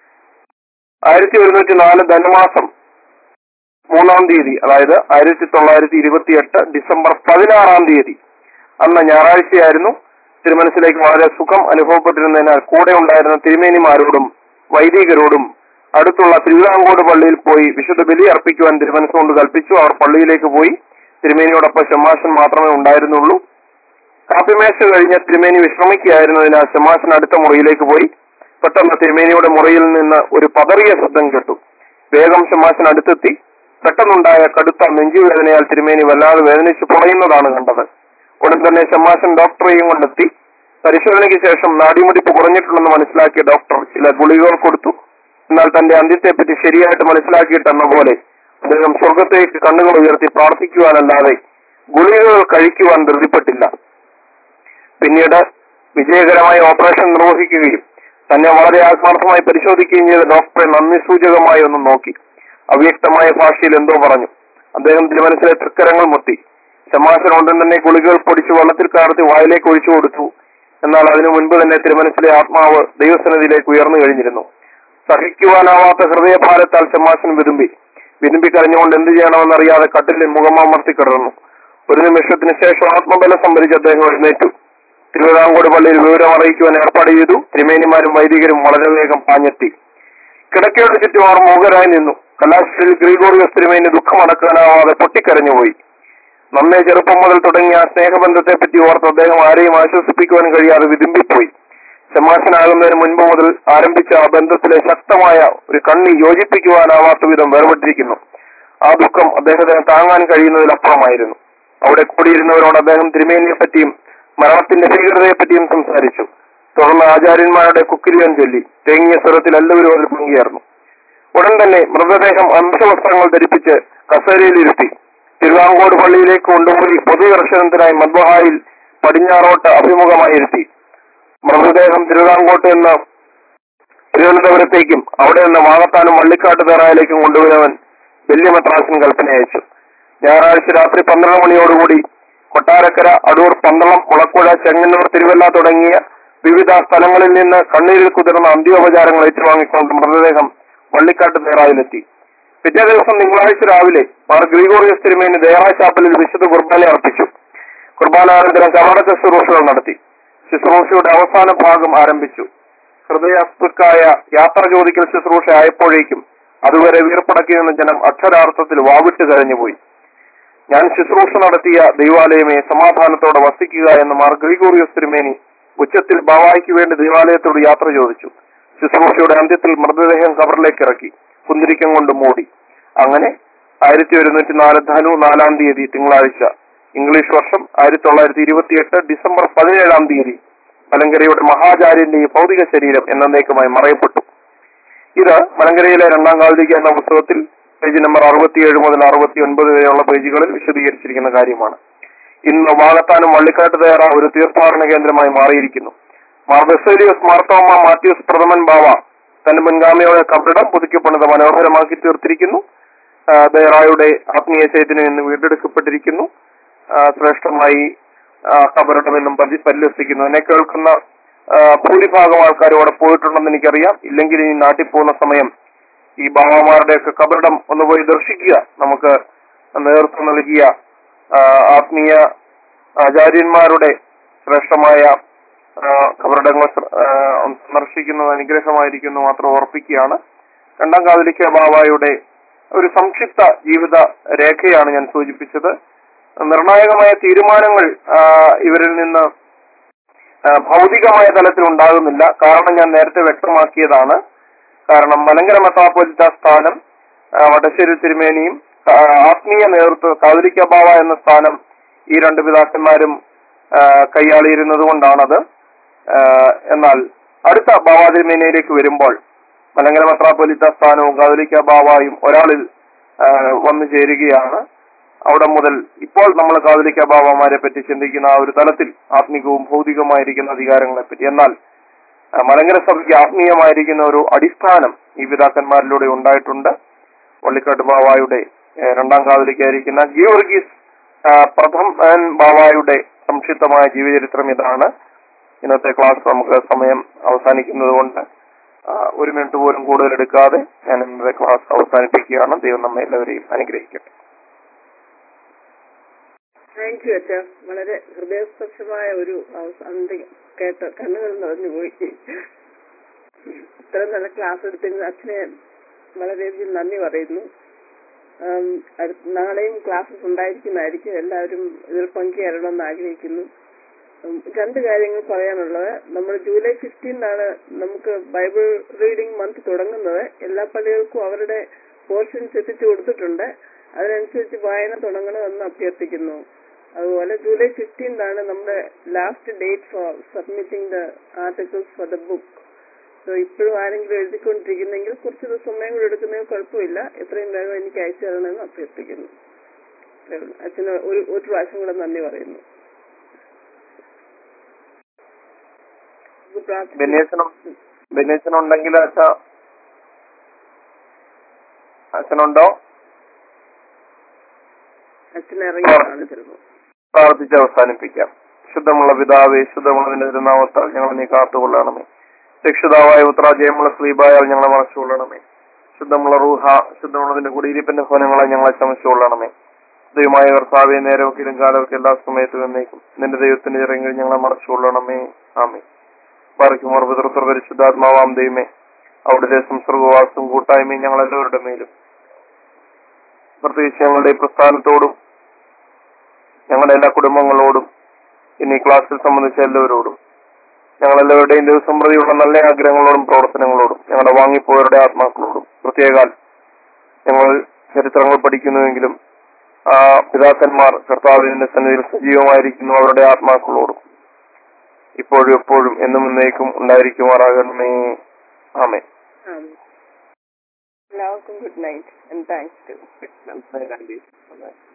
S1: ആയിരത്തി ഒരുന്നൂറ്റി നാല് ധനുമാസം മൂന്നാം തീയതി അതായത് ആയിരത്തി തൊള്ളായിരത്തി ഇരുപത്തി എട്ട് ഡിസംബർ പതിനാറാം തീയതി അന്ന് ഞായറാഴ്ചയായിരുന്നു തിരുമനസിലേക്ക് വളരെ സുഖം അനുഭവപ്പെട്ടിരുന്നതിനാൽ കൂടെ ഉണ്ടായിരുന്ന തിരുമേനിമാരോടും വൈദികരോടും അടുത്തുള്ള തിരുവിതാംകോട് പള്ളിയിൽ പോയി വിശുദ്ധ ബലി അർപ്പിക്കുവാൻ തിരുമനസ്സുകൊണ്ട് കൽപ്പിച്ചു അവർ പള്ളിയിലേക്ക് പോയി തിരുമേനിയോടൊപ്പം ശമാശൻ മാത്രമേ ഉണ്ടായിരുന്നുള്ളൂ കാപ്പിമേശ കഴിഞ്ഞ തിരുമേനി വിശ്രമിക്കുകയായിരുന്നതിനാൽ ശമാശൻ അടുത്ത മുറിയിലേക്ക് പോയി പെട്ടെന്ന് തിരുമേനിയുടെ മുറിയിൽ നിന്ന് ഒരു പതറിയ ശബ്ദം കേട്ടു വേഗം ശമാശൻ അടുത്തെത്തി പെട്ടെന്നുണ്ടായ കടുത്ത നെഞ്ചുവേദനയാൽ തിരുമേനി വല്ലാതെ വേദനിച്ചു പുളയുന്നതാണ് കണ്ടത് ഉടൻ തന്നെ ശമാശൻ ഡോക്ടറെയും കൊണ്ടെത്തി പരിശോധനയ്ക്ക് ശേഷം നാടിമുടിപ്പ് കുറഞ്ഞിട്ടുണ്ടെന്ന് മനസ്സിലാക്കിയ ഡോക്ടർ ചില ഗുളികകൾ കൊടുത്തു എന്നാൽ തന്റെ അന്ത്യത്തെപ്പറ്റി ശരിയായിട്ട് മനസ്സിലാക്കിയിട്ടെന്ന പോലെ അദ്ദേഹം സ്വർഗത്തേക്ക് കണ്ണുകൾ ഉയർത്തി പ്രാർത്ഥിക്കുവാനല്ലാതെ ഗുളികകൾ കഴിക്കുവാൻ ധൃതിപ്പെട്ടില്ല പിന്നീട് വിജയകരമായി ഓപ്പറേഷൻ നിർവഹിക്കുകയും തന്നെ വളരെ ആത്മാർത്ഥമായി പരിശോധിക്കുകയും ചെയ്ത ഡോക്ടറെ നന്ദി സൂചകമായി ഒന്ന് നോക്കി അവ്യക്തമായ ഭാഷയിൽ എന്തോ പറഞ്ഞു അദ്ദേഹം തിരുമനസിലെ തൃക്കരങ്ങൾ മുത്തി ശമാശൻ ഉടൻ തന്നെ ഗുളികകൾ പൊടിച്ച് വെള്ളത്തിൽ കലർത്തി വായിലേക്ക് ഒഴിച്ചു കൊടുത്തു എന്നാൽ അതിനു മുൻപ് തന്നെ തിരുമനസിലെ ആത്മാവ് ദൈവസന്നിധിയിലേക്ക് ഉയർന്നു കഴിഞ്ഞിരുന്നു സഹിക്കുവാനാവാത്ത ഹൃദയഭാരത്താൽ ശമാശൻ വിതുമ്പി വിതുമ്പി കരഞ്ഞുകൊണ്ട് എന്ത് ചെയ്യണമെന്നറിയാതെ കട്ടിലിൽ മുഖമാമർത്തി കിടന്നു ഒരു നിമിഷത്തിന് ശേഷം ആത്മബലം സംഭരിച്ച് അദ്ദേഹം എഴുന്നേറ്റു തിരുവിതാംകോട് പള്ളിയിൽ വിവരം അറിയിക്കുവാൻ ഏർപ്പാട് ചെയ്തു തിരുമേനിമാരും വൈദികരും വളരെ വേഗം പാഞ്ഞെത്തി കിടക്കയോട് ചുറ്റും അവർ മൂകരായി നിന്നു കലാശയിൽ ഗ്രീഗോറിയസ് തിരുമേനി ദുഃഖമടക്കാനാവാതെ പൊട്ടിക്കരഞ്ഞുപോയി നമ്മെ ചെറുപ്പം മുതൽ തുടങ്ങിയ ആ സ്നേഹബന്ധത്തെ പറ്റി ഓർത്ത് അദ്ദേഹം ആരെയും ആശ്വസിപ്പിക്കുവാൻ കഴിയാതെ വിതുമ്പിപ്പോയി ശമാശനാകുന്നതിന് മുൻപ് മുതൽ ആരംഭിച്ച ആ ബന്ധത്തിലെ ശക്തമായ ഒരു കണ്ണി യോജിപ്പിക്കുവാനാവാത്ത വിധം വേർപെട്ടിരിക്കുന്നു ആ ദുഃഖം അദ്ദേഹത്തിന് താങ്ങാൻ കഴിയുന്നതിലപ്പുറമായിരുന്നു അവിടെ കൂടിയിരുന്നവരോട് അദ്ദേഹം തിരുമേനിയെ പറ്റിയും മരണത്തിന്റെ ഭീകരതയെ പറ്റിയും സംസാരിച്ചു തുടർന്ന് ആചാര്യന്മാരുടെ കുക്കിരിയൻ ചൊല്ലി തേങ്ങിയ സ്വരത്തിൽ എല്ലാവരും അതിൽ പങ്കുചേർന്നു ഉടൻ തന്നെ മൃതദേഹം അംശവസ്ത്രങ്ങൾ ധരിപ്പിച്ച് കസേരയിലിരുത്തി തിരുവാങ്കോട് പള്ളിയിലേക്ക് കൊണ്ടുപോയി പൊതുദർശനത്തിനായി മദ്ബഹായിൽ പടിഞ്ഞാറോട്ട് അഭിമുഖമായി ഇരുത്തി മൃതദേഹം തിരുവിതാംകോട്ട് നിന്ന് തിരുവനന്തപുരത്തേക്കും അവിടെ നിന്ന് വാകത്താനും വള്ളിക്കാട്ട് തേറായിലേക്കും കൊണ്ടുവരുവാൻ വലിയ മെത്രാസിൻ കൽപ്പന അയച്ചു ഞായറാഴ്ച രാത്രി പന്ത്രണ്ട് മണിയോടുകൂടി കൊട്ടാരക്കര അടൂർ പന്തളം മുളക്കുഴ ചെങ്ങന്നൂർ തിരുവല്ല തുടങ്ങിയ വിവിധ സ്ഥലങ്ങളിൽ നിന്ന് കണ്ണീരിൽ കുതിർന്ന അന്ത്യോപചാരങ്ങൾ ഏറ്റുവാങ്ങിക്കൊണ്ട് മൃതദേഹം വള്ളിക്കാട്ട് തേറായിലെത്തി പിറ്റേ ദിവസം തിങ്കളാഴ്ച രാവിലെ മാർ ഗ്രിഗോറിയസ് തിരുമേനി ദേറാ ചാപ്പലിൽ വിശുദ്ധ കുർബാന അർപ്പിച്ചു കുർബാനാനന്തരം കവാട ശുശ്രൂഷകൾ നടത്തി ശുശ്രൂഷയുടെ അവസാന ഭാഗം ആരംഭിച്ചു ഹൃദയാസ്തുക്കായ യാത്ര ചോദിക്കൽ ശുശ്രൂഷ ആയപ്പോഴേക്കും അതുവരെ വീർപ്പടക്കി നിന്ന ജനം അക്ഷരാർത്ഥത്തിൽ വാവിട്ട് കരഞ്ഞുപോയി ഞാൻ ശുശ്രൂഷ നടത്തിയ ദൈവാലയമേ സമാധാനത്തോടെ വസിക്കുക എന്ന് മാർ ഗ്രിഗോറിയസ് തിരുമേനി ഉച്ചത്തിൽ ബാവായിക്ക് വേണ്ടി ദൈവാലയത്തോട് യാത്ര ചോദിച്ചു ശുശ്രൂഷയുടെ അന്ത്യത്തിൽ മൃതദേഹം കബറിലേക്ക് ഇറക്കി കുന്തിരിക്കം കൊണ്ട് മൂടി അങ്ങനെ ആയിരത്തി ഒരുന്നൂറ്റി നാല് ധനു നാലാം തീയതി തിങ്കളാഴ്ച ഇംഗ്ലീഷ് വർഷം ആയിരത്തി തൊള്ളായിരത്തി ഇരുപത്തിയെട്ട് ഡിസംബർ പതിനേഴാം തീയതി മലങ്കരയുടെ മഹാചാര്യന്റെ ഈ ഭൗതിക ശരീരം എന്നേക്കുമായി മറയപ്പെട്ടു ഇത് മലങ്കരയിലെ രണ്ടാം കാലത്തേക്ക് എന്ന പുസ്തകത്തിൽ പേജ് നമ്പർ അറുപത്തിയേഴ് മുതൽ അറുപത്തി ഒൻപത് വരെയുള്ള പേജുകളിൽ വിശദീകരിച്ചിരിക്കുന്ന കാര്യമാണ് ഇന്ന് വാകത്താനും വള്ളിക്കാട്ട് തയ്യാറ ഒരു തീർത്ഥാടന കേന്ദ്രമായി മാറിയിരിക്കുന്നു മാർ ബെസേലിയോസ് മാർത്തോമ മാത്യൂസ് പ്രഥമൻ ബാവ തന്റെ മുൻഗാമിയുടെ കബറിടം പുതുക്കിപ്പണിത് മനോഹരമാക്കി തീർത്തിരിക്കുന്നു ആ, ദയറായുടെ ആത്മീയ ചൈതന്യം ഇന്ന് വീണ്ടെടുക്കപ്പെട്ടിരിക്കുന്നു ആ, ശ്രേഷ്ഠമായി ആ, കബറിടം എന്നും പരി- പരിലസിക്കുന്നു എന്നെ കേൾക്കുന്ന ആ, ഭൂരിഭാഗം ആൾക്കാരും അവിടെ പോയിട്ടുണ്ടെന്ന് എനിക്കറിയാം ഇല്ലെങ്കിൽ ഈ നാട്ടിൽ പോകുന്ന സമയം ഈ ബാബാമാരുടെയൊക്കെ കബറിടം ഒന്ന് പോയി ദർശിക്കുക നമുക്ക് നേതൃത്വം നൽകിയ ആ, ആത്മീയ ആചാര്യന്മാരുടെ ശ്രേഷ്ഠമായ ആ, കബറിടങ്ങൾ ശ്ര- ആ, സന്ദർശിക്കുന്നത് അനുഗ്രഹമായിരിക്കുന്നു മാത്രം ഓർപ്പിക്കുകയാണ് രണ്ടാം കാതലിക്ക ബാബായുടെ ഒരു സംക്ഷിപ്ത ജീവിത രേഖയാണ് ഞാൻ സൂചിപ്പിച്ചത് നിർണായകമായ തീരുമാനങ്ങൾ ആ, ഇവരിൽ നിന്ന് ആ, ഭൗതികമായ തലത്തിൽ ഉണ്ടാകുന്നില്ല കാരണം ഞാൻ നേരത്തെ വ്യക്തമാക്കിയതാണ് കാരണം മലങ്കര മെത്രാപ്പൊലിത്ത സ്ഥാനം ആ, വടശ്ശേരി തിരുമേനിയും ആ, ആത്മീയ നേതൃത്വ കാതലിക്ക ബാവ എന്ന സ്ഥാനം ഈ രണ്ട് പിതാക്കന്മാരും ആ, കൈയാളിയിരുന്നത് കൊണ്ടാണത് ആ, എന്നാൽ അടുത്ത ബാബ തിരുമേനിയിലേക്ക് വരുമ്പോൾ മലങ്കര മെത്രാപ്പൊലിത്ത സ്ഥാനവും കാതലിക്ക ബാവായും ഒരാളിൽ ആ, വന്നു ചേരുകയാണ് അവിടെ മുതൽ ഇപ്പോൾ നമ്മൾ കാതലിക്ക ബാബാമാരെ പറ്റി ചിന്തിക്കുന്ന ആ ഒരു തലത്തിൽ ആത്മികവും ഭൗതികമായിരിക്കുന്ന അധികാരങ്ങളെ പറ്റി എന്നാൽ ആ, മലങ്കര സഭയ്ക്ക് ആത്മീയമായിരിക്കുന്ന ഒരു അടിസ്ഥാനം ഈ പിതാക്കന്മാരിലൂടെ ഉണ്ടായിട്ടുണ്ട് വള്ളിക്കാട്ട് ബാവായുടെ ഏ, രണ്ടാം കാതലിക്കായിരിക്കുന്ന ഗിയോർഗീസ് ആ, പ്രഥമൻ ബാവായുടെ സംക്ഷിപ്തമായ ജീവചരിത്രം ഇതാണ് ഇന്നത്തെ ക്ലാസ് നമുക്ക് സമയം അവസാനിക്കുന്നത് കൊണ്ട് ആ, ഒരു മിനിറ്റ് പോലും കൂടുതൽ എടുക്കാതെ ഞാൻ ഇന്നത്തെ ക്ലാസ് അവസാനിപ്പിക്കുകയാണ് ദൈവം നമ്മെ എല്ലാവരെയും അനുഗ്രഹിക്കട്ടെ
S3: താങ്ക് യു അച്ഛ വളരെ ഹൃദയസ്പർശമായ ഒരു അവസാനം കേട്ട് കണ്ണുകൾ നിറഞ്ഞുപോയി ഇത്ര നല്ല ക്ലാസ് എടുത്തതിന് അച്ഛനെ വളരെയധികം നന്ദി പറയുന്നു ആം, അടുത്ത- നാളെയും ക്ലാസ്സസ് ഉണ്ടായിരിക്കുന്നതായിരിക്കും എല്ലാവരും ഇതിൽ പങ്കുചേരണമെന്ന് ആഗ്രഹിക്കുന്നു ഉം, രണ്ട് കാര്യങ്ങൾ പറയാനുള്ളത് നമ്മൾ ജൂലൈ ഫിഫ്റ്റീനാണ് നമുക്ക് ബൈബിൾ റീഡിംഗ് മന്ത് തുടങ്ങുന്നത് എല്ലാ പള്ളികൾക്കും അവരുടെ പോർഷൻസ് എത്തിച്ചു കൊടുത്തിട്ടുണ്ട് അതിനനുസരിച്ച് വായന തുടങ്ങണമെന്ന് അഭ്യർത്ഥിക്കുന്നു അതുപോലെ ജൂലൈ ഫിഫ്റ്റീനാണ് നമ്മുടെ last date for submitting the articles for the book so ഇപ്പോഴും ആരെങ്കിലും എഴുതിക്കൊണ്ടിരിക്കുന്നെങ്കിൽ കുറച്ച് ദിവസം സമയം കൂടെ എടുക്കുന്നതിന് കുഴപ്പമില്ല എത്രയും വേഗം എനിക്ക് അയച്ചു തരണമെന്ന് അഭ്യർത്ഥിക്കുന്നു അത്രേ ഉള്ളൂ. അച്ഛന് ഒരു ഒരു പ്രാവശ്യം കൂടെ നന്ദി പറയുന്നു നമുക്ക് പ്രാർത്ഥിക്കാം.
S1: ബെന്നീച്ചനും ബെന്നീച്ചനുണ്ടെങ്കിൽ അച്ഛ അച്ഛനുണ്ടോ
S3: അച്ഛൻ ഇറങ്ങിയതാണ് ചിലപ്പോ
S1: പ്രാർത്ഥിച്ച് അവസാനിപ്പിക്കാം ശുദ്ധമുള്ള പിതാവേ ശുദ്ധമുള്ളതിന്റെ തിരുനാമത്താൽ ഞങ്ങൾ നീ കാത്തുകൊള്ളണമേ രക്ഷിതാവായ ഉത്ര ജയമുള്ള സ്ലീബായാൽ ഞങ്ങളെ മറച്ചുകൊള്ളണമേ ശുദ്ധമുള്ള റൂഹ ശുദ്ധമുള്ളതിന്റെ കുടിയിരിപ്പിന്റെ ഭവനങ്ങളെ ഞങ്ങളെ ചമച്ചുകൊള്ളണമേ ദൈവമായ കർത്താവെ നേരമൊക്കെയും കാലമൊക്കെ എല്ലാ സമയത്തും എന്നേക്കും നിന്റെ ദൈവത്തിന്റെ ഇറങ്ങി ഞങ്ങളെ മറച്ചുകൊള്ളണമേ ആമേ പാറയ്ക്കുമാർ പിതൃത്വ പരിശുദ്ധാത്മാവാം ദൈവമേ അവിടുത്തെ സംസർഗവാസവും കൂട്ടായ്മയും ഞങ്ങൾ എല്ലാവരുടെ മേലും പ്രത്യേകിച്ച് ഞങ്ങളുടെ ഈ പ്രസ്ഥാനത്തോടും ഞങ്ങളുടെ എല്ലാ കുടുംബങ്ങളോടും ഇനി ക്ലാസ്സിൽ സംബന്ധിച്ച എല്ലാവരോടും ഞങ്ങളെല്ലാവരുടെയും ദിവസംപ്രതിയുള്ള നല്ല ആഗ്രഹങ്ങളോടും പ്രവർത്തനങ്ങളോടും ഞങ്ങളുടെ വാങ്ങിപ്പോയവരുടെ ആത്മാക്കളോടും പ്രത്യേകാൽ ഞങ്ങൾ ചരിത്രങ്ങൾ പഠിക്കുന്നുവെങ്കിലും ആ പിതാക്കന്മാർ കർത്താവിന്റെ സന്നിധിയിൽ സജീവമായിരിക്കുന്നു അവരുടെ ആത്മാക്കളോടും ഇപ്പോഴും എപ്പോഴും എന്നും എന്നേക്കും ഉണ്ടായിരിക്കുമാറാകണമേ ആമേ
S3: ആമേൻ. എല്ലാവർക്കും good night and thanks to
S1: നന്ദി